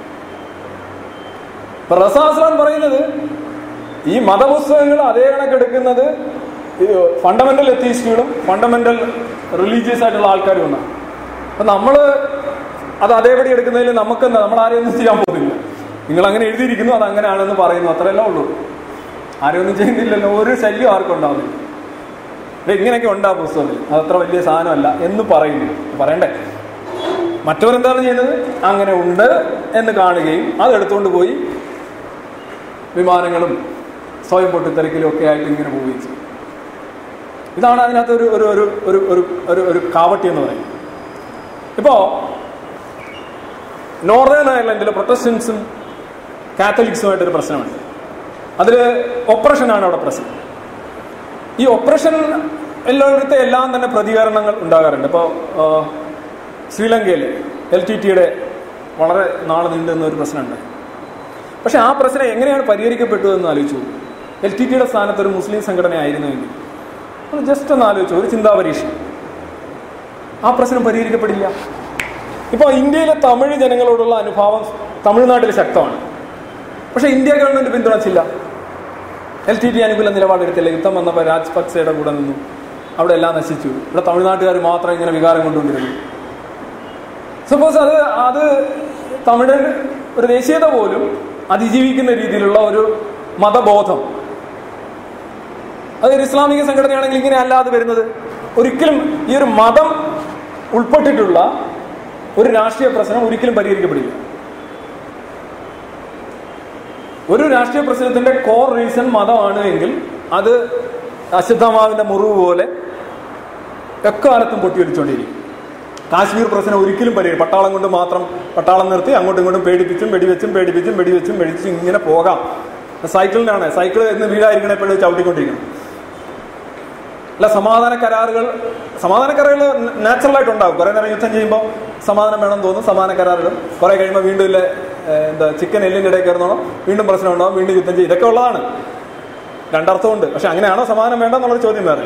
Speaker 1: ഇപ്പൊ റസാസ്ലാൻ പറയുന്നത് ഈ മതപുസ്തകങ്ങൾ അതേ കണക്കെടുക്കുന്നത് ഫണ്ടമെന്റൽ എത്തീസ്റ്റുകളും ഫണ്ടമെന്റൽ റിലീജിയസ് ആയിട്ടുള്ള ആൾക്കാരും ഒന്നാണ് അപ്പൊ നമ്മള് അത് അതേപടി എടുക്കുന്നതിൽ നമുക്ക് നമ്മൾ ആരെയൊന്നും ചെയ്യാൻ പോകുന്നില്ല നിങ്ങൾ അങ്ങനെ എഴുതിയിരിക്കുന്നു അത് അങ്ങനെയാണെന്ന് പറയുന്നു അത്രയല്ലേ ഉള്ളൂ ആരെയൊന്നും ചെയ്യുന്നില്ലല്ലോ ഒരു ശല്യം ആർക്കും ഉണ്ടാവുന്നില്ല ഇത് ഇങ്ങനെയൊക്കെ ഉണ്ടാ പുസ്തകത്തിൽ അതത്ര വലിയ സാധനമല്ല എന്ന് പറയുന്നു പറയണ്ടേ മറ്റവരെന്താണ് ചെയ്യുന്നത് അങ്ങനെ ഉണ്ട് എന്ന് കാണുകയും അത് എടുത്തുകൊണ്ട് പോയി വിമാനങ്ങളും സ്വയം പൊട്ടിത്തെറിക്കലും ഒക്കെ ആയിട്ട് ഇങ്ങനെ പോവുകയും ചെയ്യും ഇതാണ് അതിനകത്ത് ഒരു ഒരു ഒരു ഒരു ഒരു ഒരു ഒരു കാവട്ടി എന്ന് പറയുന്നത് ഇപ്പോ നോർത്തേൺ അയർലൻഡിലെ പ്രൊട്ടസ്റ്റൻസും കാത്തലിക്സുമായിട്ടൊരു പ്രശ്നമുണ്ട് അതിൽ ഒപ്പറേഷനാണ് അവിടെ പ്രശ്നം ഈ ഒപ്പറേഷൻ എല്ലായിടത്തെ എല്ലാം തന്നെ പ്രതികരണങ്ങൾ ഉണ്ടാകാറുണ്ട് ഇപ്പോൾ ശ്രീലങ്കയിൽ എൽ ടി ടിയുടെ വളരെ നാളെ നീണ്ടുന്ന ഒരു പ്രശ്നമുണ്ട് പക്ഷെ ആ പ്രശ്നം എങ്ങനെയാണ് പരിഹരിക്കപ്പെട്ടതെന്ന് ആലോചിച്ചു എൽ ടി ടിയുടെ സ്ഥാനത്ത് ഒരു മുസ്ലിം സംഘടനയായിരുന്നുവെങ്കിൽ ഒന്ന് ജസ്റ്റ് ഒന്ന് ആലോചിച്ചു ഒരു ചിന്താ പരീക്ഷ ആ പ്രശ്നം പരിഹരിക്കപ്പെടില്ല ഇപ്പോൾ ഇന്ത്യയിലെ തമിഴ് ജനങ്ങളോടുള്ള അനുഭാവം തമിഴ്നാട്ടിൽ ശക്തമാണ് പക്ഷെ ഇന്ത്യ ഗവൺമെന്റ് പിന്തുണച്ചില്ല എൽ ടി ടി അനുകൂല നിലപാടെടുത്തില്ല യുദ്ധം വന്നപ്പോൾ രാജപക്സയുടെ കൂടെ നിന്നു അവിടെ എല്ലാം നശിച്ചു ഇവിടെ തമിഴ്നാട്ടുകാർ മാത്രം ഇങ്ങനെ വികാരം കൊണ്ടുകൊണ്ടിരുന്നു സപ്പോസ് അത് അത് തമിഴ് ഒരു ദേശീയത പോലും അതിജീവിക്കുന്ന രീതിയിലുള്ള ഒരു മതബോധം അതൊരു ഇസ്ലാമിക സംഘടനയാണെങ്കിൽ ഇങ്ങനെ അല്ലാതെ വരുന്നത് ഒരിക്കലും ഈ ഒരു മതം ഉൾപ്പെട്ടിട്ടുള്ള ഒരു രാഷ്ട്രീയ പ്രശ്നം ഒരിക്കലും പരിഹരിക്കപ്പെടില്ല ഒരു രാഷ്ട്രീയ പ്രശ്നത്തിന്റെ കോർ റീസൺ മതമാണ് എങ്കിൽ അത് അശുദ്ധമാവിന്റെ മുറിവ് പോലെ എക്കാലത്തും പൊട്ടിയൊലിച്ചുകൊണ്ടിരിക്കും കാശ്മീർ പ്രശ്നം ഒരിക്കലും പരിഹരിക്കും പട്ടാളം കൊണ്ട് മാത്രം പട്ടാളം നിർത്തി അങ്ങോട്ടും ഇങ്ങോട്ടും പേടിപ്പിച്ചും വെടിവെച്ചും പേടിപ്പിച്ചും വെടിവെച്ചും വെടിച്ചും ഇങ്ങനെ പോകാം സൈക്കിളിനാണ് സൈക്കിൾ എന്ന് വീഴായിരിക്കണം എപ്പോഴും ചവിട്ടിക്കൊണ്ടിരിക്കണം അല്ല സമാധാന കരാറുകൾ സമാധാന കരാറുകൾ നാച്ചുറൽ ആയിട്ട് ഉണ്ടാവും കുറെ നേരം യുദ്ധം ചെയ്യുമ്പോൾ സമാധാനം വേണമെന്ന് തോന്നും സമാധാന കരാറുകൾ കുറെ കഴിയുമ്പോൾ വീണ്ടും ഇല്ല ഏഹ്, എന്താ ചിക്കൻ എല്ലിന്റെ ഇടയിൽ കയറുന്നോണം വീണ്ടും പ്രശ്നം ഉണ്ടാവും വീണ്ടും യുദ്ധം ചെയ്യും ഇതൊക്കെ ഉള്ളതാണ് രണ്ടർത്ഥമുണ്ട് പക്ഷെ അങ്ങനെയാണോ സമാധാനം വേണ്ടെന്നുള്ളൊരു ചോദ്യം വേറെ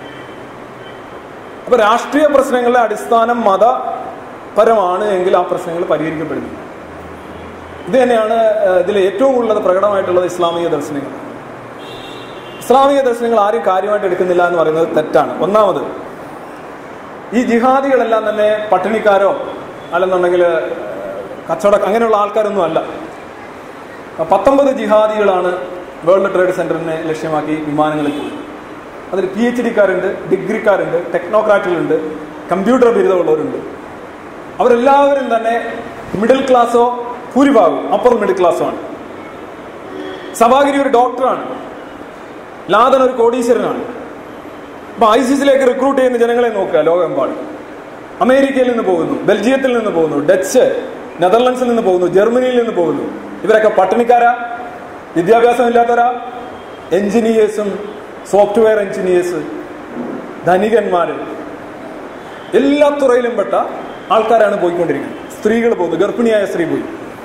Speaker 1: അപ്പൊ രാഷ്ട്രീയ പ്രശ്നങ്ങളുടെ അടിസ്ഥാനം മതപരമാണ് എങ്കിൽ ആ പ്രശ്നങ്ങൾ പരിഹരിക്കപ്പെടുന്നു ഇത് തന്നെയാണ് ഏഹ്, ഇതിൽ ഏറ്റവും കൂടുതൽ പ്രകടമായിട്ടുള്ളത് ഇസ്ലാമിക ദർശനങ്ങൾ ഇസ്ലാമിക ദർശനങ്ങൾ ആരും കാര്യമായിട്ട് എടുക്കുന്നില്ല എന്ന് പറയുന്നത് തെറ്റാണ് ഒന്നാമത് ഈ ജിഹാദികളെല്ലാം തന്നെ പട്ടിണിക്കാരോ അല്ലെന്നുണ്ടെങ്കിൽ കച്ചവട അങ്ങനെയുള്ള ആൾക്കാരൊന്നും അല്ല പത്തൊമ്പത് ജിഹാദികളാണ് വേൾഡ് ട്രേഡ് സെന്ററിനെ ലക്ഷ്യമാക്കി വിമാനങ്ങളിൽ പോയത് അതിൽ പി എച്ച് ഡിക്കാരുണ്ട് ഡിഗ്രിക്കാരുണ്ട് ടെക്നോക്രാറ്റുകളുണ്ട് കമ്പ്യൂട്ടർ ബിരുദമുള്ളവരുണ്ട് അവരെല്ലാവരും തന്നെ മിഡിൽ ക്ലാസ്സോ ഭൂരിഭാഗം അപ്പർ മിഡിൽ ക്ലാസ്സോ ആണ് സഭാഗിരി ഒരു ഡോക്ടറാണ് ലാദൻ ഒരു കോടീശ്വരനാണ് അപ്പൊ ഐസിസിലേക്ക് റിക്രൂട്ട് ചെയ്യുന്ന ജനങ്ങളെ നോക്കുക ലോകമെമ്പാടും അമേരിക്കയിൽ നിന്ന് പോകുന്നു ബെൽജിയത്തിൽ നിന്ന് പോകുന്നു ഡച്ച് നെതർലൻഡ്സിൽ നിന്ന് പോകുന്നു ജർമ്മനിയിൽ നിന്ന് പോകുന്നു ഇവരൊക്കെ പട്ടിണിക്കാരാ വിദ്യാഭ്യാസമില്ലാത്തവരാ എഞ്ചിനീയേഴ്സും സോഫ്റ്റ്വെയർ എഞ്ചിനീയേഴ്സ് ധനികന്മാര് എല്ലാ തുറയിലും പെട്ട ആൾക്കാരാണ് പോയിക്കൊണ്ടിരിക്കുന്നത് സ്ത്രീകൾ പോകുന്നു ഗർഭിണിയായ സ്ത്രീ പോയി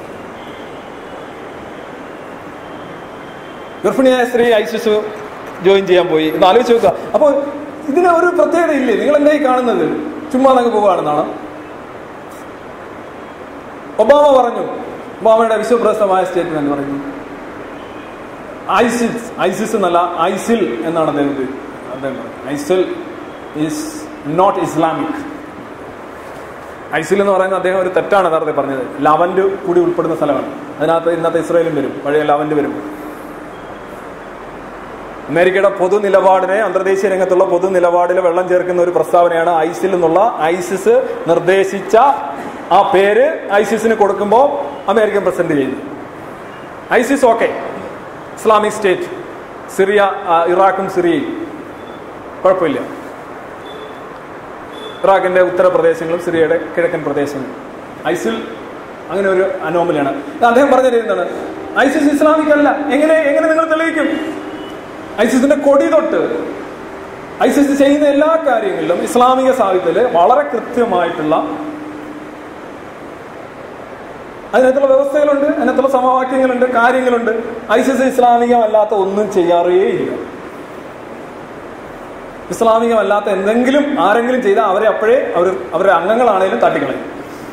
Speaker 1: ഗർഭിണിയായ സ്ത്രീ ഐസിസ് ജോയിൻ ചെയ്യാൻ പോയി എന്ന് ആലോചിച്ച് നോക്കുക അപ്പോൾ ഇതിന് ഒരു പ്രത്യേകത ഇല്ലേ നിങ്ങൾ എന്തായി കാണുന്നത് ചുമ്മാ അങ്ങ് പോവുകയാണെന്നാണ് ഒബാമ പറഞ്ഞു ഒബാമയുടെ വിശ്വപ്രസിദ്ധമായ സ്റ്റേറ്റ്മെന്റ് പറഞ്ഞു ഐസിസ് ഐസിസ് എന്നല്ല ഐസിൽ എന്നാണ് അദ്ദേഹം ഉദ്ദേശി- അദ്ദേഹം പറഞ്ഞത് ISIL is not Islamic ISIL എന്ന് പറയുന്നത് അദ്ദേഹം ഒരു തെറ്റാണ് നേരത്തെ പറഞ്ഞത് ലവന്റ് കൂടി ഉൾപ്പെടുന്ന സ്ഥലമാണ് അതിനകത്ത് ഇന്നത്തെ ഇസ്രയേലും വരും പഴയ ലവന്റ് വരും അമേരിക്കയുടെ പൊതു നിലപാടിനെ അന്തർദേശീയ രംഗത്തുള്ള പൊതു നിലപാടിൽ വെള്ളം ചേർക്കുന്ന ഒരു പ്രസ്താവനയാണ് ഐസിൽ എന്നുള്ള ഐസിസ് നിർദ്ദേശിച്ച ആ പേര് ഐസിസിന് കൊടുക്കുമ്പോൾ അമേരിക്കൻ പ്രസിഡന്റ് ചെയ്യുന്നു ISIS okay Islamic State Syria ആ, ഇറാഖും സിറിയയും കുഴപ്പമില്ല ഇറാഖിന്റെ ഉത്തരപ്രദേശങ്ങളും സിറിയയുടെ കിഴക്കൻ പ്രദേശങ്ങളും ഐസിൽ അങ്ങനെ ഒരു അനോമലിയാണ് അദ്ദേഹം പറഞ്ഞത് എന്താണ് ഐസിസ് ഇസ്ലാമിക് അല്ല എങ്ങനെ എങ്ങനെ നിങ്ങൾ തെളിയിക്കും ഐസിസിന്റെ കൊടി തൊട്ട് ഐസിസ് ചെയ്യുന്ന എല്ലാ കാര്യങ്ങളിലും ഇസ്ലാമിക സാഹിത്യത്തില് വളരെ കൃത്യമായിട്ടുള്ള അതിനകത്തുള്ള വ്യവസ്ഥകളുണ്ട് അതിനകത്തുള്ള സമവാക്യങ്ങളുണ്ട് കാര്യങ്ങളുണ്ട് ഐസിസ് ഇസ്ലാമികമല്ലാത്ത ഒന്നും ചെയ്യാറേ ഇല്ല ഇസ്ലാമികമല്ലാത്ത എന്തെങ്കിലും ആരെങ്കിലും ചെയ്താൽ അവരെ അപ്പോഴേ അവർ അവരുടെ അംഗങ്ങളാണേലും തട്ടിക്കളയും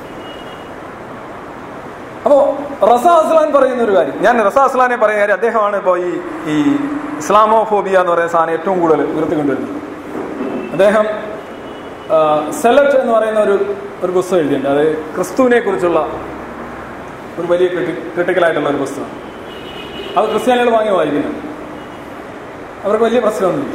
Speaker 1: അപ്പോ റസ അസ്ലാൻ പറയുന്ന ഒരു കാര്യം ഞാൻ റസ അസ്ലാനെ പറയുന്ന കാര്യം അദ്ദേഹമാണ് ഇപ്പോൾ ഈ ഈ ഇസ്ലാമോഫോബിയ എന്ന് പറയുന്ന സാധനം ഏറ്റവും കൂടുതൽ ഉയർത്തിക്കൊണ്ടുവരുന്നത് അദ്ദേഹം സെലറ്റ് എന്ന് പറയുന്ന ഒരു ഒരു പുസ്തകം എഴുതിയിട്ടുണ്ട് അത് ക്രിസ്തുവിനെ കുറിച്ചുള്ള ഒരു വലിയ ക്രിട്ടിക്കലായിട്ടുള്ള ഒരു പുസ്തകം അത് ക്രിസ്ത്യാനികൾ വാങ്ങി വായിക്കുന്നുണ്ട് അവർക്ക് വലിയ പ്രശ്നമൊന്നുമില്ല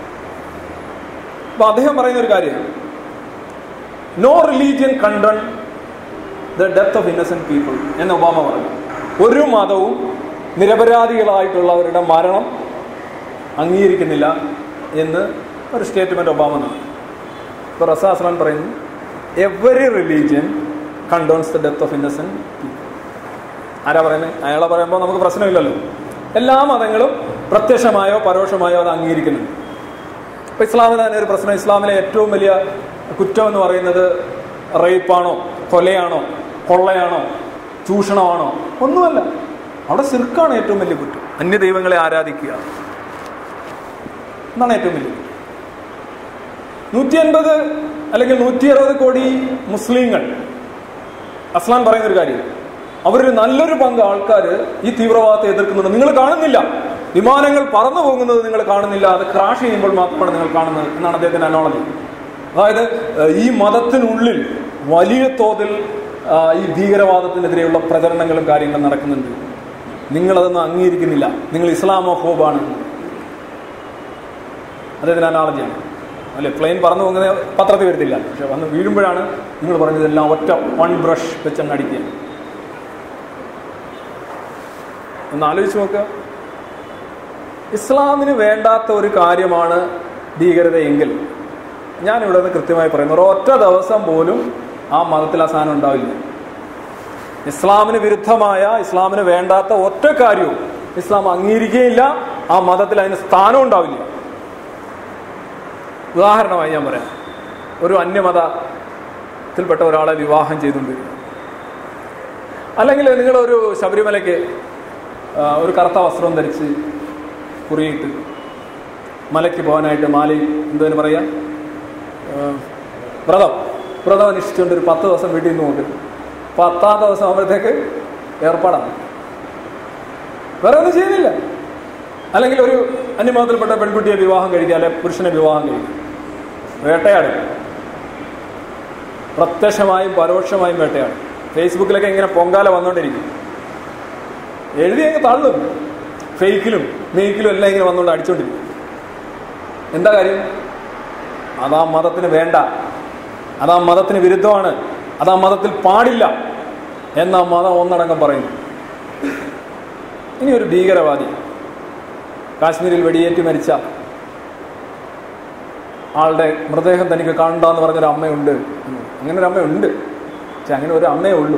Speaker 1: അപ്പൊ അദ്ദേഹം പറയുന്ന ഒരു കാര്യം no religion condone the death of innocent people എന്ന് ഒബാമ പറഞ്ഞു ഒരു മതവും നിരപരാധികളായിട്ടുള്ളവരുടെ മരണം അംഗീകരിക്കുന്നില്ല എന്ന് ഒരു സ്റ്റേറ്റ്മെന്റ് ഒബാമ നടത്തി ഇപ്പൊ റസാസ്ലാൻ പറയുന്നു every religion condones the death of innocent people ആരാ പറയുന്നത് അയാളെ പറയുമ്പോൾ നമുക്ക് പ്രശ്നമില്ലല്ലോ എല്ലാ മതങ്ങളും പ്രത്യക്ഷമായോ പരോക്ഷമായോ അത് അംഗീകരിക്കുന്നുണ്ട് ഇപ്പൊ ഇസ്ലാമിന് തന്നെ ഒരു പ്രശ്നം ഇസ്ലാമിലെ ഏറ്റവും വലിയ കുറ്റം എന്ന് പറയുന്നത് റേപ്പാണോ കൊലയാണോ കൊള്ളയാണോ ചൂഷണമാണോ ഒന്നുമല്ല അവിടെ സിർക്കാണ് ഏറ്റവും വലിയ കുറ്റം അന്യ ദൈവങ്ങളെ ആരാധിക്കുക എന്നാണ് ഏറ്റവും വലിയ നൂറ്റി അൻപത് അല്ലെങ്കിൽ നൂറ്റി അറുപത് കോടി മുസ്ലിങ്ങൾ അസ്ലാൻ പറയുന്ന ഒരു കാര്യം അവരൊരു നല്ലൊരു പങ്ക് ആൾക്കാർ ഈ തീവ്രവാദത്തെ എതിർക്കുന്നുണ്ട് നിങ്ങൾ കാണുന്നില്ല വിമാനങ്ങൾ പറന്നു പോകുന്നത് നിങ്ങൾ കാണുന്നില്ല അത് ക്രാഷ് ചെയ്യുമ്പോൾ മാത്രമാണ് നിങ്ങൾ കാണുന്നത് എന്നാണ് അദ്ദേഹത്തിന്റെ അനോളജി അതായത് ഈ മതത്തിനുള്ളിൽ വലിയ തോതിൽ ഈ ഭീകരവാദത്തിനെതിരെയുള്ള പ്രചരണങ്ങളും കാര്യങ്ങളും നടക്കുന്നുണ്ട് നിങ്ങളതൊന്നും അംഗീകരിക്കുന്നില്ല നിങ്ങൾ ഇസ്ലാമോഫോബാണ് അദ്ദേഹത്തിന് അനാളജിയാണ് അല്ലെ പ്ലെയിൻ പറന്നു പോകുന്നത് പത്രത്തിൽ വരുത്തില്ല പക്ഷെ വന്ന് വീഴുമ്പോഴാണ് നിങ്ങൾ പറഞ്ഞതെല്ലാം ഒറ്റ വൺ ബ്രഷ് വെച്ചങ്ങ് അടിക്കുക ഒന്ന് ആലോചിച്ച് നോക്കുക ഇസ്ലാമിന് വേണ്ടാത്ത ഒരു കാര്യമാണ് ഭീകരതയെങ്കിൽ ഞാൻ ഇവിടെ നിന്ന് കൃത്യമായി പറയുന്നു ഒരൊറ്റ ദിവസം പോലും ആ മതത്തിൽ ആ സാധനം ഉണ്ടാവില്ല ഇസ്ലാമിന് വിരുദ്ധമായ ഇസ്ലാമിന് വേണ്ടാത്ത ഒറ്റ കാര്യവും ഇസ്ലാം അംഗീകരിക്കുകയില്ല ആ മതത്തിൽ അതിന് സ്ഥാനം ഉണ്ടാവില്ല ഉദാഹരണമായി ഞാൻ പറയാം ഒരു അന്യമതത്തിൽപ്പെട്ട ഒരാളെ വിവാഹം ചെയ്തുകൊണ്ടിരിക്കുക അല്ലെങ്കിൽ നിങ്ങളൊരു ശബരിമലയ്ക്ക് ഒരു കറുത്ത വസ്ത്രം ധരിച്ച് കുറിയിട്ട് മലയ്ക്ക് പോകാനായിട്ട് മാലയും എന്തതിന് പറയാ വ്രതം വ്രതം അനുഷ്ഠിച്ചുകൊണ്ട് ഒരു പത്ത് ദിവസം വീട്ടിൽ നിന്ന് കൊണ്ട് പത്താം ദിവസം ആകുമ്പോഴത്തേക്ക് ഏർപ്പാടാണ് വേറെ ഒന്നും ചെയ്യുന്നില്ല അല്ലെങ്കിൽ ഒരു അന്യമതത്തിൽപ്പെട്ട പെൺകുട്ടിയെ വിവാഹം കഴിക്കുക അല്ലെ പുരുഷനെ വിവാഹം കഴിക്കുക വേട്ടയാട് പ്രത്യക്ഷമായും പരോക്ഷമായും വേട്ടയാട് ഫേസ്ബുക്കിലൊക്കെ ഇങ്ങനെ പൊങ്കാല വന്നുകൊണ്ടിരിക്കും എഴുതി അങ്ങ് തള്ളും ഫേക്കിലും മെയ്ക്കിലും എല്ലാം ഇങ്ങനെ വന്നുകൊണ്ട് അടിച്ചോണ്ടിരിക്കും എന്താ കാര്യം അതാ മതത്തിന് വേണ്ട അതാ മതത്തിന് വിരുദ്ധമാണ് അതാ മതത്തിൽ പാടില്ല എന്ന മതം ഒന്നടങ്കം പറയുന്നു ഇനി ഒരു ഭീകരവാദി കാശ്മീരിൽ വെടിയേറ്റ് മരിച്ച ആളുടെ മൃതദേഹം തനിക്ക് കാണണ്ടെന്ന് പറഞ്ഞൊരു അമ്മയുണ്ട് അങ്ങനെ ഒരു അമ്മയുണ്ട് പക്ഷെ അങ്ങനെ ഒരു അമ്മയേ ഉള്ളൂ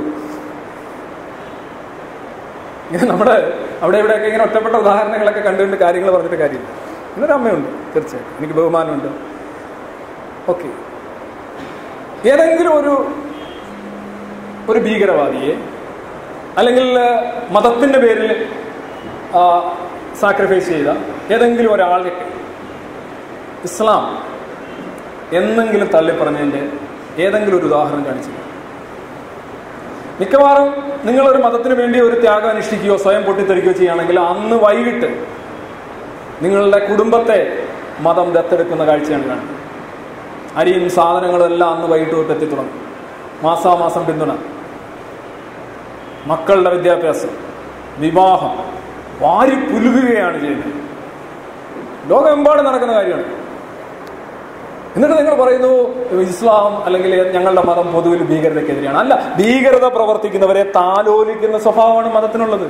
Speaker 1: ഇങ്ങനെ നമ്മുടെ അവിടെ ഇവിടെയൊക്കെ ഇങ്ങനെ ഒറ്റപ്പെട്ട ഉദാഹരണങ്ങളൊക്കെ കണ്ടുകൊണ്ട് കാര്യങ്ങൾ പറഞ്ഞിട്ട് കാര്യമില്ല ഇന്നൊരു അമ്മയുണ്ട് തീർച്ചയായും എനിക്ക് ബഹുമാനമുണ്ട് ഓക്കെ ഏതെങ്കിലും ഒരു ഒരു ഭീകരവാദിയെ അല്ലെങ്കിൽ മതത്തിന്റെ പേരിൽ സാക്രിഫൈസ് ചെയ്ത ഏതെങ്കിലും ഒരാളെ ഇസ്ലാം എന്നെങ്കിലും തള്ളിപ്പറഞ്ഞതിന്റെ ഏതെങ്കിലും ഒരു ഉദാഹരണം കാണിച്ചു മിക്കവാറും നിങ്ങളൊരു മതത്തിന് വേണ്ടി ഒരു ത്യാഗം അനുഷ്ഠിക്കുകയോ സ്വയം പൊട്ടിത്തെറിക്കുകയോ ചെയ്യുകയാണെങ്കിൽ അന്ന് വൈകിട്ട് നിങ്ങളുടെ കുടുംബത്തെ മതം ദത്തെടുക്കുന്ന കാഴ്ചയാണ് കാണുന്നത് അരിയും സാധനങ്ങളും എല്ലാം അന്ന് വൈകിട്ട് തൊട്ട് എത്തിത്തുടങ്ങും മാസാമാസം പിന്തുണ മക്കളുടെ വിദ്യാഭ്യാസം വിവാഹം വാരി പുലുകുകയാണ് ചെയ്യുന്നത് ലോകമെമ്പാടും നടക്കുന്ന കാര്യമാണ് എന്നിട്ട് നിങ്ങൾ പറയുന്നു ഇസ്ലാം അല്ലെങ്കിൽ ഞങ്ങളുടെ മതം പൊതുവിൽ ഭീകരതയ്ക്കെതിരെയാണ് അല്ല ഭീകരത പ്രവർത്തിക്കുന്നവരെ താലോലിക്കുന്ന സ്വഭാവമാണ് മതത്തിനുള്ളത്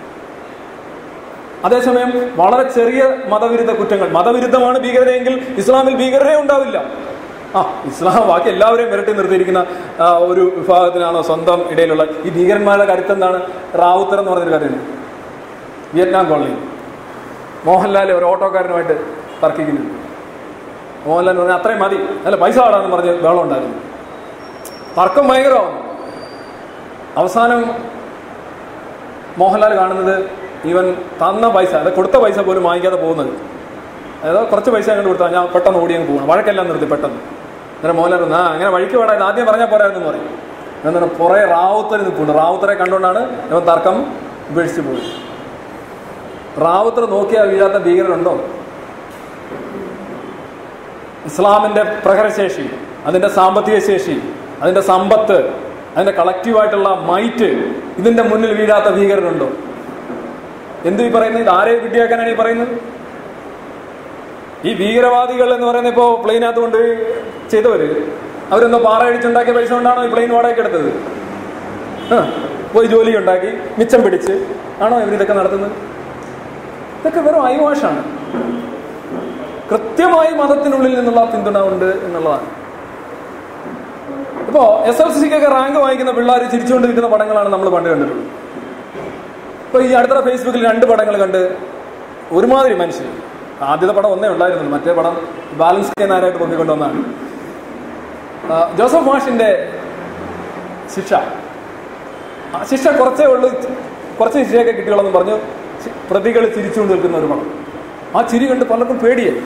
Speaker 1: അതേസമയം വളരെ ചെറിയ മതവിരുദ്ധ കുറ്റങ്ങൾ മതവിരുദ്ധമാണ് ഭീകരതയെങ്കിൽ ഇസ്ലാമിൽ ഭീകരതയെ ഉണ്ടാവില്ല ആ ഇസ്ലാം ബാക്കി എല്ലാവരെയും വിരട്ടി നിർത്തിയിരിക്കുന്ന ഒരു വിഭാഗത്തിനാണോ സ്വന്തം ഇടയിലുള്ള ഈ ഭീകരന്മാരുടെ കരുത്തെന്താണ് റാവുത്തർ എന്ന് പറഞ്ഞൊരു കഥയുണ്ട് വിയറ്റ്നാം കോളനി മോഹൻലാൽ ഒരു ഓട്ടോക്കാരനുമായിട്ട് തർക്കിക്കുന്നുണ്ട് മോഹൻലാൽ പറഞ്ഞു അത്രയും മതി അല്ല പൈസ ആടാന്ന് പറഞ്ഞ് വേളം ഉണ്ടായിരുന്നു തർക്കം ഭയങ്കരമാണ് അവസാനം മോഹൻലാൽ കാണുന്നത് ഇവൻ തന്ന പൈസ അത് കൊടുത്ത പൈസ പോലും വാങ്ങിക്കാതെ പോകുന്നത് അതായത് കുറച്ച് പൈസ അങ്ങോട്ട് കൊടുത്താൽ ഞാൻ പെട്ടെന്ന് ഓടി അങ്ങ് പോകണം വഴക്കെല്ലാം നിർത്തി പെട്ടെന്ന് അന്നേരം മോഹൻലാൽ പറഞ്ഞു, ആ അങ്ങനെ വഴിക്ക് വേണം ഇത് ആദ്യം പറഞ്ഞാൽ പോരായിരുന്നു എന്ന് പറയും എന്നിട്ട് പുറേ റാവുത്തർ നിൽപ്പുണ്ട് റാവുത്തറെ കണ്ടുകൊണ്ടാണ് ഇവൻ തർക്കം ഉപേക്ഷിച്ച് പോയത് റാവുത്തർ നോക്കിയാൽ വീഴാത്ത ഭീകരനുണ്ടോ ഇസ്ലാമിന്റെ പ്രഹരശേഷി അതിന്റെ സാമ്പത്തിക ശേഷി അതിന്റെ സമ്പത്ത് അതിന്റെ കളക്റ്റീവായിട്ടുള്ള മൈറ്റ് ഇതിന്റെ മുന്നിൽ വീഴാത്ത ഭീകരനുണ്ടോ എന്ത് ഈ പറയുന്നത് ഇത് ആരെ വിഡ്ഢിയാക്കാനാണ് ഈ പറയുന്നത് ഈ ഭീകരവാദികൾ എന്ന് പറയുന്ന ഇപ്പോ പ്ലെയിനകത്ത് കൊണ്ട് ചെയ്തവര് അവരെന്തോ പാറ അടിച്ചുണ്ടാക്കിയ പൈസ കൊണ്ടാണോ ഈ പ്ലെയിൻ വാടകയ്ക്ക് എടുത്തത് ആ, പോയി ജോലി ഉണ്ടാക്കി മിച്ചം പിടിച്ച് ആണോ ഇവരിതൊക്കെ നടത്തുന്നത് ഇതൊക്കെ വെറും ഐവാഷാണ് കൃത്യമായി മതത്തിനുള്ളിൽ നിന്നുള്ള പിന്തുണ ഉണ്ട് എന്നുള്ളതാണ് ഇപ്പോ എസ് എൽ സിക്കൊക്കെ റാങ്ക് വാങ്ങിക്കുന്ന പിള്ളേർ ചിരിച്ചുകൊണ്ട് നിൽക്കുന്ന പടങ്ങളാണ് നമ്മൾ പണ്ട് കണ്ടിട്ടുള്ളത് ഇപ്പൊ ഈ അടുത്ത ഫേസ്ബുക്കിൽ രണ്ട് പടങ്ങൾ കണ്ട് ഒരുമാതിരി മനുഷ്യർ ആദ്യത്തെ പടം ഒന്നേ ഉണ്ടായിരുന്നുള്ളൂ മറ്റേ പടം ബാലൻസ് കെ നാരായിട്ട് പൊക്കിക്കൊണ്ടുവന്നാണ് ആ, ജോസഫ് മാഷിന്റെ ശിക്ഷ ആ ശിക്ഷ കുറച്ചേ ഉള്ളൂ കുറച്ച് ശിക്ഷയൊക്കെ കിട്ടിയോളെന്ന് പറഞ്ഞു പ്രതികൾ ചിരിച്ചുകൊണ്ട് നിൽക്കുന്ന ഒരു പടം ആ ചിരി കണ്ട് പലർക്കും പേടിയായി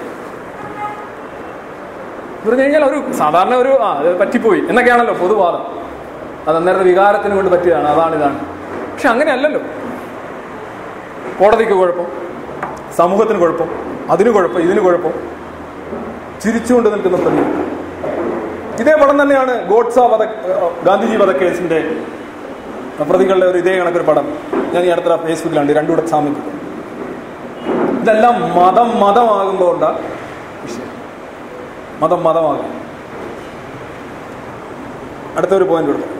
Speaker 1: പറഞ്ഞു കഴിഞ്ഞാൽ ഒരു സാധാരണ ഒരു ആ അത് പറ്റിപ്പോയി എന്നൊക്കെയാണല്ലോ പൊതുവാദം അത് അന്നേരത്തെ വികാരത്തിന് കൊണ്ട് പറ്റിയതാണ് അതാണ് ഇതാണ് പക്ഷെ അങ്ങനെയല്ലല്ലോ കോടതിക്ക് കുഴപ്പം സമൂഹത്തിന് കുഴപ്പം അതിന് കുഴപ്പം ഇതിന് കുഴപ്പം ചിരിച്ചുകൊണ്ട് നിൽക്കുന്ന പ്രതി ഇതേ പടം തന്നെയാണ് ഗോഡ്സ വധ ഗാന്ധിജി വധക്കേസിന്റെ പ്രതികളുടെ ഒരു ഇതേ കണക്കൊരു പടം ഞാൻ ഈ അടുത്ത ഫേസ്ബുക്കിലുണ്ട് രണ്ടുകൂടെ സാമ്യത്തിൽ ഇതെല്ലാം മതം മതമാകുമ്പോൾ ഉണ്ട വിഷയം മതം മതമാകും അടുത്തൊരു പോയിന്റ് കൊടുത്തു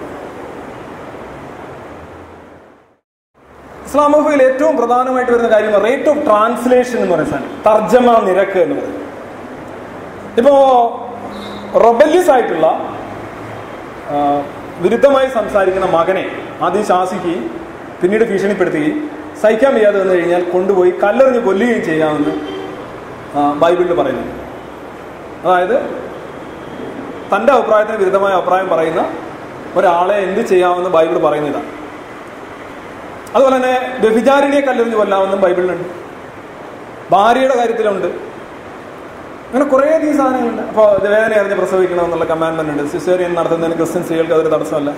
Speaker 1: ഇസ്ലാമോഫയിൽ ഏറ്റവും പ്രധാനമായിട്ട് വരുന്ന കാര്യം റേറ്റ് ഓഫ് ട്രാൻസ്ലേഷൻ എന്ന് പറയുന്ന സാധനം തർജ്ജമ നിരക്ക് എന്ന് പറയുന്നത് ഇപ്പോ റൊബല്യസ് ആയിട്ടുള്ള ആ, വിരുദ്ധമായി സംസാരിക്കുന്ന മകനെ ആദ്യം ശാസിക്കുകയും പിന്നീട് ഭീഷണിപ്പെടുത്തുകയും സഹിക്കാൻ വയ്യാതെ വന്നു കഴിഞ്ഞാൽ കൊണ്ടുപോയി കല്ലെറിഞ്ഞ് കൊല്ലുകയും ചെയ്യാമെന്ന് ആ, ബൈബിളിൽ പറയുന്നു അതായത് തന്റെ അഭിപ്രായത്തിന് വിരുദ്ധമായ അഭിപ്രായം പറയുന്ന ഒരാളെ എന്ത് ചെയ്യാമെന്ന് ബൈബിൾ പറയുന്നതാണ് അതുപോലെ തന്നെ വ്യഭിചാരിണിയെ കല്ലെറിഞ്ഞ് കൊല്ലാമെന്നും ബൈബിളിലുണ്ട് ഭാര്യയുടെ കാര്യത്തിലുണ്ട് അങ്ങനെ കുറേ അധികം സാധനങ്ങളുണ്ട് അപ്പോൾ വേദന അറിഞ്ഞ് പ്രസവിക്കണം എന്നുള്ള കമാൻഡ്മെന്റ് ഉണ്ട് സിസേറിയൻ നടത്തുന്നതിന് ക്രിസ്ത്യൻ സ്ത്രീകൾക്ക് അതൊരു തടസ്സമല്ല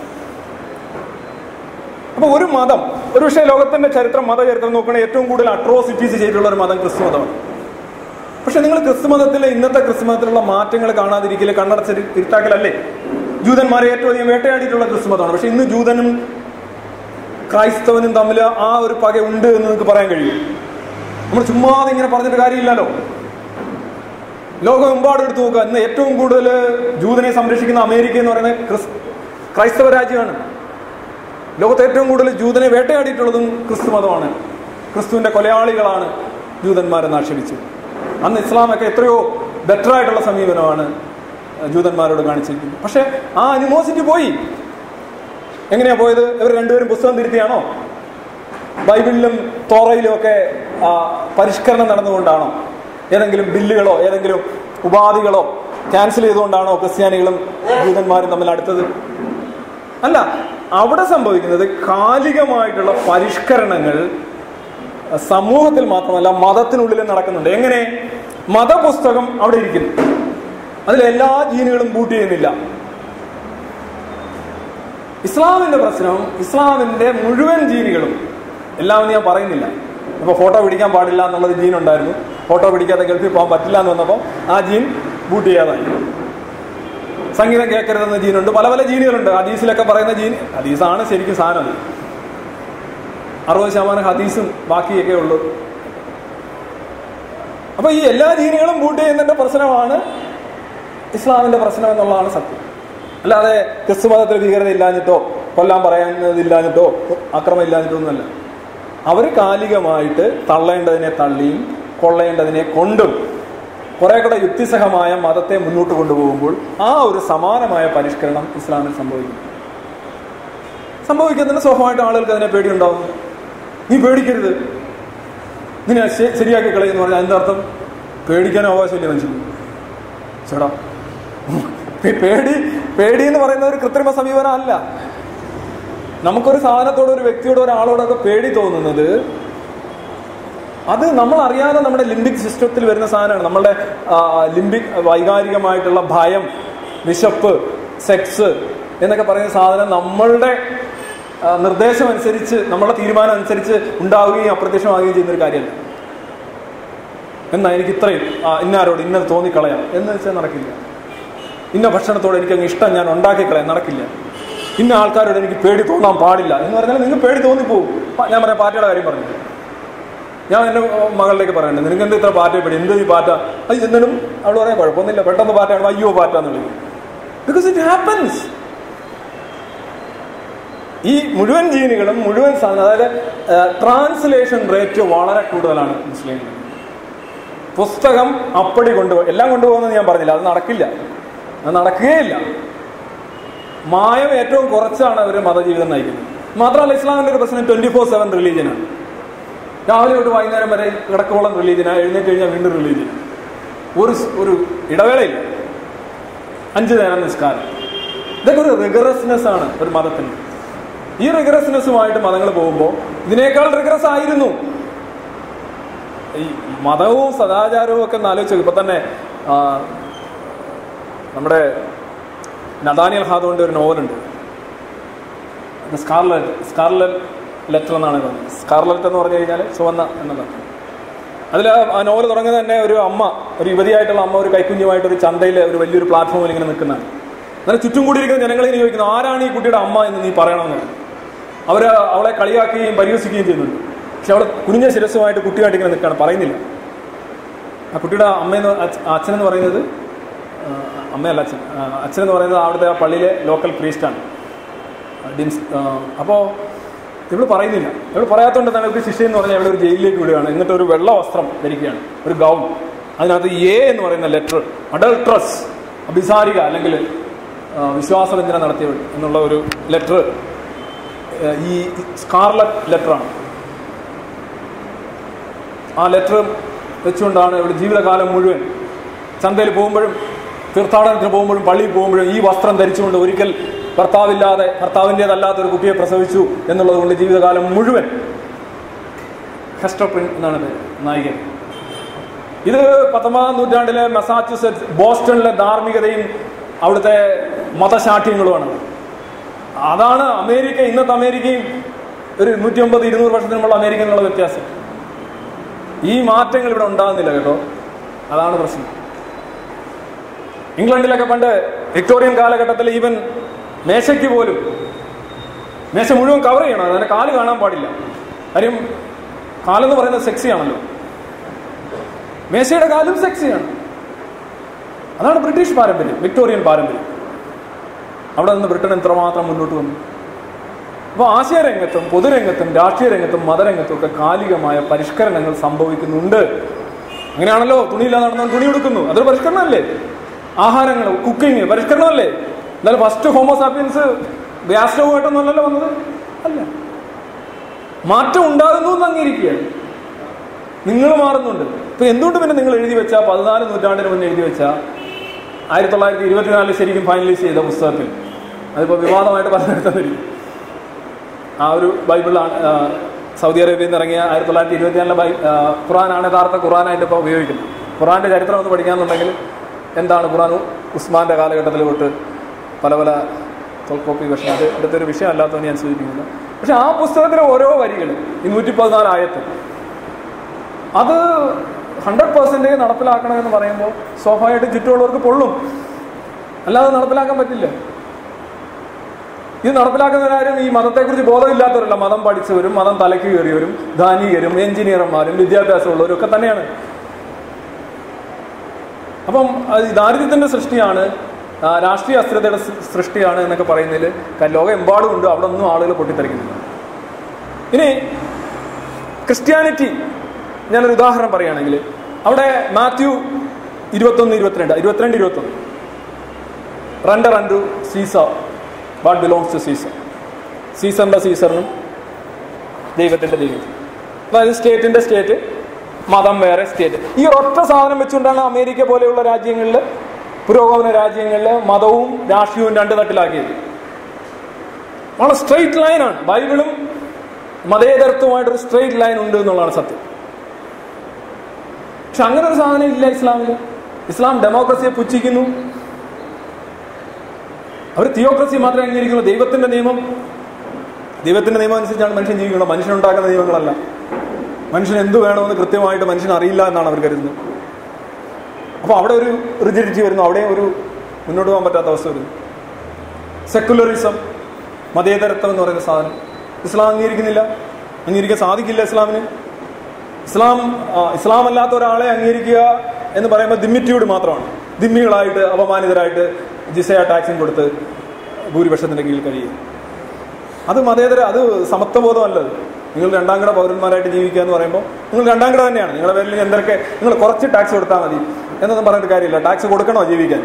Speaker 1: അപ്പൊ ഒരു മതം ഒരു പക്ഷേ ലോകത്തിന്റെ ചരിത്രം മതചരിത്രം നോക്കുകയാണെങ്കിൽ ഏറ്റവും കൂടുതൽ അട്രോസിറ്റീസ് ചെയ്തിട്ടുള്ള ഒരു മതം ക്രിസ്തു മതമാണ് പക്ഷെ നിങ്ങൾ ക്രിസ്തു മതത്തിലെ ഇന്നത്തെ ക്രിസ്തു മതത്തിലുള്ള മാറ്റങ്ങൾ കാണാതിരിക്കല് കണ്ണടച്ച് തിരുത്താക്കലല്ലേ ജൂതന്മാരെ ഏറ്റവും അധികം വേട്ടയാടിയിട്ടുള്ള ക്രിസ്തു മതമാണ് പക്ഷെ ഇന്ന് ജൂതനും ക്രൈസ്തവനും തമ്മിൽ ആ ഒരു പക ഉണ്ട് എന്ന് നിങ്ങൾക്ക് പറയാൻ കഴിയും നമ്മൾ ചുമ്മാതെ ഇങ്ങനെ പറഞ്ഞിട്ട് കാര്യമില്ലല്ലോ ലോകമെമ്പാടും എടുത്തു നോക്കുക ഇന്ന് ഏറ്റവും കൂടുതൽ ജൂതനെ സംരക്ഷിക്കുന്ന അമേരിക്ക എന്ന് പറയുന്നത് ക്രിസ് ക്രൈസ്തവ രാജ്യമാണ് ലോകത്ത് ഏറ്റവും കൂടുതൽ ജൂതനെ വേട്ടയാടിയിട്ടുള്ളതും ക്രിസ്തു മതമാണ് ക്രിസ്തുവിന്റെ കൊലയാളികളാണ് ജൂതന്മാരെന്ന് ആക്ഷേപിച്ചത് അന്ന് ഇസ്ലാമൊക്കെ എത്രയോ ബെറ്റർ ആയിട്ടുള്ള സമീപനമാണ് ജൂതന്മാരോട് കാണിച്ചിരിക്കുന്നത് പക്ഷെ ആ അനിമോസിറ്റി പോയി എങ്ങനെയാ പോയത് ഇവർ രണ്ടുപേരും പുസ്തകം തിരുത്തിയാണോ ബൈബിളിലും തോറയിലും ഒക്കെ ആ, പരിഷ്കരണം നടന്നുകൊണ്ടാണോ ഏതെങ്കിലും ബില്ലുകളോ ഏതെങ്കിലും ഉപാധികളോ ക്യാൻസൽ ചെയ്തുകൊണ്ടാണോ ക്രിസ്ത്യാനികളും ജൂതന്മാരും തമ്മിൽ അടുത്തത് അല്ല അവിടെ സംഭവിക്കുന്നത് കാലികമായിട്ടുള്ള പരിഷ്കരണങ്ങൾ സമൂഹത്തിൽ മാത്രമല്ല മതത്തിനുള്ളിൽ നടക്കുന്നുണ്ട് എങ്ങനെ മതപുസ്തകം അവിടെ ഇരിക്കുന്നു അതിൽ എല്ലാ ജീനുകളും ബൂട്ട് ചെയ്യുന്നില്ല ഇസ്ലാമിന്റെ പ്രശ്നം ഇസ്ലാമിന്റെ മുഴുവൻ ജീനുകളും എല്ലാം ഞാൻ പറയുന്നില്ല ഇപ്പൊ ഫോട്ടോ പിടിക്കാൻ പാടില്ല എന്നുള്ളത് ജീൻ ഉണ്ടായിരുന്നു ഫോട്ടോ പിടിക്കാതെ ഗൾഫിൽ പോകാൻ പറ്റില്ല എന്ന് വന്നപ്പോൾ ആ ജീൻ ബൂട്ട് ചെയ്യാതായി സംഗീതം കേൾക്കരുതെന്ന ജീനുണ്ട് പല പല ജീനുകളുണ്ട് ഹദീസിലൊക്കെ പറയുന്ന ജീൻ ഹദീസാണ് ശരിക്കും സാധനം അത് അറുപത് ശതമാനം ഹദീസും ബാക്കിയൊക്കെ ഉള്ളൂ അപ്പൊ ഈ എല്ലാ ജീനുകളും ബൂട്ട് ചെയ്യുന്നതിന്റെ പ്രശ്നമാണ് ഇസ്ലാമിന്റെ പ്രശ്നം എന്നുള്ളതാണ് സത്യം അല്ലാതെ ക്രിസ്തു മതത്തിൽ ഭീകരത ഇല്ലാഞ്ഞിട്ടോ കൊല്ലാൻ പറയാനില്ലാഞ്ഞിട്ടോ അക്രമം ഇല്ലാഞ്ഞിട്ടോ ഒന്നുമല്ല അവർ കാലികമായിട്ട് തള്ളേണ്ടതിനെ തള്ളിയും കൊള്ളേണ്ടതിനെ കൊണ്ടും കുറെ കൂടെ യുക്തിസഹമായ മതത്തെ മുന്നോട്ട് കൊണ്ടുപോകുമ്പോൾ ആ ഒരു സമാനമായ പരിഷ്കരണം ഇസ്ലാമിൽ സംഭവിക്കും സംഭവിക്കുന്നതിന് സ്വാഭാവികമായിട്ട് ആളുകൾക്ക് അതിനെ പേടിയുണ്ടാവും നീ പേടിക്കരുത് നിന്നെ ശ- ശരിയാക്കി കളയെന്ന് പറഞ്ഞാൽ അതിന്റെ അർത്ഥം പേടിക്കാൻ അവകാശമില്ല മനുഷ്യന് ചേടാ പേ- പേടി പേടി എന്ന് പറയുന്ന ഒരു കൃത്രിമ സമീപനം അല്ല നമുക്കൊരു സാധനത്തോട് ഒരു വ്യക്തിയോട് ഒരാളോടൊക്കെ പേടി തോന്നുന്നത് അത് നമ്മൾ അറിയാതെ നമ്മുടെ ലിംബിക് സിസ്റ്റത്തിൽ വരുന്ന സാധനമാണ് നമ്മളുടെ ലിംബിക് വൈകാരികമായിട്ടുള്ള ഭയം വിശപ്പ് സെക്സ് എന്നൊക്കെ പറയുന്ന സാധനം നമ്മളുടെ ആ, നിർദ്ദേശം അനുസരിച്ച് നമ്മളുടെ തീരുമാനം അനുസരിച്ച് ഉണ്ടാവുകയും അപ്രത്യക്ഷമാവുകയും ചെയ്യുന്ന ഒരു കാര്യമല്ല എന്നാ എനിക്ക് ഇത്രയും ആ, ഇന്നാരോട് ഇന്നത് തോന്നിക്കളയാം എന്ന് വെച്ചാൽ നടക്കില്ല ഇന്ന ഭക്ഷണത്തോട് എനിക്ക് അങ്ങ് ഇഷ്ടം ഞാൻ ഉണ്ടാക്കി കളയാൻ നടക്കില്ല ഇന്ന ആൾക്കാരോട് എനിക്ക് പേടി തോന്നാൻ പാടില്ല എന്ന് പറഞ്ഞാൽ നിങ്ങൾക്ക് പേടി തോന്നിപ്പോവും പ- ഞാൻ പറയാം പാറ്റയുടെ കാര്യം പറഞ്ഞു ഞാൻ എൻ്റെ മകളിലേക്ക് പറയണ്ടേ നിനക്ക് എന്ത് ഇത്ര പാറ്റയെ പേടി എന്ത് ഈ പാറ്റ അത് ചെന്നിടും അവൾ പറയാം കുഴപ്പമൊന്നുമില്ല പെട്ടെന്ന് പാറ്റയാണ് അയ്യോ പാറ്റ എന്നുള്ളത് ബിക്കോസ് ഇറ്റ് ഹാപ്പൻസ് ഈ മുഴുവൻ ജീനുകളും മുഴുവൻ സാധനം അതായത് ട്രാൻസ്ലേഷൻ റേറ്റ് വളരെ കൂടുതലാണ് മുസ്ലിങ്ങളിൽ പുസ്തകം അപ്പടി കൊണ്ടുപോകും എല്ലാം കൊണ്ടുപോകുന്നത് ഞാൻ പറഞ്ഞില്ല അത് നടക്കില്ല അത് നടക്കുകയില്ല മായം ഏറ്റവും കുറച്ചാണ് അവർ മതജീവിതം നയിക്കുന്നത് മാത്രമല്ല ഇസ്ലാമിന്റെ ഒരു പ്രശ്നം ട്വന്റി ഫോർ സെവൻ റിലീജിയനാണ് രാവിലെ തൊട്ട് വൈകുന്നേരം വരെ കിടക്കോളം റിലീജിയനാണ് എഴുന്നേറ്റ് കഴിഞ്ഞാൽ വീണ്ടും റിലീജിയൻ ഒരു സ്- ഒരു ഇടവേളയില്ല അഞ്ചു നേരം നിസ്കാരം ഇതൊക്കെ ഒരു റിഗറസ്നെസ് ആണ് ഒരു മതത്തിന് ഈ റിഗറസ്നെസ്സുമായിട്ട് മതങ്ങൾ പോകുമ്പോൾ ഇതിനേക്കാൾ റിഗറസ് ആയിരുന്നു ഈ മതവും സദാചാരവും ഒക്കെ ഒന്ന് ആലോചിച്ച് നോക്ക്. ഇപ്പൊ തന്നെ ആ, നമ്മുടെ നദാനിയൽ ഹാദോന്റെ ഒരു നോവലുണ്ട് സ്കാർലറ്റ് സ്കാർലറ്റ് ലെറ്റർ എന്നാണ് പറയുന്നത് സ്കാർലറ്റ് എന്ന് പറഞ്ഞു കഴിഞ്ഞാൽ ചുവന്ന എന്നതാണ് അതിൽ ആ നോവൽ തുടങ്ങുന്നത് തന്നെ ഒരു അമ്മ ഒരു യുവതിയായിട്ടുള്ള അമ്മ ഒരു കൈക്കുഞ്ഞുമായിട്ട് ഒരു ചന്തയിൽ ഒരു വലിയൊരു പ്ലാറ്റ്ഫോമിൽ ഇങ്ങനെ നിൽക്കുന്നതാണ് എന്നാൽ ചുറ്റും കൂടിയിരിക്കുന്ന ജനങ്ങളെ ഇങ്ങനെ ചോദിക്കുന്നു ആരാണ് ഈ കുട്ടിയുടെ അമ്മ എന്ന് നീ പറയണമെന്ന് അവർ അവളെ കളിയാക്കുകയും പരിഹസിക്കുകയും ചെയ്യുന്നുണ്ട് പക്ഷെ അവൾ കുനിഞ്ഞ ശിരസ്സുമായിട്ട് കുട്ടിയായിട്ട് ഇങ്ങനെ നിൽക്കുകയാണ് പറയുന്നില്ല ആ കുട്ടിയുടെ അമ്മയെന്ന് അച്ഛ- അച്ഛനെന്ന് പറയുന്നത് ആ, അമ്മയല്ല അച്ഛൻ ആ, അച്ഛനെന്ന് പറയുന്നത് അവിടുത്തെ ആ പള്ളിയിലെ ലോക്കൽ പ്രീസ്റ്റാണ് ഡിൻസ് അപ്പോൾ ഇവള് പറയുന്നില്ല ഇവള് പറയാത്തതുകൊണ്ട് തന്നെ ഇവർക്ക് ശിക്ഷ എന്ന് പറഞ്ഞാൽ ഇവിടെ ഒരു ജയിലിലേക്ക് വിടുകയാണ് എന്നിട്ട് ഒരു വെള്ള വസ്ത്രം ധരിക്കുകയാണ് ഒരു ഗൗൺ അതിനകത്ത് എ എന്ന് പറയുന്ന ലെറ്റർ അഡൾട്രസ് അഭിസാരിക അല്ലെങ്കിൽ ആ, വിശ്വാസവഞ്ചന നടത്തിയവൾ എന്നുള്ള ഒരു ലെറ്റർ ഈ സ്കാർലറ്റ് ലെറ്ററാണ് ആ ലെറ്റർ വെച്ചുകൊണ്ടാണ് ഇവിടെ ജീവിതകാലം മുഴുവൻ ചന്തയിൽ പോകുമ്പോഴും തീർത്ഥാടനത്തിന് പോകുമ്പോഴും പള്ളിയിൽ പോകുമ്പോഴും ഈ വസ്ത്രം ധരിച്ചുകൊണ്ട് ഒരിക്കൽ ഭർത്താവില്ലാതെ ഭർത്താവിൻ്റെതല്ലാത്ത ഒരു കുട്ടിയെ പ്രസവിച്ചു എന്നുള്ളത് കൊണ്ട് ജീവിതകാലം മുഴുവൻ ഹെസ്റ്റർ പ്രിൻ എന്നാണ് പേര് നായികൻ ഇത് പത്തൊമ്പതാം നൂറ്റാണ്ടിലെ മസാച്യുസെറ്റ്സ് ബോസ്റ്റണിലെ ധാർമ്മികതയും അവിടുത്തെ മതശാഠ്യങ്ങളുമാണ് അതാണ് അമേരിക്ക ഇന്നത്തെ അമേരിക്കയും ഒരു നൂറ്റി അമ്പത് ഇരുന്നൂറ് വർഷത്തിന് മുമ്പുള്ള അമേരിക്ക എന്നുള്ള വ്യത്യാസം ഈ മാറ്റങ്ങൾ ഇവിടെ ഉണ്ടാകുന്നില്ല കേട്ടോ അതാണ് പ്രശ്നം ഇംഗ്ലണ്ടിലൊക്കെ പണ്ട് വിക്ടോറിയൻ കാലഘട്ടത്തിൽ ഈവൻ മേശയ്ക്ക് പോലും മേശ മുഴുവൻ കവർ ചെയ്യണം അതിന്റെ കാല് കാണാൻ പാടില്ല കാര്യം കാലെന്ന് പറയുന്നത് സെക്സിയാണല്ലോ മേശയുടെ കാലും സെക്സിയാണ് അതാണ് ബ്രിട്ടീഷ് പാരമ്പര്യം വിക്ടോറിയൻ പാരമ്പര്യം അവിടെ നിന്ന് ബ്രിട്ടൻ എത്രമാത്രം മുന്നോട്ട് വന്നു അപ്പോൾ ആശയരംഗത്തും പൊതുരംഗത്തും രാഷ്ട്രീയ രംഗത്തും മതരംഗത്തും ഒക്കെ കാലികമായ പരിഷ്കരണങ്ങൾ സംഭവിക്കുന്നുണ്ട് അങ്ങനെയാണല്ലോ തുണിയില്ലാതെ നടന്നാൽ തുണി കൊടുക്കുന്നു അതൊരു പരിഷ്കരണമല്ലേ ആഹാരങ്ങൾ കുക്കിംഗ് പരിഷ്കരണമല്ലേ എന്നാലും ഫസ്റ്റ് ഹോമോസാപ്പിയൻസ് ഗ്യാസ് സ്റ്റൗവായിട്ടൊന്നുമല്ലല്ലോ വന്നത് അല്ല മാറ്റം ഉണ്ടാകുന്നു എന്ന് അംഗീകരിക്കുകയാണ് നിങ്ങൾ മാറുന്നുണ്ട് ഇപ്പൊ എന്തുകൊണ്ട് പിന്നെ നിങ്ങൾ എഴുതി വെച്ച പതിനാല് നൂറ്റാണ്ടിന് മുന്നേ എഴുതി വെച്ച ആയിരത്തി തൊള്ളായിരത്തി ഇരുപത്തിനാലിൽ ശരിക്കും ഫൈനലൈസ് ചെയ്ത പുസ്തകത്തിൽ അതിപ്പോ വിവാദമായിട്ട് പലയിടത്തും വരും ആ ഒരു ബൈബിളാണ് ആ, സൗദി അറേബ്യയിൽ നിന്ന് ഇറങ്ങിയ ആയിരത്തി തൊള്ളായിരത്തി ഇരുപത്തിനാലിലെ ബൈ ആ, ഖുറാനാണ് യഥാർത്ഥ ഖുറാനായിട്ട് ഇപ്പോൾ ഉപയോഗിക്കുന്നത് ഖുറാന്റെ ചരിത്രം ഒന്ന് പഠിക്കാന്നുണ്ടെങ്കിൽ എന്താണ് ഖുറാൻ ഉസ്മാന്റെ കാലഘട്ടത്തിൽ തൊട്ട് പല പല തോൽക്കോപ്പി പക്ഷേ അത് ഇവിടുത്തെ ഒരു വിഷയം അല്ലാത്തതുകൊണ്ട് ഞാൻ സൂചിപ്പിക്കുന്നില്ല പക്ഷെ ആ പുസ്തകത്തിലെ ഓരോ വരികൾ ഈ നൂറ്റി പതിനാല് ആയത്ത് അത് ഹൺഡ്രഡ് പെർസെൻറ്റേജ് നടപ്പിലാക്കണമെന്ന് പറയുമ്പോൾ സ്വാഭാവികമായിട്ടും ചുറ്റുമുള്ളവർക്ക് പൊള്ളും അല്ലാതെ നടപ്പിലാക്കാൻ പറ്റില്ല ഇത് നടപ്പിലാക്കുന്നവരാരും ഈ മതത്തെക്കുറിച്ച് ബോധമില്ലാത്തവരല്ല മതം പഠിച്ചവരും മതം തലയ്ക്ക് കയറിയവരും ധാനികരും എഞ്ചിനീയർമാരും വിദ്യാഭ്യാസമുള്ളവരും ഒക്കെ തന്നെയാണ് അപ്പം അത് ഈ ദാരിദ്ര്യത്തിന്റെ സൃഷ്ടിയാണ് ആ, രാഷ്ട്രീയ അസ്ഥിരതയുടെ സൃ- സൃഷ്ടിയാണ് എന്നൊക്കെ പറയുന്നതിൽ ക- ലോകം ഉണ്ട് അവിടെ ഒന്നും ആളുകൾ പൊട്ടിത്തെറിക്കുന്നില്ല ഇനി ക്രിസ്ത്യാനിറ്റി ഞാനൊരു ഉദാഹരണം പറയുകയാണെങ്കിൽ അവിടെ മാത്യു ഇരുപത്തൊന്ന് ഇരുപത്തിരണ്ട് ഇരുപത്തിരണ്ട് ഇരുപത്തൊന്ന് render unto Caesar what belongs to Caesar സീസറിന്റെ സീസറിനും ദൈവത്തിന്റെ ദൈവത്തിനും അതായത് സ്റ്റേറ്റിന്റെ സ്റ്റേറ്റ് മതം വേറെ സ്റ്റേറ്റ് ഈ ഒറ്റ സാധനം വെച്ചുകൊണ്ടാണ് അമേരിക്ക പോലെയുള്ള രാജ്യങ്ങളിൽ പുരോഗമന രാജ്യങ്ങളിൽ മതവും രാഷ്ട്രീയവും രണ്ട് തട്ടിലാക്കിയത് വളരെ സ്ട്രെയിറ്റ് ലൈനാണ് ബൈബിളും മതേതരത്വമായിട്ടൊരു സ്ട്രെയിറ്റ് ലൈൻ ഉണ്ട് എന്നുള്ളതാണ് സത്യം പക്ഷെ അങ്ങനെ ഒരു സാധനം ഇല്ല ഇസ്ലാമിൽ ഇസ്ലാം ഡെമോക്രസിയെ പുച്ഛിക്കുന്നു അവർ തിയോക്രസി മാത്രമേ അംഗീകരിക്കുള്ളൂ ദൈവത്തിന്റെ നിയമം ദൈവത്തിന്റെ നിയമം അനുസരിച്ചാണ് മനുഷ്യൻ ജീവിക്കുന്നത് മനുഷ്യനുണ്ടാക്കുന്ന നിയമങ്ങളല്ല മനുഷ്യൻ എന്ത് വേണമെന്ന് കൃത്യമായിട്ട് മനുഷ്യൻ അറിയില്ല എന്നാണ് അവർ കരുതുന്നത് അപ്പോൾ അവിടെ ഒരു റിജിഡിറ്റി വരുന്നു അവിടെ ഒരു മുന്നോട്ട് പോകാൻ പറ്റാത്ത അവസ്ഥ വരുന്നു സെക്കുലറിസം മതേതരത്വം എന്ന് പറയുന്ന സാധനം ഇസ്ലാം അംഗീകരിക്കുന്നില്ല അംഗീകരിക്കാൻ സാധിക്കില്ല ഇസ്ലാമിന് ഇസ്ലാം ആ, ഇസ്ലാം അല്ലാത്ത ഒരാളെ അംഗീകരിക്കുക എന്ന് പറയുമ്പോൾ ദിമ്മിറ്റിയോട് മാത്രമാണ് ദിമ്മികളായിട്ട് അപമാനിതരായിട്ട് ജിസയ ടാക്സും കൊടുത്ത് ഭൂരിപക്ഷത്തിന്റെ കീഴിൽ കഴിയും അത് മതേതര അത് സമത്വബോധമല്ലത് നിങ്ങൾ രണ്ടാം കിട പൗരന്മാരായിട്ട് ജീവിക്കുക എന്ന് പറയുമ്പോൾ നിങ്ങൾ രണ്ടാം കിട തന്നെയാണ് നിങ്ങളുടെ പേരിൽ എന്തൊക്കെ നിങ്ങൾ കുറച്ച് ടാക്സ് കൊടുത്താൽ മതി എന്നൊന്നും പറഞ്ഞിട്ട് കാര്യമില്ല ടാക്സ് കൊടുക്കണോ ജീവിക്കാൻ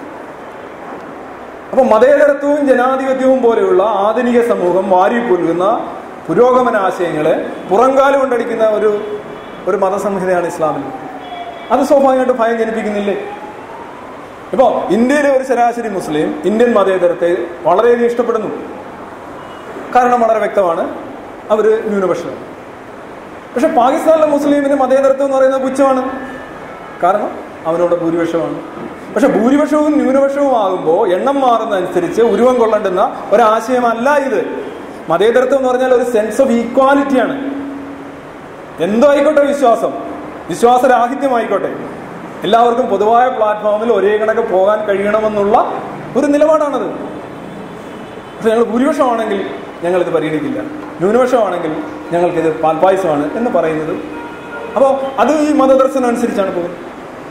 Speaker 1: അപ്പൊ മതേതരത്വവും ജനാധിപത്യവും പോലെയുള്ള ആധുനിക സമൂഹം വാരിപ്പുൽകുന്ന പുരോഗമന ആശയങ്ങളെ പുറങ്കാല് കൊണ്ടടിക്കുന്ന ഒരു ഒരു മതസംഹിതയാണ് ഇസ്ലാമിൽ അത് സ്വാഭാവികമായിട്ട് ഭയം ജനിപ്പിക്കുന്നില്ലേ ഇപ്പോ ഇന്ത്യയിലെ ഒരു ശരാശരി മുസ്ലിം ഇന്ത്യൻ മതേതരത്തെ വളരെയധികം ഇഷ്ടപ്പെടുന്നു കാരണം വളരെ വ്യക്തമാണ് അവര് ന്യൂനപക്ഷമാണ് പക്ഷെ പാകിസ്ഥാനിലെ മുസ്ലിമിന് മതേതരത്വം എന്ന് പറയുന്നത് പുച്ഛമാണ് കാരണം അവനോട് ഭൂരിപക്ഷമാണ് പക്ഷെ ഭൂരിപക്ഷവും ന്യൂനപക്ഷവും ആകുമ്പോൾ എണ്ണം മാറുന്നതനുസരിച്ച് ഉരുവം കൊള്ളേണ്ടുന്ന ഒരാശയമല്ല ഇത് മതേതരത്വം എന്ന് പറഞ്ഞാൽ ഒരു സെൻസ് ഓഫ് ഈക്വാലിറ്റിയാണ് എന്തോ ആയിക്കോട്ടെ വിശ്വാസം വിശ്വാസരാഹിത്യമായിക്കോട്ടെ എല്ലാവർക്കും പൊതുവായ പ്ലാറ്റ്ഫോമിൽ ഒരേ കണക്ക് പോകാൻ കഴിയണമെന്നുള്ള ഒരു നിലപാടാണത് പക്ഷെ ഞങ്ങൾ ഭൂരിപക്ഷമാണെങ്കിൽ ഞങ്ങളിത് പരിഗണിക്കില്ല ന്യൂനപക്ഷമാണെങ്കിൽ ഞങ്ങൾക്കിത് പാൽപായസമാണ് എന്ന് പറയുന്നത് അപ്പോൾ അത് ഈ മതദർശനം അനുസരിച്ചാണ് പോകുന്നത്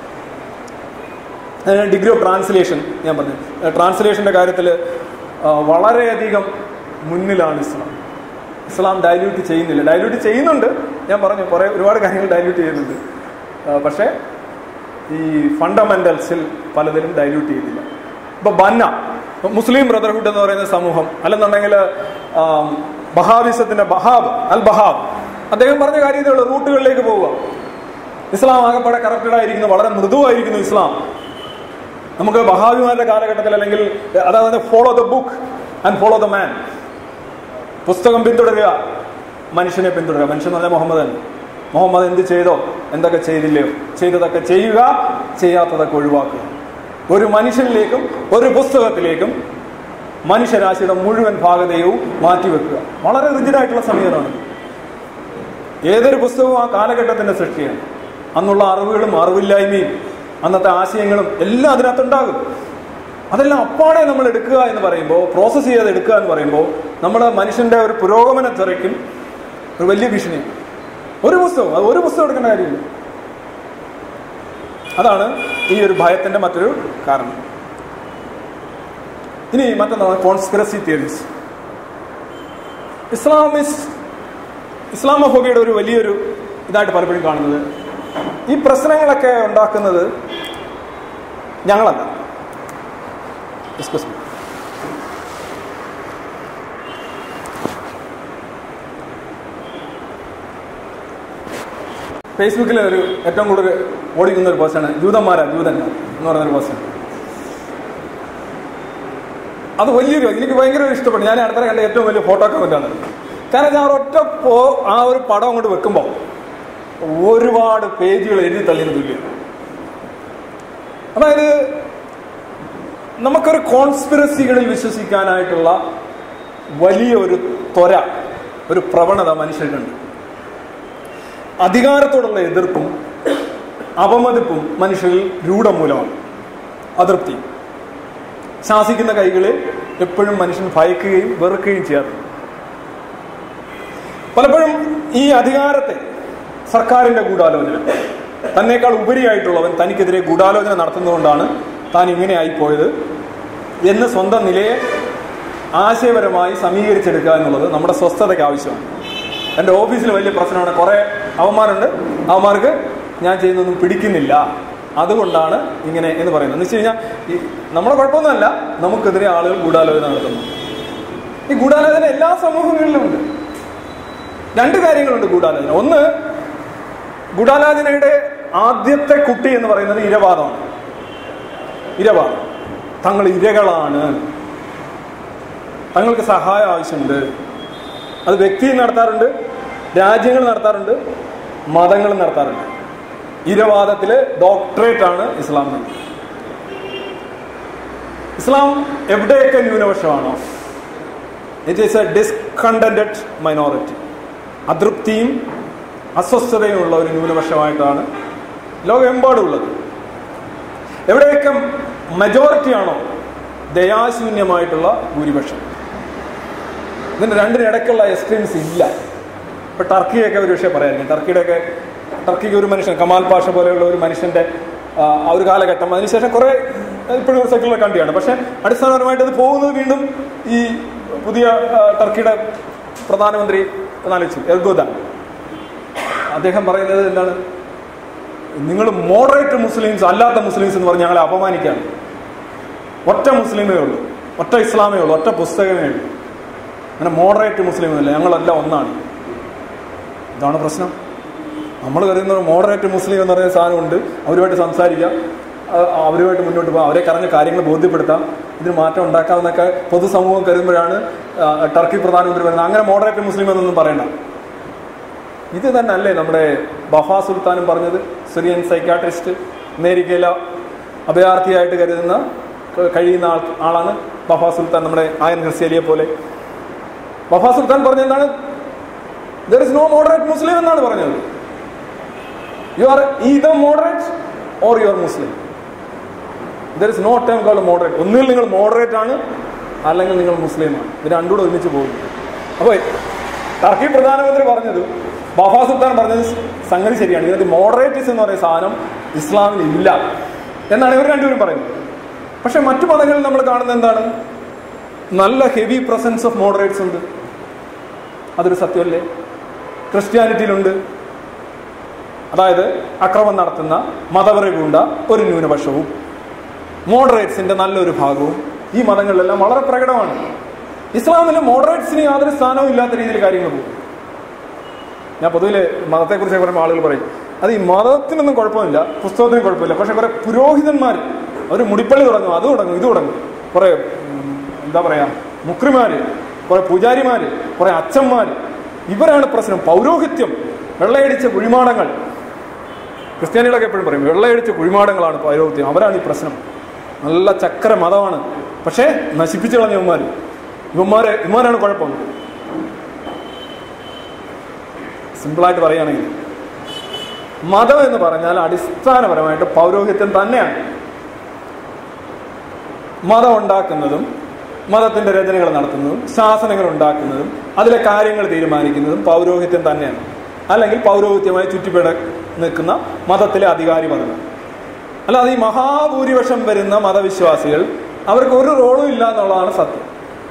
Speaker 1: ഡിഗ്രി ഓഫ് ട്രാൻസ്ലേഷൻ ഞാൻ പറഞ്ഞു ട്രാൻസ്ലേഷന്റെ കാര്യത്തിൽ വളരെയധികം മുന്നിലാണ് ഇസ്ലാം ഇസ്ലാം ഡൈല്യൂട്ട് ചെയ്യുന്നില്ല ഡൈല്യൂട്ട് ചെയ്യുന്നുണ്ട് ഞാൻ പറഞ്ഞു കുറെ ഒരുപാട് കാര്യങ്ങൾ ഡൈല്യൂട്ട് ചെയ്യുന്നുണ്ട് ആ, പക്ഷേ ഈ ഫണ്ടമെന്റൽസിൽ പലതിലും ഡൈല്യൂട്ട് ചെയ്യുന്നില്ല ഇപ്പൊ ബന്ന ഇപ്പൊ മുസ്ലിം ബ്രദർഹുഡ് എന്ന് പറയുന്ന സമൂഹം അല്ലെന്നുണ്ടെങ്കിൽ ബഹാബിസത്തിന്റെ ബഹാബ് അൽ ബഹാബ് അദ്ദേഹം പറഞ്ഞ കാര്യം ഇതേ ഉള്ളൂ റൂട്ടുകളിലേക്ക് പോവുക ഇസ്ലാം ആകെപ്പാടെ കറക്റ്റഡ് ആയിരിക്കുന്നു വളരെ മൃദുവായിരിക്കുന്നു ഇസ്ലാം നമുക്ക് ബഹാബിമാരുടെ കാലഘട്ടത്തിൽ അല്ലെങ്കിൽ അതായത് follow the book and follow the man പുസ്തകം പിന്തുടരുക മനുഷ്യനെ പിന്തുടരുക മനുഷ്യൻ എന്ന് പറഞ്ഞാൽ മുഹമ്മദൻ മുഹമ്മദ് എന്ത് ചെയ്തോ എന്തൊക്കെ ചെയ്തില്ലയോ ചെയ്തതൊക്കെ ചെയ്യുക ചെയ്യാത്തതൊക്കെ ഒഴിവാക്കുക ഒരു മനുഷ്യനിലേക്കും ഒരു പുസ്തകത്തിലേക്കും മനുഷ്യരാശിയുടെ മുഴുവൻ ഭാഗതയും മാറ്റിവെക്കുക വളരെ റിജിഡായിട്ടുള്ള സമീപനമാണ് ഏതൊരു പുസ്തകവും ആ കാലഘട്ടത്തിന്റെ സൃഷ്ടിയാണ് അന്നുള്ള അറിവുകളും അറിവില്ലായ്മയും അന്നത്തെ ആശയങ്ങളും എല്ലാം അതിനകത്തുണ്ടാകും അതെല്ലാം അപ്പാടെ നമ്മൾ എടുക്കുക എന്ന് പറയുമ്പോൾ പ്രോസസ്സ് ചെയ്ത് എടുക്കുക എന്ന് പറയുമ്പോൾ നമ്മുടെ മനുഷ്യന്റെ ഒരു പുരോഗമന തുറയ്ക്കും ഒരു വലിയ ഭീഷണി ഒരു പുസ്തകം അത് ഒരു പുസ്തകം എടുക്കേണ്ട കാര്യമില്ല അതാണ് ഈ ഒരു ഭയത്തിന്റെ മറ്റൊരു കാരണം ഇനി മറ്റൊന്നാണ് കോൺസ്പിറസി തിയറീസ് ഇസ്ലാമിസ് ഇസ്ലാമോഫോബിയുടെ ഒരു വലിയൊരു ഇതായിട്ട് പലപ്പോഴും കാണുന്നത് ഈ പ്രശ്നങ്ങളൊക്കെ ഉണ്ടാക്കുന്നത് ഞങ്ങളല്ല എക്സ്ക്യൂസ് മീ ഫേസ്ബുക്കിൽ ഒരു ഏറ്റവും കൂടുതൽ ഓടിക്കുന്ന ഒരു പോസ്റ്റാണ് ജൂതന്മാരാ ജൂതന്മാർ എന്ന് പറയുന്ന ഒരു പോസ്റ്റ് അത് വലിയൊരു എനിക്ക് ഭയങ്കര ഇഷ്ടപ്പെട്ടു ഞാൻ അടുത്ത കണ്ട ഏറ്റവും വലിയ ഫോട്ടോ കമന്റ് ആണ് കാരണം ഞാൻ ഒറ്റ പോ ആ ഒരു പടം അങ്ങോട്ട് വെക്കുമ്പോൾ ഒരുപാട് പേജുകൾ എഴുതി തള്ളിന് തുല്യം അതായത് നമുക്കൊരു കോൺസ്പിറസികളിൽ വിശ്വസിക്കാനായിട്ടുള്ള വലിയ ഒരു ത്വര ഒരു പ്രവണത മനുഷ്യർക്കുണ്ട് അധികാരത്തോടുള്ള എതിർപ്പും അപമതിപ്പും മനുഷ്യരിൽ രൂഢമൂലമാണ് അതൃപ്തി ശാസിക്കുന്ന കൈകളെ എപ്പോഴും മനുഷ്യൻ ഭയക്കുകയും വെറുക്കുകയും ചെയ്യാറുണ്ട് പലപ്പോഴും ഈ അധികാരത്തെ സർക്കാരിന്റെ ഗൂഢാലോചന തന്നേക്കാൾ ഉപരിയായിട്ടുള്ളവൻ തനിക്കെതിരെ ഗൂഢാലോചന നടത്തുന്നതുകൊണ്ടാണ് താൻ ഇങ്ങനെ ആയിപ്പോയത് എന്ന് സ്വന്തം നിലയെ ആശയപരമായി സമീകരിച്ചെടുക്കുക എന്നുള്ളത് നമ്മുടെ സ്വസ്ഥതയ്ക്ക് ആവശ്യമാണ് എൻ്റെ ഓഫീസിൽ വലിയ പ്രശ്നമാണ് കുറെ അവന്മാരുണ്ട് അവന്മാർക്ക് ഞാൻ ചെയ്യുന്നൊന്നും പിടിക്കുന്നില്ല അതുകൊണ്ടാണ് ഇങ്ങനെ എന്ന് പറയുന്നത് എന്ന് വെച്ച് കഴിഞ്ഞാൽ ഈ നമ്മുടെ കുഴപ്പമൊന്നുമല്ല നമുക്കെതിരെ ആളുകൾ ഗൂഢാലോചന നടത്തുന്നു ഈ ഗൂഢാലോചന എല്ലാ സമൂഹങ്ങളിലും ഉണ്ട് രണ്ട് കാര്യങ്ങളുണ്ട് ഗൂഢാലോചന ഒന്ന് ഗൂഢാലോചനയുടെ ആദ്യത്തെ കുട്ടി എന്ന് പറയുന്നത് ഇരവാദമാണ് ഇരവാദം തങ്ങൾ ഇരകളാണ് തങ്ങൾക്ക് സഹായം ആവശ്യമുണ്ട് അത് വ്യക്തിയും നടത്താറുണ്ട് രാജ്യങ്ങൾ നടത്താറുണ്ട് മതങ്ങൾ നടത്താറുണ്ട് ഇരവാദത്തില് ഡോക്ടറേറ്റ് ആണ് ഇസ്ലാം നൽകുന്നത് ഇസ്ലാം എവിടെയൊക്കെ ന്യൂനപക്ഷമാണോ it is a discontented minority അതൃപ്തിയും അസ്വസ്ഥതയും ഉള്ള ഒരു ന്യൂനപക്ഷമായിട്ടാണ് ലോകമെമ്പാടും ഉള്ളത് എവിടെയൊക്കെ മെജോറിറ്റി ആണോ ദയാശൂന്യമായിട്ടുള്ള ഭൂരിപക്ഷം ഇതിന്റെ രണ്ടിനിടയ്ക്കുള്ള എക്സ്ട്രീംസ് ഇല്ല ഇപ്പൊ ടർക്കിയൊക്കെ ഒരു വിഷയം പറയായിരിക്കും ടർക്കിയുടെയൊക്കെ ടർക്കിക്ക് ഒരു മനുഷ്യൻ കമാൽ പാഷ പോലെയുള്ള ഒരു മനുഷ്യന്റെ ആ, ആ ഒരു കാലഘട്ടം അതിനുശേഷം കുറെ ഇപ്പോഴും ഒരു സെക്യുലർ കൺട്രിയാണ് പക്ഷെ അടിസ്ഥാനപരമായിട്ട് അത് പോകുന്നത് വീണ്ടും ഈ പുതിയ ആ, ടർക്കിയുടെ പ്രധാനമന്ത്രി എന്നാലോചിച്ചു എർഗോദാൻ അദ്ദേഹം പറയുന്നത് എന്താണ് നിങ്ങൾ മോഡറേറ്റ് മുസ്ലിംസ് അല്ലാത്ത മുസ്ലിംസ് എന്ന് പറഞ്ഞ് ഞങ്ങളെ അപമാനിക്കാണ് ഒറ്റ മുസ്ലിമേ ഉള്ളൂ ഒറ്റ ഇസ്ലാമേ ഉള്ളൂ ഒറ്റ പുസ്തകമേ ഉള്ളൂ അങ്ങനെ മോഡറേറ്റ് മുസ്ലിം അല്ല ഞങ്ങളെല്ലാം ഒന്നാണ് ഇതാണ് പ്രശ്നം നമ്മൾ കരുതുന്ന മോഡറേറ്റ് മുസ്ലിം എന്ന് പറയുന്ന സാധനമുണ്ട് അവരുമായിട്ട് സംസാരിക്കാം ആ, അവരുമായിട്ട് മുന്നോട്ട് പോകാം അവരെ കറഞ്ഞ കാര്യങ്ങൾ ബോധ്യപ്പെടുത്താം ഇതിന് മാറ്റം ഉണ്ടാക്കാമെന്നൊക്കെ പൊതുസമൂഹം കരുതുമ്പോഴാണ് ആ, ടർക്കി പ്രധാനമന്ത്രി പറയുന്നത് അങ്ങനെ മോഡറേറ്റ് മുസ്ലിം എന്നൊന്നും പറയണ്ട ഇത് തന്നെ അല്ലേ നമ്മുടെ ബഫ സുൽത്താനും പറഞ്ഞത് സിറിയൻ സൈക്കാട്രിസ്റ്റ് അമേരിക്കയിലെ അഭയാർത്ഥിയായിട്ട് കരുതുന്ന ക- കഴിയുന്ന ആൾ ആളാണ് ബഫ സുൽത്താൻ നമ്മുടെ ആയൻ ഖർസിയലിയെ പോലെ ബഫ സുൽത്താൻ പറഞ്ഞ എന്താണ് there is no moderate Muslim എന്നാണ് പറഞ്ഞത് you are either moderate or you are Muslim there is no time call moderate ഒന്നുകിൽ നിങ്ങൾ മോഡറേറ്റ് ആണ് അല്ലെങ്കിൽ നിങ്ങൾ മുസ്ലിമാണ് ഇത് രണ്ടുകൂടെ ഒരുമിച്ച് പോകും അപ്പോൾ ടർക്കി പ്രധാനമന്ത്രി പറഞ്ഞത് ബഫാ സുൽത്താൻ പറഞ്ഞത് സംഗതി ശരിയാണ് ഇതിനകത്ത് മോഡറേറ്റീസ് എന്ന് പറയുന്ന സാധനം ഇസ്ലാമിൽ ഇല്ല എന്നാണ് ഇവർ രണ്ടുപേരും പറയുന്നത് പക്ഷെ മറ്റു മതങ്ങളിൽ നമ്മൾ കാണുന്നത് എന്താണ് നല്ല ഹെവി പ്രസൻസ് ഓഫ് മോഡറേറ്റ്സ് ഉണ്ട് അതൊരു സത്യമല്ലേ ക്രിസ്ത്യാനിറ്റിയിലുണ്ട് അതായത് അക്രമം നടത്തുന്ന മതപരവുണ്ട ഒരു ന്യൂനപക്ഷവും മോഡറേറ്റ്സിന്റെ നല്ലൊരു ഭാഗവും ഈ മതങ്ങളിലെല്ലാം വളരെ പ്രകടമാണ് ഇസ്ലാമിൽ മോഡറേറ്റ്സിന് യാതൊരു സ്ഥാനവും ഇല്ലാത്ത രീതിയിൽ കാര്യങ്ങൾ പോകും ഞാൻ പൊതുവില് മതത്തെക്കുറിച്ച് പറയുമ്പോൾ ആളുകൾ പറയും അത് ഈ മതത്തിനൊന്നും കുഴപ്പമില്ല പുസ്തകത്തിന് കുഴപ്പമില്ല പക്ഷെ കുറെ പുരോഹിതന്മാർ അവർ മുടിപ്പള്ളി തുടങ്ങും അത് തുടങ്ങും ഇത് തുടങ്ങും കുറെ ഉം, എന്താ പറയാ മുക്രിമാര് കുറെ പൂജാരിമാര് കുറെ അച്ഛന്മാര് ഇവരാണ് പ്രശ്നം പൗരോഹിത്യം വെള്ളയടിച്ച കുഴിമാടങ്ങൾ ക്രിസ്ത്യാനികളൊക്കെ എപ്പോഴും പറയും വെള്ളയടിച്ച കുഴിമാടങ്ങളാണ് പൗരോഹിത്യം അവരാണ് ഈ പ്രശ്നം നല്ല ചക്കര മതമാണ് പക്ഷേ നശിപ്പിച്ചു കളഞ്ഞ ഇവന്മാർ ഇവന്മാരെ ഇവന്മാരാണ് കുഴപ്പം സിമ്പിളായിട്ട് പറയുകയാണെങ്കിൽ മതം എന്ന് പറഞ്ഞാൽ അടിസ്ഥാനപരമായിട്ട് പൗരോഹിത്യം തന്നെയാണ് മതം ഉണ്ടാക്കുന്നതും മതത്തിന്റെ രചനകൾ നടത്തുന്നതും ശാസനങ്ങൾ ഉണ്ടാക്കുന്നതും അതിലെ കാര്യങ്ങൾ തീരുമാനിക്കുന്നതും പൗരോഹിത്യം തന്നെയാണ് അല്ലെങ്കിൽ പൗരോഹിത്യമായി ചുറ്റിപ്പെട നിൽക്കുന്ന മതത്തിലെ അധികാരി വർഗം അല്ലാതെ ഈ മഹാഭൂരിപക്ഷം വരുന്ന മതവിശ്വാസികൾ അവർക്ക് ഒരു റോളും ഇല്ല എന്നുള്ളതാണ് സത്യം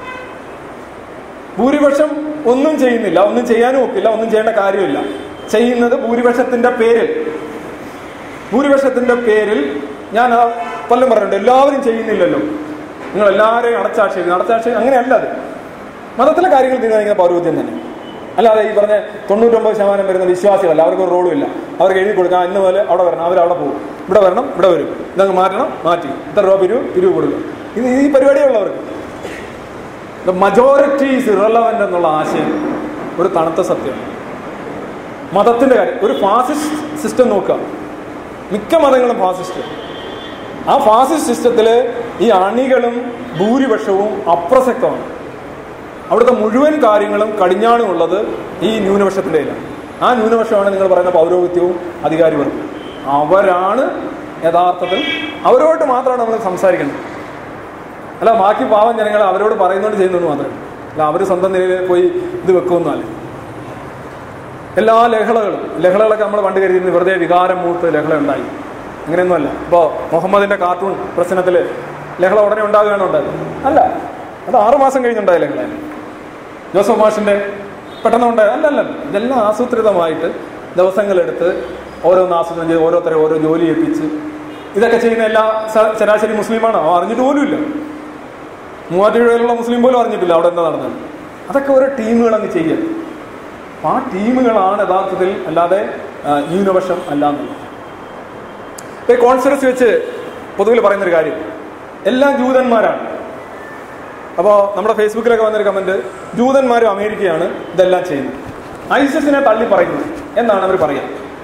Speaker 1: ഭൂരിപക്ഷം ഒന്നും ചെയ്യുന്നില്ല ഒന്നും ചെയ്യാനും ഒക്കില്ല ഒന്നും ചെയ്യേണ്ട കാര്യമില്ല ചെയ്യുന്നത് ഭൂരിപക്ഷത്തിന്റെ പേരിൽ ഭൂരിപക്ഷത്തിന്റെ പേരിൽ ഞാൻ ആ കൊല്ലം പറഞ്ഞിട്ടുണ്ട് എല്ലാവരും ചെയ്യുന്നില്ലല്ലോ നിങ്ങൾ എല്ലാവരെയും അടച്ചാക്ഷേപിക്കും അടച്ചാക്ഷേപം അങ്ങനെയല്ല അത് മതത്തിലെ കാര്യങ്ങൾ തീരുമാനിക്കുന്ന പൗരോഹിത്യം തന്നെ അല്ലാതെ ഈ പറഞ്ഞ തൊണ്ണൂറ്റൊമ്പത് ശതമാനം വരുന്ന വിശ്വാസികളല്ല അവർക്ക് ഒരു റോളും ഇല്ല അവർക്ക് എഴുതി കൊടുക്കാം ഇന്ന് പോലെ അവിടെ വരണം അവർ അവിടെ പോകും ഇവിടെ വരണം ഇവിടെ വരും ഇതങ്ങ് മാറ്റണം മാറ്റി ഇത്ര രൂപ പിരിവ് പിരിവ് കൊടുക്കുക ഇത് ഈ പരിപാടിയുള്ളവർക്ക് ദ മജോറിറ്റി ഈസ് ഇറലവൻ്റ് എന്നുള്ള ആശയം ഒരു തണുത്ത സത്യമാണ് മതത്തിന്റെ കാര്യം ഒരു ഫാസിസ്റ്റ് സിസ്റ്റം നോക്കുക മിക്ക മതങ്ങളും ഫാസിസ്റ്റ് ആ ഫാസിസ്റ്റ് സിസ്റ്റത്തില് ഈ അണികളും ഭൂരിപക്ഷവും അപ്രസക്തമാണ് അവിടുത്തെ മുഴുവൻ കാര്യങ്ങളും കടിഞ്ഞാണും ഉള്ളത് ഈ ന്യൂനപക്ഷത്തിന്റെ കയ്യിലാണ് ആ ന്യൂനപക്ഷമാണ് നിങ്ങൾ പറയുന്ന പൗരോഹിത്യവും അധികാരിവർഗം അവരാണ് യഥാർത്ഥത്തിൽ അവരോട് മാത്രമാണ് നമ്മൾ സംസാരിക്കേണ്ടത് അല്ല ബാക്കി പാവം ജനങ്ങൾ അവരോട് പറയുന്നോണ്ട് ചെയ്യുന്നത് മാത്രമേ അല്ല അവർ സ്വന്തം നിലയിൽ പോയി ഇത് വെക്കുമെന്നല്ല എല്ലാ ലഹളകളും ലഹളകളൊക്കെ നമ്മൾ പണ്ട് കരുതിയിരുന്നത് വെറുതെ വികാരം മൂത്ത് ലഹള ഉണ്ടായി അങ്ങനെയൊന്നുമല്ല ഇപ്പോൾ മുഹമ്മദിന്റെ കാർട്ടൂൺ പ്രശ്നത്തിൽ ലഹള ഉടനെ ഉണ്ടാകുകയാണ് ഉണ്ടായത് അല്ല അത് ആറുമാസം കഴിഞ്ഞുണ്ടായ ലഹള ജോസഫ് മാഷിന്റെ പെട്ടെന്ന് ഉണ്ടായ അല്ല അല്ല ഇതെല്ലാം ആസൂത്രിതമായിട്ട് ദിവസങ്ങളെടുത്ത് ഓരോന്ന് ആസൂത്രണം ചെയ്ത് ഓരോരുത്തരെ ഓരോ ജോലി ഏൽപ്പിച്ച് ഇതൊക്കെ ചെയ്യുന്ന എല്ലാ സ- ശരാശരി മുസ്ലിമാണോ അവൻ അറിഞ്ഞിട്ട് പോലും ഇല്ല മൂവാറ്റുപുഴയിലുള്ള മുസ്ലിം പോലും അറിഞ്ഞിട്ടില്ല അവിടെ എന്താ നടന്നത് അതൊക്കെ ഓരോ ടീമുകൾ അങ്ങ് ചെയ്യുക അപ്പൊ ആ ടീമുകളാണ് യഥാർത്ഥത്തിൽ അല്ലാതെ ആ, ന്യൂനപക്ഷം അല്ല എന്നുള്ളത് ഇപ്പൊ ഈ കോൺഫറൻസ് വെച്ച് പൊതുവിൽ പറയുന്നൊരു കാര്യം എല്ലാം ജൂതന്മാരാണ് അപ്പോൾ നമ്മുടെ ഫേസ്ബുക്കിലൊക്കെ വന്നൊരു കമന്റ് ജൂതന്മാരും അമേരിക്കയാണ് ഇതെല്ലാം ചെയ്യുന്നത് ഐസിസിനെ തള്ളി പറയുന്നത് എന്നാണ് അവർ പറയുക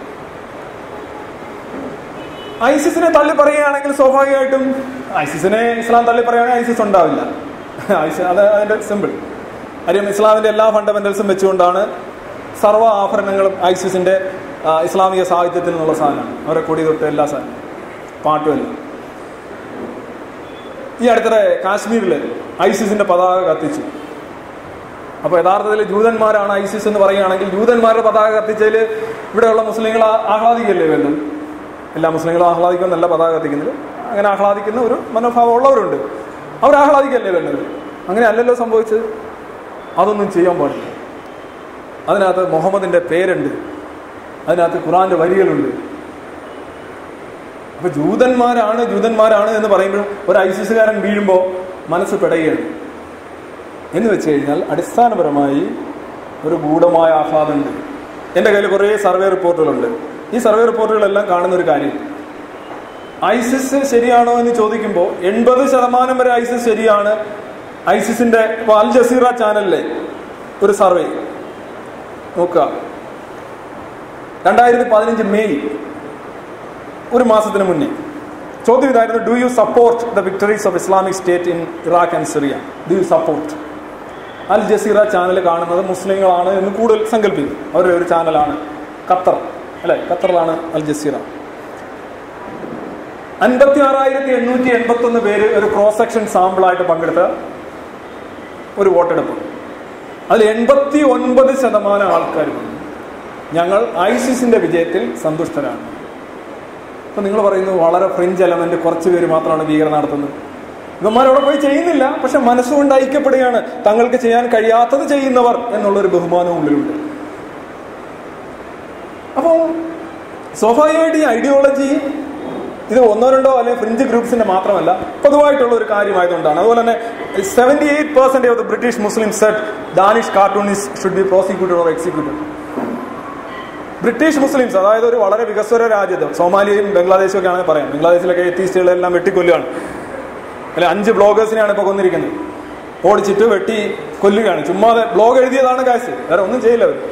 Speaker 1: ഐസിസിനെ തള്ളി പറയുകയാണെങ്കിൽ സ്വാഭാവികമായിട്ടും ഐസിസിനെ ഇസ്ലാം തള്ളി പറയുകയാണെങ്കിൽ ഐസിസ് ഉണ്ടാവില്ല ഐസിസ് അത് അതിന്റെ സിമ്പിൾ കാര്യം ഇസ്ലാമിന്റെ എല്ലാ ഫണ്ടമെന്റൽസും വെച്ചുകൊണ്ടാണ് സർവ്വ ആഭരണങ്ങളും ഐസിസിന്റെ ആ, ഇസ്ലാമിക സാഹിത്യത്തിൽ നിന്നുള്ള സാധനമാണ് അവരെ കൊടി തൊട്ട് എല്ലാ സാധനവും പാട്ടുമെല്ലാം ഈ അടുത്തിടെ കാശ്മീരിൽ ഐസിസിന്റെ പതാക കത്തിച്ചു അപ്പൊ യഥാർത്ഥത്തിൽ ജൂതന്മാരാണ് ഐസിസ് എന്ന് പറയുകയാണെങ്കിൽ ജൂതന്മാരുടെ പതാക കത്തിച്ചതിൽ ഇവിടെയുള്ള മുസ്ലിങ്ങൾ ആ- ആഹ്ലാദിക്കല്ലേ വേണ്ടത് എല്ലാ മുസ്ലിങ്ങളും ആഹ്ലാദിക്കുമെന്നല്ല പതാക കത്തിക്കുന്നത് അങ്ങനെ ആഹ്ലാദിക്കുന്ന ഒരു മനോഭാവം ഉള്ളവരുണ്ട് അവർ ആഹ്ലാദിക്കല്ലേ വേണ്ടത് അങ്ങനെ അല്ലല്ലോ സംഭവിച്ചത് അതൊന്നും ചെയ്യാൻ പാടില്ല അതിനകത്ത് മുഹമ്മദിന്റെ പേരുണ്ട് അതിനകത്ത് ഖുറാന്റെ വരികളുണ്ട് അപ്പൊ ജൂതന്മാരാണ് ജൂതന്മാരാണ് എന്ന് പറയുമ്പോൾ ഒരു ഐസിസുകാരൻ വീഴുമ്പോൾ മനസ്സ് പിടയുകയാണ് എന്ന് വെച്ച് കഴിഞ്ഞാൽ അടിസ്ഥാനപരമായി ഒരു ഗൂഢമായ ആഹ്ലാദമുണ്ട് എൻ്റെ കയ്യിൽ കുറേ സർവേ റിപ്പോർട്ടുകളുണ്ട് ഈ സർവേ റിപ്പോർട്ടുകളെല്ലാം കാണുന്ന ഒരു കാര്യം ഐസിസ് ശരിയാണോ എന്ന് ചോദിക്കുമ്പോൾ എൺപത് ശതമാനം വരെ ഐസിസ് ശരിയാണ് ഐസിസിന്റെ ഇപ്പൊ അൽ ജസീറ ചാനലിലെ ഒരു സർവേ നോക്കുക രണ്ടായിരത്തി പതിനഞ്ച് മെയ് ഒരു മാസത്തിന് മുന്നേ ചോദ്യം ഇതായിരുന്നു do you support the victories of Islamic State in Iraq and Syria do you support Al Jazeera channel കാണുന്നത് മുസ്ലിങ്ങളാണ് എന്ന് കൂടുതൽ സങ്കല്പിക്കും അവരുടെ ഒരു ചാനലാണ് ഖത്തർ അല്ലെ ഖത്തറിലാണ് അൽ ജസീറ അൻപത്തി ആറായിരത്തി എണ്ണൂറ്റി എൺപത്തി ഒന്ന് പേര് ഒരു ക്രോസ് സെക്ഷൻ സാമ്പിളായിട്ട് പങ്കെടുത്ത ഒരു വോട്ടെടുപ്പ് അതിൽ എൺപത്തി ഒൻപത് ശതമാനം ആൾക്കാർ പറഞ്ഞു ഞങ്ങൾ ഐസിസിന്റെ വിജയത്തിൽ സന്തുഷ്ടരാണ് അപ്പൊ നിങ്ങൾ പറയുന്നു വളരെ ഫ്രിഞ്ച് എലമെന്റ് കുറച്ച് പേര് മാത്രമാണ് ഭീകരത നടത്തുന്നത് ഇവന്മാരവിടെ പോയി ചെയ്യുന്നില്ല പക്ഷെ മനസ്സുകൊണ്ട് ഐക്യപ്പെടുകയാണ് തങ്ങൾക്ക് ചെയ്യാൻ കഴിയാത്തത് ചെയ്യുന്നവർ എന്നുള്ളൊരു ബഹുമാനവും ഉള്ളിലുണ്ട് അപ്പോൾ സ്വാഭാവികമായിട്ട് ഈ ഐഡിയോളജി ഇത് ഒന്നോ രണ്ടോ അല്ലെങ്കിൽ ഫ്രിഞ്ച് ഗ്രൂപ്പ്സിന്റെ മാത്രമല്ല പൊതുവായിട്ടുള്ള ഒരു കാര്യമായതുകൊണ്ടാണ് അതുപോലെ തന്നെ seventy eight percent of the British Muslim set Danish cartoonist should be prosecuted or executed British Muslims അതായത് ഒരു വളരെ വികസ്വര രാജ്യത്ത് സോമാലിയയും ബംഗ്ലാദേശും ഒക്കെ ആണെങ്കിൽ പറയാം ബംഗ്ലാദേശിലൊക്കെ എത്തീസ്റ്റുകളെല്ലാം വെട്ടിക്കൊല്ലുകയാണ് അല്ലെ അഞ്ച് ബ്ലോഗേഴ്സിനെയാണ് ഇപ്പൊ കൊന്നിരിക്കുന്നത് ഓടിച്ചിട്ട് വെട്ടി കൊല്ലുകയാണ് ചുമ്മാതെ ബ്ലോഗ് എഴുതിയതാണ് കാശ് വേറെ ഒന്നും ചെയ്യില്ല അവർ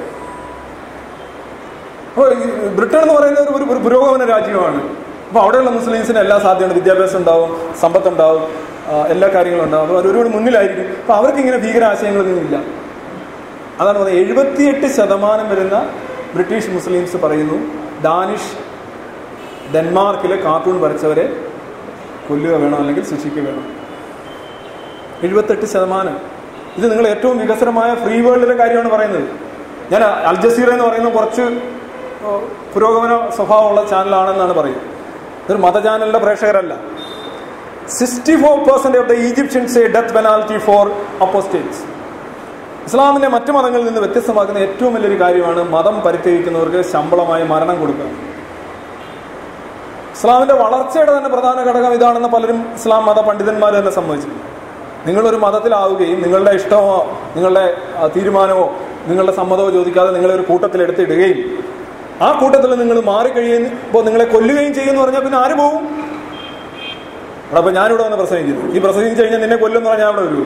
Speaker 1: അപ്പോൾ ഈ ബ്രിട്ടൻ എന്ന് പറയുന്നത് ഒരു- ഒരു പുരോഗമന രാജ്യമാണ് അപ്പൊ അവിടെയുള്ള മുസ്ലിംസിന് എല്ലാ സാധ്യതയുണ്ട് വിദ്യാഭ്യാസം ഉണ്ടാവും സമ്പത്ത് ഉണ്ടാവും ആ, എല്ലാ കാര്യങ്ങളും ഉണ്ടാവും അപ്പോൾ അവർ ഒരുപാട് മുന്നിലായിരിക്കും അപ്പൊ അവർക്ക് ഇങ്ങനെ ഭീകരാശയങ്ങളൊന്നും ഇല്ല അതാണ് പറയുന്നത് എഴുപത്തിയെട്ട് ശതമാനം വരുന്ന ബ്രിട്ടീഷ് മുസ്ലിംസ് പറയുന്നു ഡാനിഷ് ഡെൻമാർക്കിലെ കാർട്ടൂൺ വരച്ചവരെ കൊല്ലുക വേണം അല്ലെങ്കിൽ ശിക്ഷിക്കുക വേണം എഴുപത്തെട്ട് ശതമാനം ഇത് നിങ്ങൾ ഏറ്റവും വികസനമായ ഫ്രീ വേൾഡിലെ കാര്യമാണ് പറയുന്നത് ഞാൻ അൽ ജസീറ എന്ന് പറയുന്ന കുറച്ച് ഓ, പുരോഗമന സ്വഭാവമുള്ള ചാനലാണെന്നാണ് പറയുന്നത് ഇതൊരു മത ചാനലിന്റെ പ്രേക്ഷകരല്ല sixty four percent of the Egyptians a death penalty for apostates ഇസ്ലാമിനെ മറ്റു മതങ്ങളിൽ നിന്ന് വ്യത്യസ്തമാക്കുന്ന ഏറ്റവും വലിയൊരു കാര്യമാണ് മതം പരിത്യജിക്കുന്നവർക്ക് ശമ്പളമായി മരണം കൊടുക്കുക ഇസ്ലാമിന്റെ വളർച്ചയുടെ തന്നെ പ്രധാന ഘടകം ഇതാണെന്ന് പലരും ഇസ്ലാം മത പണ്ഡിതന്മാർ തന്നെ സമ്മതിച്ചിട്ടുണ്ട് നിങ്ങളൊരു മതത്തിലാവുകയും നിങ്ങളുടെ ഇഷ്ടമോ നിങ്ങളുടെ ആ, തീരുമാനമോ നിങ്ങളുടെ സമ്മതമോ ചോദിക്കാതെ നിങ്ങളെ ഒരു കൂട്ടത്തിൽ എടുത്തിടുകയും ആ കൂട്ടത്തിൽ നിങ്ങൾ മാറിക്കഴിയുമ്പോൾ നിങ്ങളെ കൊല്ലുകയും ചെയ്യുമെന്ന് പറഞ്ഞാൽ പിന്നെ ആര് പോകും അവിടെ അപ്പൊ ഞാനിവിടെ വന്ന് പ്രസംഗിക്കുന്നു ഈ പ്രസംഗിച്ചു കഴിഞ്ഞാൽ നിന്നെ കൊല്ലുമെന്ന് പറഞ്ഞാൽ ഞാൻ അവിടെ വരുമോ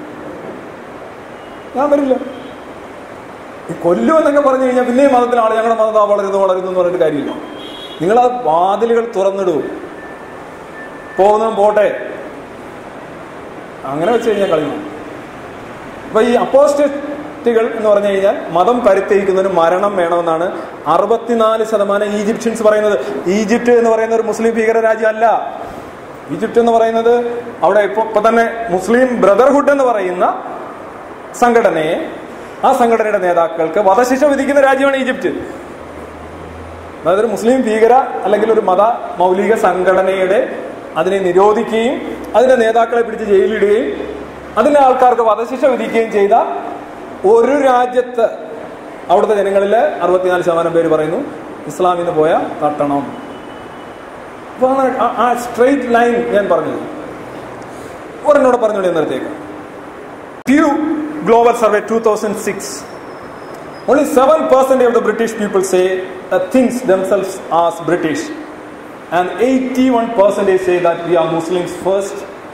Speaker 1: ഞാൻ വരില്ല ഈ കൊല്ലുമെന്നൊക്കെ പറഞ്ഞു കഴിഞ്ഞാൽ പിന്നെയും മതത്തിൽ ആൾ ഞങ്ങളുടെ മതം ആ വളരുന്നു വളരുന്നു എന്ന് പറഞ്ഞിട്ട് കാര്യമില്ല നിങ്ങൾ ആ വാതിലുകൾ തുറന്നിടൂ പോകുന്നവൻ പോട്ടെ അങ്ങനെ വെച്ച് കഴിഞ്ഞാൽ കളിക്കണം അപ്പൊ ഈ അപ്പോസ്റ്ററ്റുകൾ എന്ന് പറഞ്ഞു കഴിഞ്ഞാൽ മതം പരിത്യജിക്കുന്നതിന് മരണം വേണമെന്നാണ് അറുപത്തിനാല് ശതമാനം ഈജിപ്ഷ്യൻസ് പറയുന്നത് ഈജിപ്റ്റ് എന്ന് പറയുന്ന ഒരു മുസ്ലിം ഭീകര രാജ്യമല്ല ഈജിപ്റ്റ് എന്ന് പറയുന്നത് അവിടെ ഇപ്പൊ ഇപ്പൊ തന്നെ മുസ്ലിം ബ്രദർഹുഡ് എന്ന് പറയുന്ന സംഘടനയെ ആ സംഘടനയുടെ നേതാക്കൾക്ക് വധശിക്ഷ വിധിക്കുന്ന രാജ്യമാണ് ഈജിപ്റ്റ് അതായത് ഒരു മുസ്ലിം ഭീകര അല്ലെങ്കിൽ ഒരു മത മൗലിക സംഘടനയുടെ അതിനെ നിരോധിക്കുകയും അതിന്റെ നേതാക്കളെ പിടിച്ച് ജയിലിടുകയും അതിലെ ആൾക്കാർക്ക് വധശിക്ഷ വിധിക്കുകയും ചെയ്ത ഒരു രാജ്യത്ത് അവിടുത്തെ ജനങ്ങളിൽ അറുപത്തിനാല് ശതമാനം പേര് പറയുന്നു ഇസ്ലാമിന് പോയ തട്ടണം അപ്പൊ അതാണ് ആ- ആ സ്ട്രെയിറ്റ് ലൈൻ ഞാൻ പറഞ്ഞത് ഒരെന്നോട് പറഞ്ഞോളി നേരത്തേക്ക് Pew Global Survey 2006. Only 7% of the British people say that thinks themselves as British. And 81% say that we are Muslims first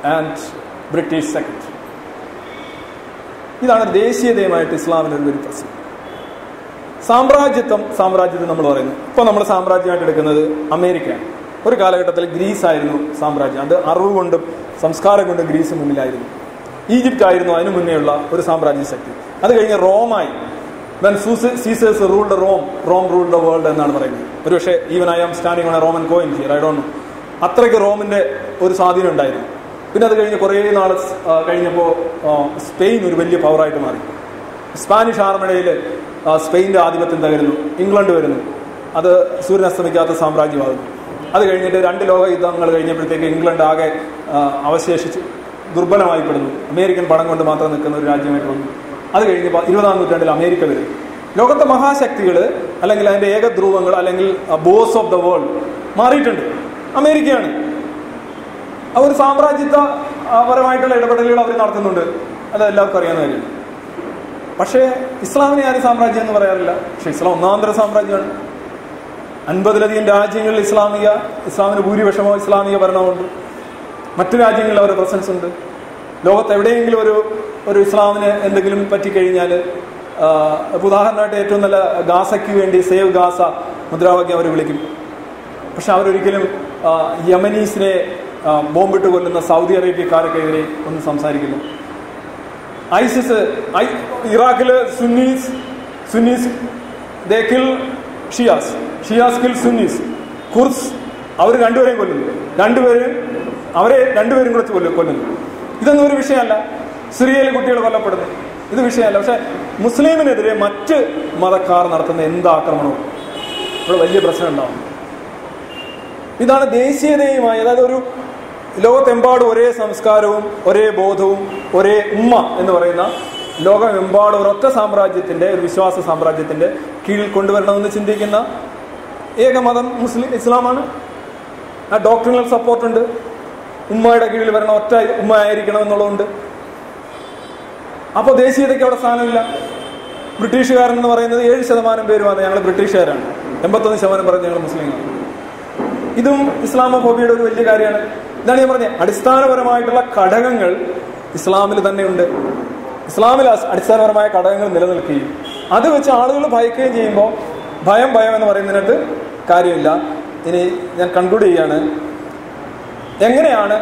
Speaker 1: and British second ഇതാണ് ദേശീയതയുമായിട്ട് ഇസ്ലാമിന് ഒരു പ്രശ്നം സാമ്രാജ്യത്വം സാമ്രാജ്യത്വം നമ്മൾ പറയുന്നു ഇപ്പൊ നമ്മൾ സാമ്രാജ്യമായിട്ട് എടുക്കുന്നത് അമേരിക്കയാണ് ഒരു കാലഘട്ടത്തിൽ ഗ്രീസ് ആയിരുന്നു സാമ്രാജ്യം അത് അറിവ് കൊണ്ടും സംസ്കാരം കൊണ്ടും ഗ്രീസ് മുന്നിലായിരുന്നു ഈജിപ്റ്റ് ആയിരുന്നു അതിനു മുന്നേയുള്ള ഒരു സാമ്രാജ്യ ശക്തി അത് കഴിഞ്ഞ് റോമായി when Caesars ruled Rome Rome ruled the world എന്നാണ് പറയുന്നത് ഒരുപക്ഷെ even I am standing on a Roman coin here I don't know അത്രയ്ക്ക് റോമിന്റെ ഒരു സ്വാധീനം ഉണ്ടായിരുന്നു പിന്നെ അത് കഴിഞ്ഞ് കുറേ നാൾ കഴിഞ്ഞപ്പോൾ സ്പെയിൻ ഒരു വലിയ പവറായിട്ട് മാറി സ്പാനിഷ് ആർമഡയിൽ സ്പെയിൻ്റെ ആധിപത്യം തകരുന്നു ഇംഗ്ലണ്ട് വരുന്നു അത് സൂര്യൻ അസ്തമിക്കാത്ത സാമ്രാജ്യമാകുന്നു അത് കഴിഞ്ഞിട്ട് രണ്ട് ലോക യുദ്ധങ്ങൾ കഴിഞ്ഞപ്പോഴത്തേക്ക് ഇംഗ്ലണ്ട് ആകെ ആ, അവശേഷിച്ച് ദുർബലമായിപ്പെടുന്നു അമേരിക്കൻ പണം കൊണ്ട് മാത്രം നിൽക്കുന്ന ഒരു രാജ്യമായിട്ട് വന്നു അത് കഴിഞ്ഞ് പ- ഇരുപതാം നൂറ്റാണ്ടിൽ അമേരിക്ക വരും ലോകത്തെ മഹാശക്തികൾ അല്ലെങ്കിൽ അതിന്റെ ഏകധ്രുവങ്ങൾ അല്ലെങ്കിൽ ബോസ് ഓഫ് ദ വേൾഡ് മാറിയിട്ടുണ്ട് അമേരിക്കയാണ് അവർ സാമ്രാജ്യത്വ ആ, പരമായിട്ടുള്ള ഇടപെടലുകൾ അവർ നടത്തുന്നുണ്ട് അത് എല്ലാവർക്കും അറിയാവുന്ന കാര്യമാണ് പക്ഷേ ഇസ്ലാമിനെ ആരും സാമ്രാജ്യം എന്ന് പറയാറില്ല പക്ഷെ ഇസ്ലാം ഒന്നാന്തര സാമ്രാജ്യമാണ് അൻപതിലധികം രാജ്യങ്ങളിൽ ഇസ്ലാമിക ഇസ്ലാമിന് ഭൂരിപക്ഷമോ ഇസ്ലാമിക ഭരണമുണ്ട് മറ്റു രാജ്യങ്ങളിൽ അവരുടെ പ്രസൻസ് ഉണ്ട് ലോകത്ത് എവിടെയെങ്കിലും ഒരു ഒരു ഇസ്ലാമിന് എന്തെങ്കിലും പറ്റിക്കഴിഞ്ഞാൽ ഇപ്പൊ ഉദാഹരണമായിട്ട് ഏറ്റവും നല്ല ഗാസയ്ക്ക് വേണ്ടി സേവ് ഗാസ മുദ്രാവാക്യം അവർ വിളിക്കും പക്ഷെ അവരൊരിക്കലും ആ, യമനീസിനെ ആ, ബോംബിട്ട് കൊല്ലുന്ന സൗദി അറേബ്യക്കാർക്കെതിരെ ഒന്നും സംസാരിക്കില്ല ഐസിസ് ഐ ഇറാഖില് Sunnis Sunnis they kill Shias Shias kill Sunnis Kurds അവർ രണ്ടുപേരെയും കൊല്ലുന്നു രണ്ടുപേരും അവരെ രണ്ടുപേരും കൂടെ കൊല്ലും കൊല്ലുന്നു ഇതൊന്നും ഒരു വിഷയമല്ല സിറിയയിലെ കുട്ടികൾ കൊല്ലപ്പെടുന്നു ഇത് വിഷയമല്ല പക്ഷെ മുസ്ലിമിനെതിരെ മറ്റ് മതക്കാർ നടത്തുന്ന എന്ത് ആക്രമണവും ഇവിടെ വലിയ പ്രശ്നം ഉണ്ടാവും ഇതാണ് ദേശീയതയുമായി അതായത് ഒരു ലോകത്തെമ്പാടും ഒരേ സംസ്കാരവും ഒരേ ബോധവും ഒരേ ഉമ്മ എന്ന് പറയുന്ന ലോകമെമ്പാടും ഒരൊറ്റ സാമ്രാജ്യത്തിന്റെ ഒരു വിശ്വാസ സാമ്രാജ്യത്തിന്റെ കീഴിൽ കൊണ്ടുവരണമെന്ന് ചിന്തിക്കുന്ന ഏക മതം മുസ്ലിം ഇസ്ലാമാണ് ആ ഡോക്ടറിനൽ സപ്പോർട്ടുണ്ട് ഉമ്മയുടെ കീഴിൽ വരണ ഒറ്റ ഉമ്മ ആയിരിക്കണം എന്നുള്ളതുണ്ട് അപ്പോൾ ദേശീയതയ്ക്ക് അവിടെ സ്ഥാനമില്ല ബ്രിട്ടീഷുകാരൻ എന്ന് പറയുന്നത് ഏഴ് ശതമാനം പേര് വന്നത് ഞങ്ങൾ ബ്രിട്ടീഷുകാരാണ് എൺപത്തൊന്ന് ശതമാനം പറഞ്ഞ് ഞങ്ങൾ മുസ്ലിങ്ങളാണ് ഇതും ഇസ്ലാമോഫോബിയുടെ ഒരു വലിയ കാര്യമാണ് ഇതാണ് ഞാൻ പറഞ്ഞത് അടിസ്ഥാനപരമായിട്ടുള്ള ഘടകങ്ങൾ ഇസ്ലാമിൽ തന്നെയുണ്ട് ഇസ്ലാമിൽ അസ് അടിസ്ഥാനപരമായ ഘടകങ്ങൾ നിലനിൽക്കുകയും അത് വെച്ച് ആളുകൾ ഭയക്കുകയും ചെയ്യുമ്പോൾ ഭയം ഭയം എന്ന് പറയുന്നതിനകത്ത് കാര്യമില്ല ഇനി ഞാൻ കൺക്ലൂഡ് ചെയ്യാണ് എങ്ങനെയാണ്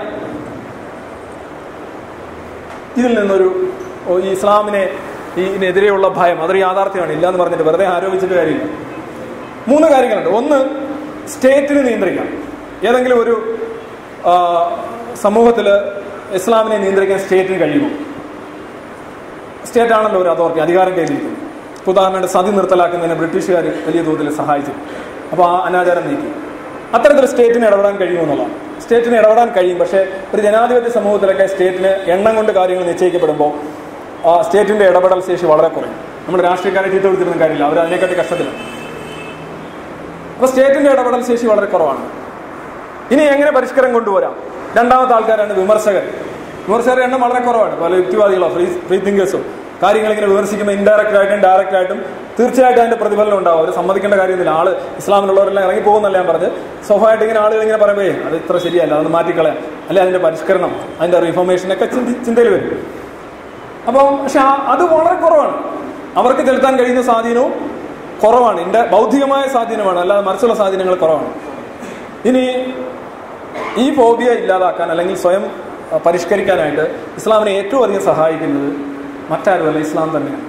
Speaker 1: ഇതിൽ നിന്നൊരു ഓ, ഈ ഇസ്ലാമിനെ ഈ ഇതിനെതിരെയുള്ള ഭയം അതൊരു യാഥാർത്ഥ്യമാണ് ഇല്ല എന്ന് പറഞ്ഞിട്ട് വെറുതെ ആരോപിച്ചിട്ട് കാര്യമില്ല മൂന്ന് കാര്യങ്ങളുണ്ട് ഒന്ന് സ്റ്റേറ്റിന് നിയന്ത്രിക്കാം ഏതെങ്കിലും ഒരു സമൂഹത്തിൽ ഇസ്ലാമിനെ നിയന്ത്രിക്കാൻ സ്റ്റേറ്റിന് കഴിയുമോ സ്റ്റേറ്റ് ആണല്ലോ ഒരു അതോറിറ്റി അധികാരം കയ്യിലിരിക്കുന്നത് ഇപ്പൊ ഉദാഹരണമായിട്ട് സതി നിർത്തലാക്കുന്നതിന് ബ്രിട്ടീഷുകാർ വലിയ തോതിൽ സഹായിച്ചു അപ്പോൾ ആ അനാചാരം നീക്കി അത്തരത്തിൽ സ്റ്റേറ്റിന് ഇടപെടാൻ കഴിയുമെന്നുള്ളതാണ് സ്റ്റേറ്റിന് ഇടപെടാൻ കഴിയും പക്ഷേ ഒരു ജനാധിപത്യ സമൂഹത്തിലൊക്കെ സ്റ്റേറ്റിന് എണ്ണം കൊണ്ട് കാര്യങ്ങൾ നിശ്ചയിക്കപ്പെടുമ്പോൾ ആ സ്റ്റേറ്റിന്റെ ഇടപെടൽ ശേഷി വളരെ കുറയും നമ്മൾ രാഷ്ട്രീയക്കാരെ ചീത്ത വിളിച്ചിരുന്ന കാര്യമില്ല അവർ അതിനെക്കാട്ടി കഷ്ടത്തിലാണ് അപ്പൊ സ്റ്റേറ്റിന്റെ ഇടപെടൽ ശേഷി വളരെ കുറവാണ് ഇനി എങ്ങനെ പരിഷ്കാരം കൊണ്ടുവരാം രണ്ടാമത്തെ ആൾക്കാരാണ് വിമർശകർ വിമർശകരുടെ എണ്ണം വളരെ കുറവാണ് പല യുക്തിവാദികളോ ഫ്രീ ഫ്രീ തിങ്കേഴ്സോ കാര്യങ്ങൾ ഇങ്ങനെ വിമർശിക്കുമ്പോൾ ഇൻഡയറക്റ്റ് ആയിട്ടും ഡയറക്റ്റ് ആയിട്ടും തീർച്ചയായിട്ടും അതിന്റെ പ്രതിഫലനം ഉണ്ടാവും അവർ സമ്മതിക്കേണ്ട കാര്യമൊന്നുമില്ല ആള് ഇസ്ലാമിലുള്ളവരെല്ലാം ഇറങ്ങി പോകുന്നല്ല ഞാൻ പറഞ്ഞത് സ്വാഭാവികമായിട്ട് ഇങ്ങനെ ആളുകൾ ഇങ്ങനെ പറയുമ്പേ അത് ഇത്ര ശരിയല്ല അത് മാറ്റിക്കളയാം അല്ലെ അതിന്റെ പരിഷ്കരണം അതിന്റെ റിഫോർമേഷനൊക്കെ ചിന്തി ചിന്തയിൽ വരും അപ്പം പക്ഷെ ആ- അത് വളരെ കുറവാണ് അവർക്ക് ചെലുത്താൻ കഴിയുന്ന സ്വാധീനവും കുറവാണ് ഇതിന്റെ ഭൗതികമായ സ്വാധീനമാണ് അല്ലാതെ മനസ്സുള്ള സ്വാധീനങ്ങൾ കുറവാണ് ഇനി ഈ ഫോബിയ ഇല്ലാതാക്കാൻ അല്ലെങ്കിൽ സ്വയം അഹ്, പരിഷ്കരിക്കാനായിട്ട് ഇസ്ലാമിനെ ഏറ്റവും അധികം സഹായിക്കുന്നത് മറ്റാരുമല്ല ഇസ്ലാം തന്നെയാണ്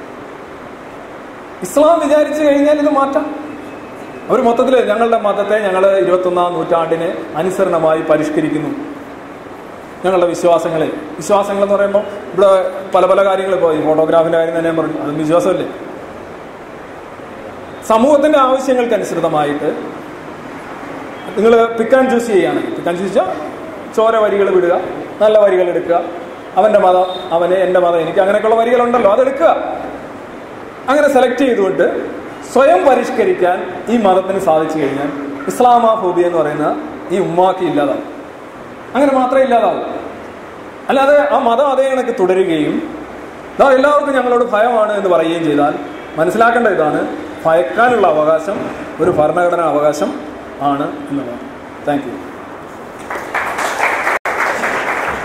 Speaker 1: ഇസ്ലാം വിചാരിച്ചു കഴിഞ്ഞാൽ ഇത് മാറ്റാം അവർ മൊത്തത്തിൽ ഞങ്ങളുടെ മതത്തെ ഞങ്ങൾ ഇരുപത്തൊന്നാം നൂറ്റാണ്ടിന് അനുസരണമായി പരിഷ്കരിക്കുന്നു ഞങ്ങളുടെ വിശ്വാസങ്ങളെ വിശ്വാസങ്ങൾ എന്ന് പറയുമ്പോൾ ഇവിടെ പല പല കാര്യങ്ങൾ ഇപ്പോൾ ഈ ഫോട്ടോഗ്രാഫിന്റെ കാര്യം തന്നെ ഞാൻ പറഞ്ഞു അത് വിശ്വാസമല്ലേ സമൂഹത്തിന്റെ ആവശ്യങ്ങൾക്ക് അനുസൃതമായിട്ട് നിങ്ങൾ പിക്ക് ആൻഡ് ചൂസ് ചെയ്യുകയാണെങ്കിൽ പിക്ക് ആൻഡ് ചൂസ് വെച്ചാൽ ചോര വരികൾ വിടുക നല്ല വരികൾ എടുക്കുക അവന്റെ മതം അവന് എന്റെ മതം എനിക്ക് അങ്ങനെയൊക്കെയുള്ള വരികളുണ്ടല്ലോ അതെടുക്കുക അങ്ങനെ സെലക്ട് ചെയ്തുകൊണ്ട് സ്വയം പരിഷ്കരിക്കാൻ ഈ മതത്തിന് സാധിച്ചു കഴിഞ്ഞാൽ ഇസ്ലാമാഫോബിയ എന്ന് പറയുന്ന ഈ ഉമ്മാക്കി ഇല്ലാതാവും അങ്ങനെ മാത്രമേ ഇല്ലാതാവൂ അല്ലാതെ ആ മതം അതേ കണക്ക് തുടരുകയും ദാ എല്ലാവർക്കും ഞങ്ങളോട് ഭയമാണ് എന്ന് പറയുകയും ചെയ്താൽ മനസ്സിലാക്കേണ്ട ഇതാണ് ഭയക്കാനുള്ള അവകാശം ഒരു ഭരണഘടനാ അവകാശം ആണ് എന്നുള്ളതാണ് താങ്ക് യു